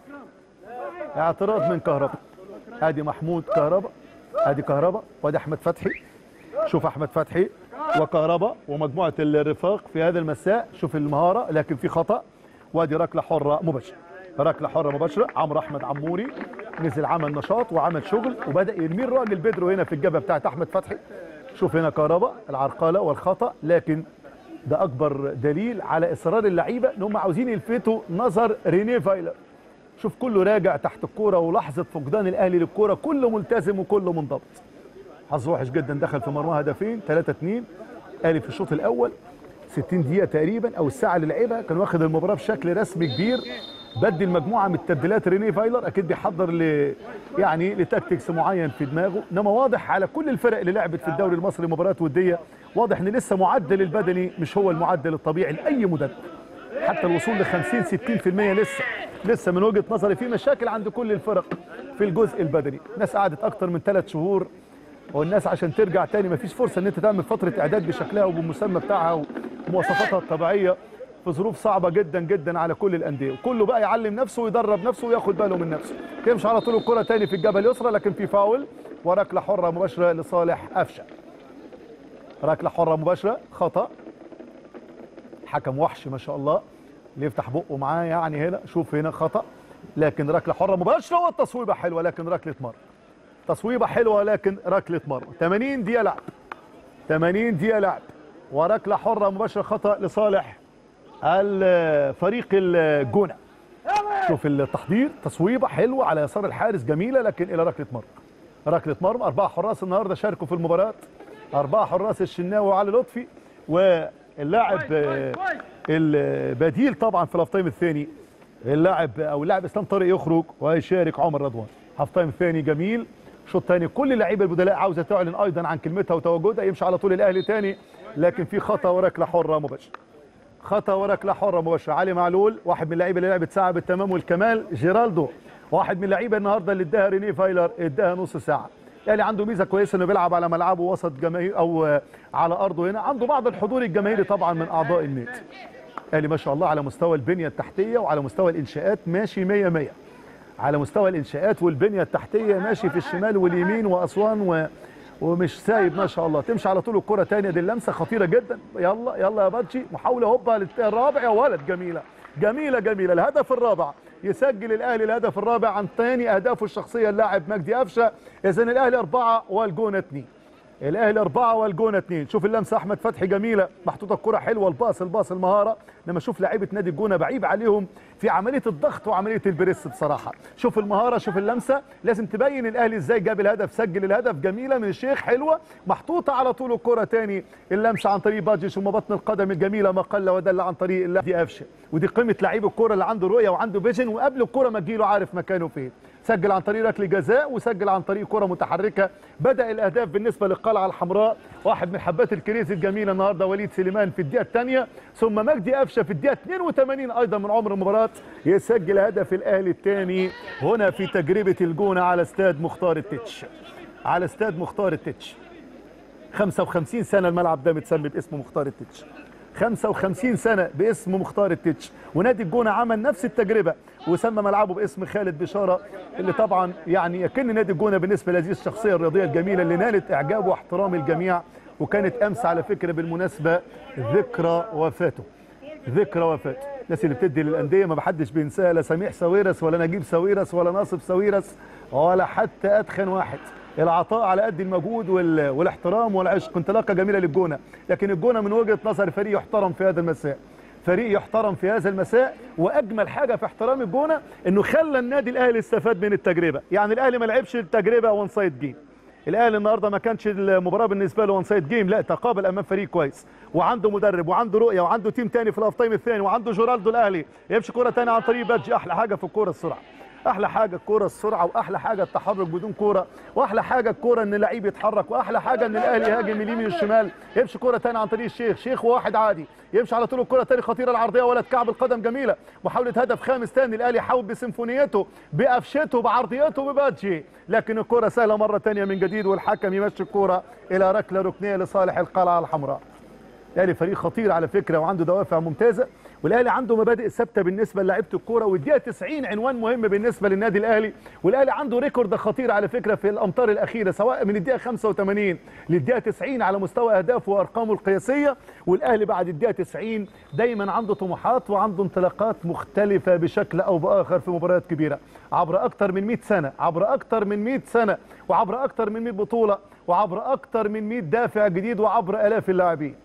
اعتراض من كهربا ادي محمود كهربا ادي كهربا وادي احمد فتحي شوف احمد فتحي وكهربا ومجموعه الرفاق في هذا المساء شوف المهاره لكن في خطا وادي ركله حره مباشره ركله حره مباشره عمرو احمد عموري نزل عمل نشاط وعمل شغل وبدا يرمي الراجل بدرو هنا في الجبهه بتاعت احمد فتحي شوف هنا كهربا العرقله والخطا لكن ده اكبر دليل على اصرار اللعيبه ان هم عاوزين يلفتوا نظر رينيه فايلر شوف كله راجع تحت الكوره ولحظه فقدان الاهلي للكوره كله ملتزم وكله منضبط حظ وحش جدا دخل في مرمى هدفين 3 2 الاهلي في الشوط الاول 60 دقيقه تقريبا او الساعه اللي لعبها كان واخد المباراه بشكل رسمي كبير بدل مجموعه من التبديلات ريني فايلر اكيد بيحضر ل يعني لتكتيكس معين في دماغه انما واضح على كل الفرق اللي لعبت في الدوري المصري مباريات وديه واضح ان لسه معدل البدني مش هو المعدل الطبيعي لاي مدرب حتى الوصول ل 50 60% لسه لسه من وجهه نظري في مشاكل عند كل الفرق في الجزء البدني الناس قعدت اكتر من ثلاث شهور والناس عشان ترجع تاني مفيش فرصه ان انت تعمل فتره اعداد بشكلها وبالمسمى بتاعها ومواصفاتها الطبيعيه في ظروف صعبه جدا جدا على كل الانديه كله بقى يعلم نفسه ويدرب نفسه وياخد باله من نفسه تمشي على طول الكره تاني في الجبهه اليسرى لكن في فاول وركله حره مباشره لصالح قفشه ركله حره مباشره خطا حكم وحش ما شاء الله اللي يفتح بقه معاه يعني هنا شوف هنا خطا لكن ركله حره مباشره والتصويبه حلوه لكن ركله مرمى تصويبه حلوه لكن ركله مرمى 80 دقيقه لعب 80 دقيقه لعب وركله حره مباشره خطا لصالح الفريق الجونه شوف التحضير تصويبه حلوه على يسار الحارس جميله لكن الى ركله مرمى ركله مرمى اربعه حراس النهارده شاركوا في المباراه اربعه حراس الشناوي وعلي لطفي واللاعب آه، البديل طبعا في الهاف تايم الثاني اللاعب او اللاعب اسلام طارق يخرج ويشارك عمر رضوان هاف تايم ثاني جميل شوط ثاني كل اللعيبه البدلاء عاوزه تعلن ايضا عن كلمتها وتواجدها يمشي على طول الاهلي ثاني لكن في خطا وركله حره مباشره خطا وركله حره مباشره علي معلول واحد من اللعيبه اللي لعبت ساعه بالتمام والكمال جيرالدو واحد من اللعيبه النهارده اللي اداها ريني فايلر اداها نص ساعه يعني عنده ميزه كويسه انه بيلعب على ملعبه وسط جماهير او آه، على ارضه هنا عنده بعض الحضور الجماهيري طبعا من اعضاء النادي الاهلي ما شاء الله على مستوى البنيه التحتيه وعلى مستوى الانشاءات ماشي 100 100 على مستوى الانشاءات والبنيه التحتيه ماشي في الشمال واليمين واسوان و... ومش سايب ما شاء الله تمشي على طول الكره تانية دي اللمسه خطيره جدا يلا يلا يا باتشي محاوله هوبا للرابع يا ولد جميله جميله جميله الهدف الرابع يسجل الاهلي الهدف الرابع عن ثاني اهدافه الشخصيه اللاعب مجدي قفشه اذا الاهلي اربعه والجونه اثنين الاهلي اربعه والجونه اثنين شوف اللمسه احمد فتحي جميله محطوطه الكره حلوه الباص الباص المهاره لما اشوف لعيبه نادي الجونه بعيب عليهم في عمليه الضغط وعمليه البريس بصراحه شوف المهاره شوف اللمسه لازم تبين الاهلي ازاي جاب الهدف سجل الهدف جميله من الشيخ حلوه محطوطه على طول الكره تاني اللمسه عن طريق باجي ثم بطن القدم الجميله ما قل ودل عن طريق الله دي قفشه ودي قيمه لعيب الكوره اللي عنده رؤيه وعنده فيجن وقبل الكوره ما تجيله عارف مكانه فين سجل عن طريق ركله جزاء وسجل عن طريق كره متحركه بدا الاهداف بالنسبه للقلعه الحمراء واحد من حبات الكريز الجميله النهارده وليد سليمان في الدقيقه الثانيه ثم مجدي قفشه في الدقيقه 82 ايضا من عمر المباراه يسجل هدف الاهلي الثاني هنا في تجربه الجونه على استاد مختار التتش على استاد مختار التتش 55 سنه الملعب ده متسمي باسم مختار التتش 55 سنه باسم مختار التتش ونادي الجونه عمل نفس التجربه وسمى ملعبه باسم خالد بشاره اللي طبعا يعني يكن نادي الجونه بالنسبه لهذه الشخصيه الرياضيه الجميله اللي نالت اعجاب واحترام الجميع وكانت امس على فكره بالمناسبه ذكرى وفاته ذكرى وفاته الناس اللي بتدي للانديه ما حدش بينساها لا سميح ساويرس ولا نجيب ساويرس ولا ناصف ساويرس ولا حتى اتخن واحد العطاء على قد المجهود وال... والاحترام والعشق انطلاقه جميله للجونه لكن الجونه من وجهه نظر فريق يحترم في هذا المساء فريق يحترم في هذا المساء واجمل حاجه في احترام الجونه انه خلى النادي الاهلي استفاد من التجربه يعني الاهلي ما لعبش التجربه وان سايد جيم الاهلي النهارده ما كانش المباراه بالنسبه له وان سايد جيم لا تقابل امام فريق كويس وعنده مدرب وعنده رؤيه وعنده تيم تاني في الاوف تايم الثاني وعنده جورالدو الاهلي يمشي كره ثانيه عن طريق بادجي احلى حاجه في الكوره السرعه احلى حاجه الكوره السرعه واحلى حاجه التحرك بدون كوره واحلى حاجه الكوره ان اللعيب يتحرك واحلى حاجه ان الاهلي يهاجم اليمين والشمال يمشي كوره ثانيه عن طريق الشيخ شيخ وواحد عادي يمشي على طول الكره ثاني خطيره العرضيه ولد كعب القدم جميله محاوله هدف خامس ثاني الاهلي حاول بسيمفونيته بقفشته بعرضيته ببادجي لكن الكره سهله مره ثانيه من جديد والحكم يمشي الكوره الى ركله ركنيه لصالح القلعه الحمراء الاهلي فريق خطير على فكره وعنده دوافع ممتازه والاهلي عنده مبادئ ثابته بالنسبه للاعيبه الكوره والدقيقه 90 عنوان مهم بالنسبه للنادي الاهلي والاهلي عنده ريكورد خطير على فكره في الامتار الاخيره سواء من الدقيقه 85 للدقيقه 90 على مستوى اهدافه وارقامه القياسيه والاهلي بعد الدقيقه 90 دايما عنده طموحات وعنده انطلاقات مختلفه بشكل او باخر في مباريات كبيره عبر اكثر من 100 سنه عبر اكثر من 100 سنه وعبر اكثر من 100 بطوله وعبر اكثر من 100 دافع جديد وعبر الاف اللاعبين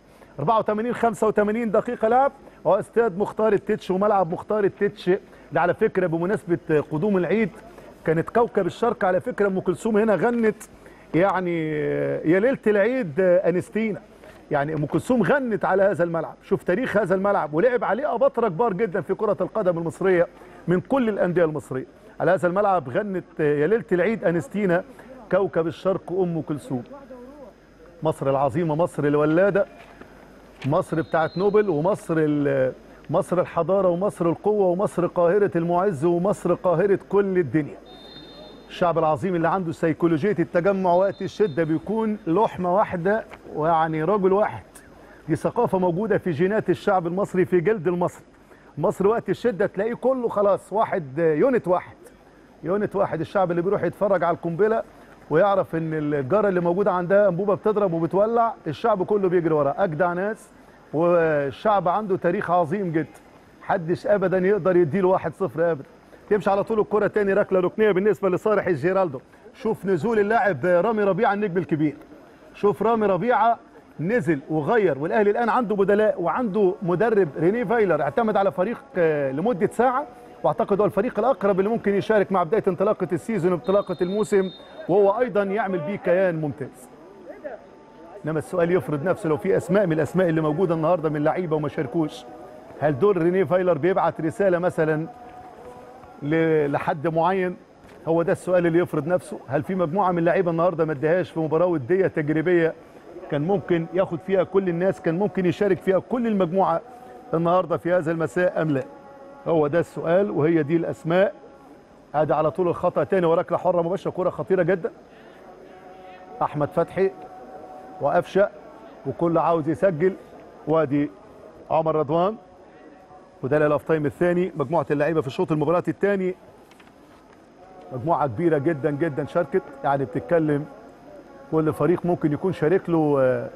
84 85 دقيقة لعب واستاد مختار التتش وملعب مختار التتش ده على فكرة بمناسبة قدوم العيد كانت كوكب الشرق على فكرة ام كلثوم هنا غنت يعني يا ليلة العيد انستينا يعني ام كلثوم غنت على هذا الملعب شوف تاريخ هذا الملعب ولعب عليه اباطره كبار جدا في كرة القدم المصرية من كل الأندية المصرية على هذا الملعب غنت يا ليلة العيد انستينا كوكب الشرق ام كلثوم مصر العظيمة مصر الولادة مصر بتاعت نوبل ومصر مصر الحضارة ومصر القوة ومصر قاهرة المعز ومصر قاهرة كل الدنيا الشعب العظيم اللي عنده سيكولوجية التجمع وقت الشدة بيكون لحمة واحدة ويعني رجل واحد دي ثقافه موجوده في جينات الشعب المصري في جلد المصري مصر وقت الشده تلاقيه كله خلاص واحد يونت واحد يونت واحد الشعب اللي بيروح يتفرج على القنبله ويعرف ان الجاره اللي موجوده عندها انبوبه بتضرب وبتولع الشعب كله بيجري وراه اجدع ناس والشعب عنده تاريخ عظيم جدا محدش ابدا يقدر يديله واحد صفر ابدا تمشي على طول الكره تاني ركله ركنيه بالنسبه لصالح الجيرالدو شوف نزول اللاعب رامي ربيعه النجم الكبير شوف رامي ربيعه نزل وغير والاهلي الان عنده بدلاء وعنده مدرب ريني فايلر اعتمد على فريق آه، لمده ساعه واعتقد هو الفريق الاقرب اللي ممكن يشارك مع بدايه انطلاقه السيزون وانطلاقه الموسم وهو ايضا يعمل بيه كيان ممتاز انما السؤال يفرض نفسه لو في اسماء من الاسماء اللي موجوده النهارده من لعيبه وما شاركوش هل دول ريني فايلر بيبعت رساله مثلا ل- لحد معين هو ده السؤال اللي يفرض نفسه هل في مجموعه من اللعيبه النهارده ما اداهاش في مباراه وديه تجريبيه كان ممكن ياخد فيها كل الناس كان ممكن يشارك فيها كل المجموعه النهارده في هذا المساء ام لا هو ده السؤال وهي دي الاسماء ادي على طول الخطا تاني وركله حره مباشره كره خطيره جدا احمد فتحي وقفشه وكل عاوز يسجل وادي عمر رضوان وده الاوف تايم الثاني مجموعه اللعيبه في الشوط المباراه الثاني مجموعه كبيره جدا جدا شاركت يعني بتتكلم كل فريق ممكن يكون شارك له آه،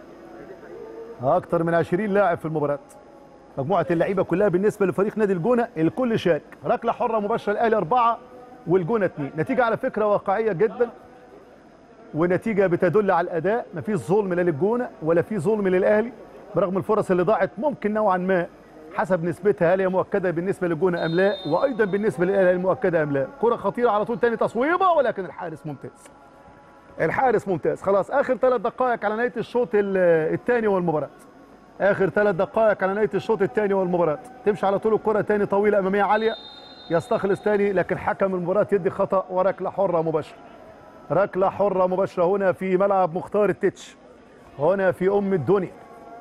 اكتر من 20 لاعب في المباراه مجموعه اللعيبه كلها بالنسبه لفريق نادي الجونه الكل شارك ركله حره مباشره الاهلي اربعه والجونه اثنين نتيجه على فكره واقعيه جدا ونتيجه بتدل على الاداء مفيش ظلم لا للجونه ولا في ظلم للاهلي برغم الفرص اللي ضاعت ممكن نوعا ما حسب نسبتها هل هي مؤكده بالنسبه للجونه ام لا وايضا بالنسبه للاهلي هل مؤكده ام لا كره خطيره على طول تاني تصويبه ولكن الحارس ممتاز الحارس ممتاز خلاص اخر ثلاث دقائق على نهايه الشوط الثاني والمباراه اخر ثلاث دقائق على نهايه الشوط الثاني والمباراه تمشي على طول الكره تاني طويله اماميه عاليه يستخلص تاني لكن حكم المباراه يدي خطا وركله حره مباشره ركله حره مباشره هنا في ملعب مختار التتش هنا في ام الدنيا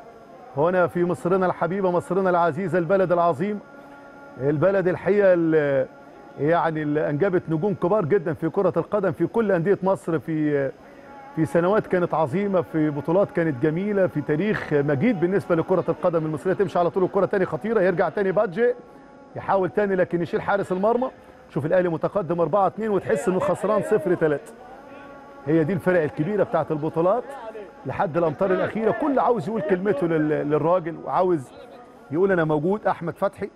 هنا في مصرنا الحبيبه مصرنا العزيزه البلد العظيم البلد الحقيقه اللي يعني اللي انجبت نجوم كبار جدا في كره القدم في كل انديه مصر في في سنوات كانت عظيمه في بطولات كانت جميله في تاريخ مجيد بالنسبه لكره القدم المصريه تمشي على طول الكره تاني خطيره يرجع تاني بادجي يحاول تاني لكن يشيل حارس المرمى شوف الاهلي متقدم 4 2 وتحس انه خسران 0 3 هي دي الفرق الكبيره بتاعت البطولات لحد الامتار الاخيره كل عاوز يقول كلمته لل- للراجل وعاوز يقول انا موجود احمد فتحي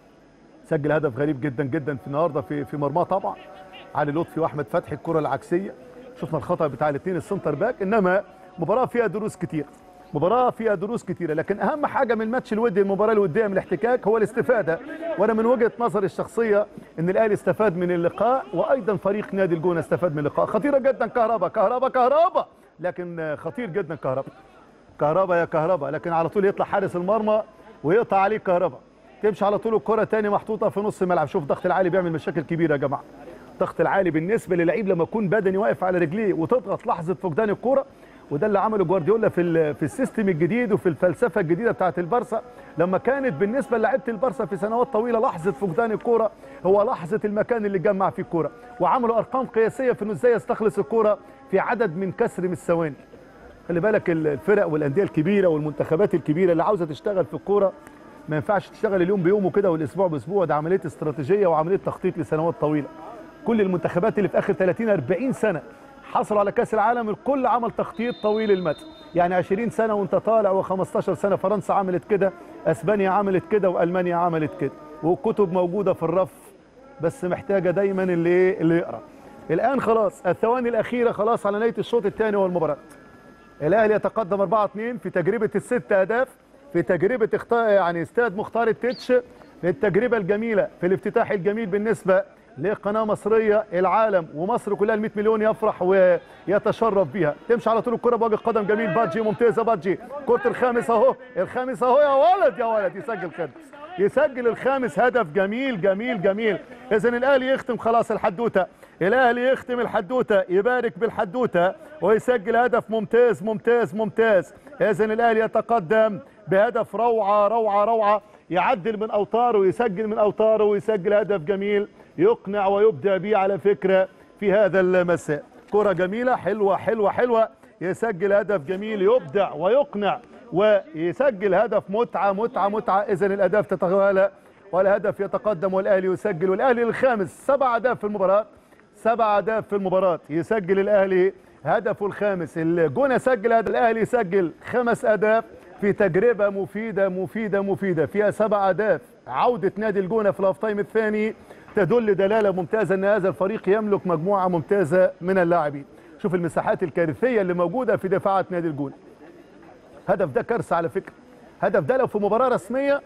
سجل هدف غريب جدا جدا في النهارده في في مرماه طبعا علي لطفي واحمد فتحي الكره العكسيه شفنا الخطا بتاع الاثنين السنتر باك انما مباراه فيها دروس كتير مباراه فيها دروس كتيره لكن اهم حاجه من الماتش الودي المباراه الوديه من الاحتكاك هو الاستفاده وانا من وجهه نظري الشخصيه ان الاهلي استفاد من اللقاء وايضا فريق نادي الجونه استفاد من اللقاء خطيره جدا كهربا كهربا كهربا لكن خطير جدا كهربا كهربا يا كهربا لكن على طول يطلع حارس المرمى ويقطع عليه كهربا تمشي على طول الكره تاني محطوطه في نص الملعب شوف الضغط العالي بيعمل مشاكل كبيره يا جماعه الضغط العالي بالنسبه للعيب لما يكون بدني واقف على رجليه وتضغط لحظه فقدان الكره وده اللي عمله جوارديولا في ال- في السيستم الجديد وفي الفلسفه الجديده بتاعه البارسا لما كانت بالنسبه للاعيبه البارسا في سنوات طويله لحظه فقدان الكره هو لحظه المكان اللي جمع فيه الكره وعملوا ارقام قياسيه في انه ازاي يستخلص الكره في عدد من كسر من الثواني خلي بالك الفرق والانديه الكبيره والمنتخبات الكبيره اللي عاوزه تشتغل في الكوره ما ينفعش تشتغل اليوم بيومه كده والاسبوع باسبوع ده عمليه استراتيجيه وعمليه تخطيط لسنوات طويله كل المنتخبات اللي في اخر 30 40 سنه حصلوا على كاس العالم الكل عمل تخطيط طويل المدى يعني 20 سنه وانت طالع و15 سنه فرنسا عملت كده اسبانيا عملت كده والمانيا عملت كده والكتب موجوده في الرف بس محتاجه دايما اللي ايه اللي يقرا الان خلاص الثواني الاخيره خلاص على نهايه الشوط الثاني والمباراه الاهلي يتقدم 4 2 في تجربه الست اهداف في تجربه اختار يعني استاد مختار التتش في التجربه الجميله في الافتتاح الجميل بالنسبه لقناه مصريه العالم ومصر كلها ال 100 مليون يفرح ويتشرف بيها تمشي على طول الكره بوجه قدم جميل بادجي ممتازه بادجي كره الخامس اهو الخامس اهو يا ولد يا ولد يسجل خامس يسجل الخامس هدف جميل جميل جميل اذا الاهلي يختم خلاص الحدوته الاهلي يختم الحدوته يبارك بالحدوته ويسجل هدف ممتاز ممتاز ممتاز اذا الاهلي يتقدم بهدف روعه روعه روعه يعدل من اوتاره ويسجل من اوتاره ويسجل هدف جميل يقنع ويبدع بيه على فكره في هذا المساء كره جميله حلوه حلوه حلوه يسجل هدف جميل يبدع ويقنع ويسجل هدف متعه متعه متعه اذا الاهداف تتوالى والهدف يتقدم والاهلي يسجل والاهلي الخامس سبع اهداف في المباراه سبع اهداف في المباراه يسجل الاهلي هدفه الخامس الجونه سجل هذا الاهلي يسجل خمس اهداف في تجربه مفيده مفيده مفيده فيها سبع اهداف عوده نادي الجونه في الهاف تايم الثاني تدل دلاله ممتازه ان هذا الفريق يملك مجموعه ممتازه من اللاعبين شوف المساحات الكارثيه اللي موجوده في دفاعات نادي الجونه هدف ده كارثه على فكره هدف ده لو في مباراه رسميه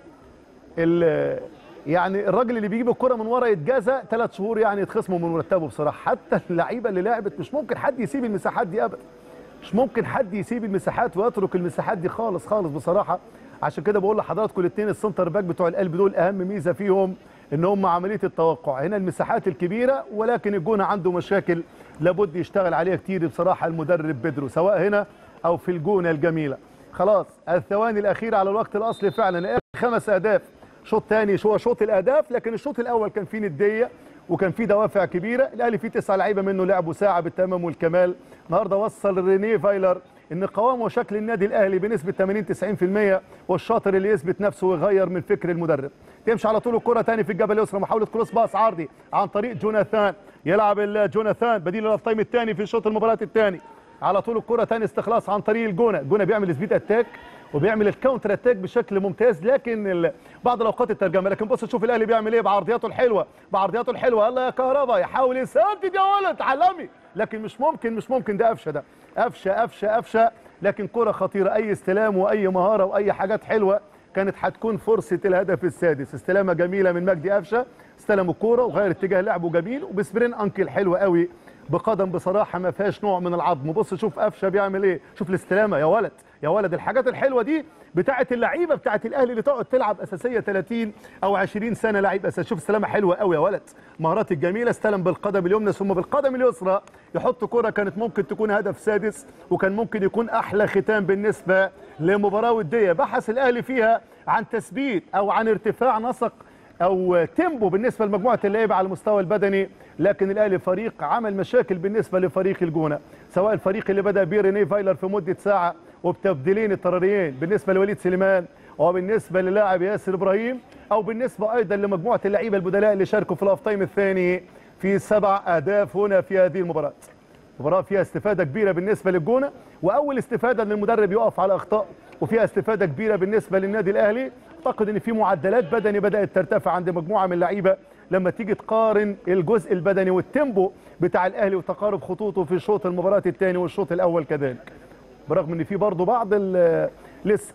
ال- يعني الراجل اللي بيجيب الكره من ورا يتجازى ثلاث شهور يعني يتخصموا من مرتبه بصراحه حتى اللعيبه اللي لعبت مش ممكن حد يسيب المساحات دي ابدا مش ممكن حد يسيب المساحات ويترك المساحات دي خالص خالص بصراحه عشان كده بقول لحضراتكم الاثنين السنتر باك بتوع القلب دول اهم ميزه فيهم ان هم عمليه التوقع هنا المساحات الكبيره ولكن الجونه عنده مشاكل لابد يشتغل عليها كتير بصراحه المدرب بدرو سواء هنا او في الجونه الجميله خلاص الثواني الاخيره على الوقت الاصلي فعلا خمس اهداف شوط ثاني هو شوط الاهداف لكن الشوط الاول كان فيه نديه وكان فيه دوافع كبيره الاهلي فيه تسع لعيبه منه لعبوا ساعه بالتمام والكمال النهارده وصل رينيه فايلر ان قوام وشكل النادي الاهلي بنسبه 80 90% والشاطر اللي يثبت نفسه ويغير من فكر المدرب تمشي على طول الكره ثاني في الجبل اليسرى محاوله كروس باص عرضي عن طريق جوناثان يلعب ال- جوناثان بديل الاوف تايم الثاني في شوط المباراه الثاني على طول الكره ثاني استخلاص عن طريق الجونه الجونه بيعمل سبيد اتاك وبيعمل الكاونتر اتاك بشكل ممتاز لكن ال... بعض الاوقات الترجمه لكن بص شوف الاهلي بيعمل ايه بعرضياته الحلوه بعرضياته الحلوه يلا يا كهربا يحاول يسدد يا ولد عالمي لكن مش ممكن مش ممكن ده قفشه ده قفشه قفشه قفشه لكن كره خطيره اي استلام واي مهاره واي حاجات حلوه كانت هتكون فرصه الهدف السادس استلامه جميله من مجدي قفشه استلم الكوره وغير اتجاه لعبه جميل وبسبرين انكل حلو قوي بقدم بصراحه ما فيهاش نوع من العظم بص شوف قفشه بيعمل ايه شوف الاستلامه يا ولد يا ولد الحاجات الحلوه دي بتاعه اللعيبه بتاعه الاهلي اللي تقعد تلعب اساسيه 30 او 20 سنه لعيب اساسي شوف استلامه حلوه قوي يا ولد مهارات الجميله استلم بالقدم اليمنى ثم بالقدم اليسرى يحط كره كانت ممكن تكون هدف سادس وكان ممكن يكون احلى ختام بالنسبه لمباراه وديه بحث الاهلي فيها عن تثبيت او عن ارتفاع نسق او تيمبو بالنسبه لمجموعه اللعيبه على المستوى البدني لكن الاهلي فريق عمل مشاكل بالنسبه لفريق الجونه سواء الفريق اللي بدا بيه رينيه فايلر في مده ساعه وبتبديلين اضطراريين بالنسبه لوليد سليمان وبالنسبه للاعب ياسر ابراهيم او بالنسبه ايضا لمجموعه اللعيبه البدلاء اللي شاركوا في الاوف تايم الثاني في سبع اهداف هنا في هذه المباراه مباراه فيها استفاده كبيره بالنسبه للجونه واول استفاده ان المدرب يقف على اخطاء وفيها استفاده كبيره بالنسبه للنادي الاهلي اعتقد ان في معدلات بدني بدات ترتفع عند مجموعه من اللعيبه لما تيجي تقارن الجزء البدني والتيمبو بتاع الاهلي وتقارب خطوطه في شوط المباراه الثاني والشوط الاول كذلك برغم ان في برضه بعض ال- لسه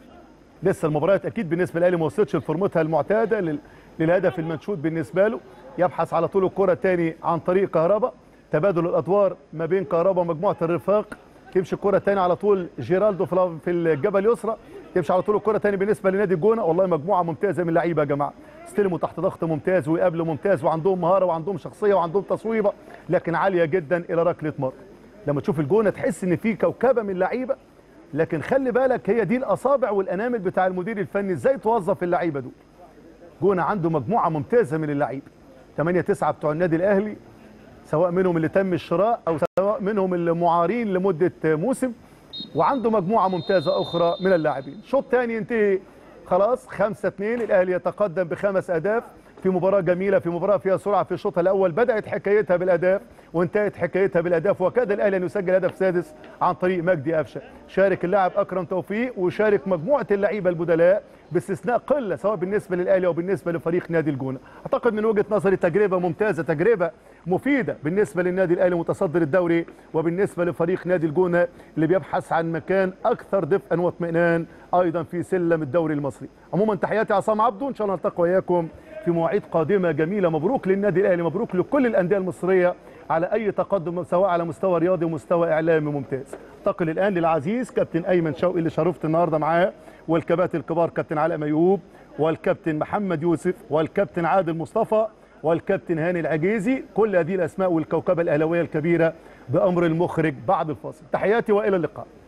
لسه المباريات اكيد بالنسبه للاهلي ما وصلتش لفورمتها المعتاده لل- للهدف المنشود بالنسبه له يبحث على طول الكره تاني عن طريق كهربا تبادل الادوار ما بين كهربا ومجموعه الرفاق تمشي الكره تاني على طول جيرالدو في ال- في الجبل اليسرى تمشي على طول الكره تاني بالنسبه لنادي الجونه والله مجموعه ممتازه من اللعيبه يا جماعه استلموا تحت ضغط ممتاز ويقابلوا ممتاز وعندهم مهاره وعندهم شخصيه وعندهم تصويبه لكن عاليه جدا الى ركله مرمى لما تشوف الجونه تحس ان في كوكبه من لعيبه لكن خلي بالك هي دي الاصابع والانامل بتاع المدير الفني ازاي توظف اللعيبه دول جونه عنده مجموعه ممتازه من اللعيبه 8 9 بتوع النادي الاهلي سواء منهم اللي تم الشراء او سواء منهم اللي معارين لمده موسم وعنده مجموعه ممتازه اخرى من اللاعبين شوط ثاني ينتهي خلاص 5 2 الاهلي يتقدم بخمس اهداف في مباراه جميله في مباراه فيها سرعه في الشوط الاول بدات حكايتها بالاهداف وانتهت حكايتها بالاهداف وكاد الاهلي ان يسجل هدف سادس عن طريق مجدي قفشه شارك اللاعب اكرم توفيق وشارك مجموعه اللعيبه البدلاء باستثناء قله سواء بالنسبه للاهلي او بالنسبه لفريق نادي الجونه اعتقد من وجهه نظري تجربه ممتازه تجربه مفيده بالنسبه للنادي الاهلي متصدر الدوري وبالنسبه لفريق نادي الجونه اللي بيبحث عن مكان اكثر دفئا واطمئنان ايضا في سلم الدوري المصري عموما تحياتي عصام عبده ان شاء الله نلتقي واياكم في مواعيد قادمه جميله مبروك للنادي الاهلي مبروك لكل الانديه المصريه على اي تقدم سواء على مستوى رياضي ومستوى اعلامي ممتاز انتقل الان للعزيز كابتن ايمن شوقي اللي شرفت النهارده معاه والكباتن الكبار كابتن علاء ميوب والكابتن محمد يوسف والكابتن عادل مصطفى والكابتن هاني العجيزي كل هذه الاسماء والكوكبه الاهلاويه الكبيره بامر المخرج بعد الفاصل تحياتي والى اللقاء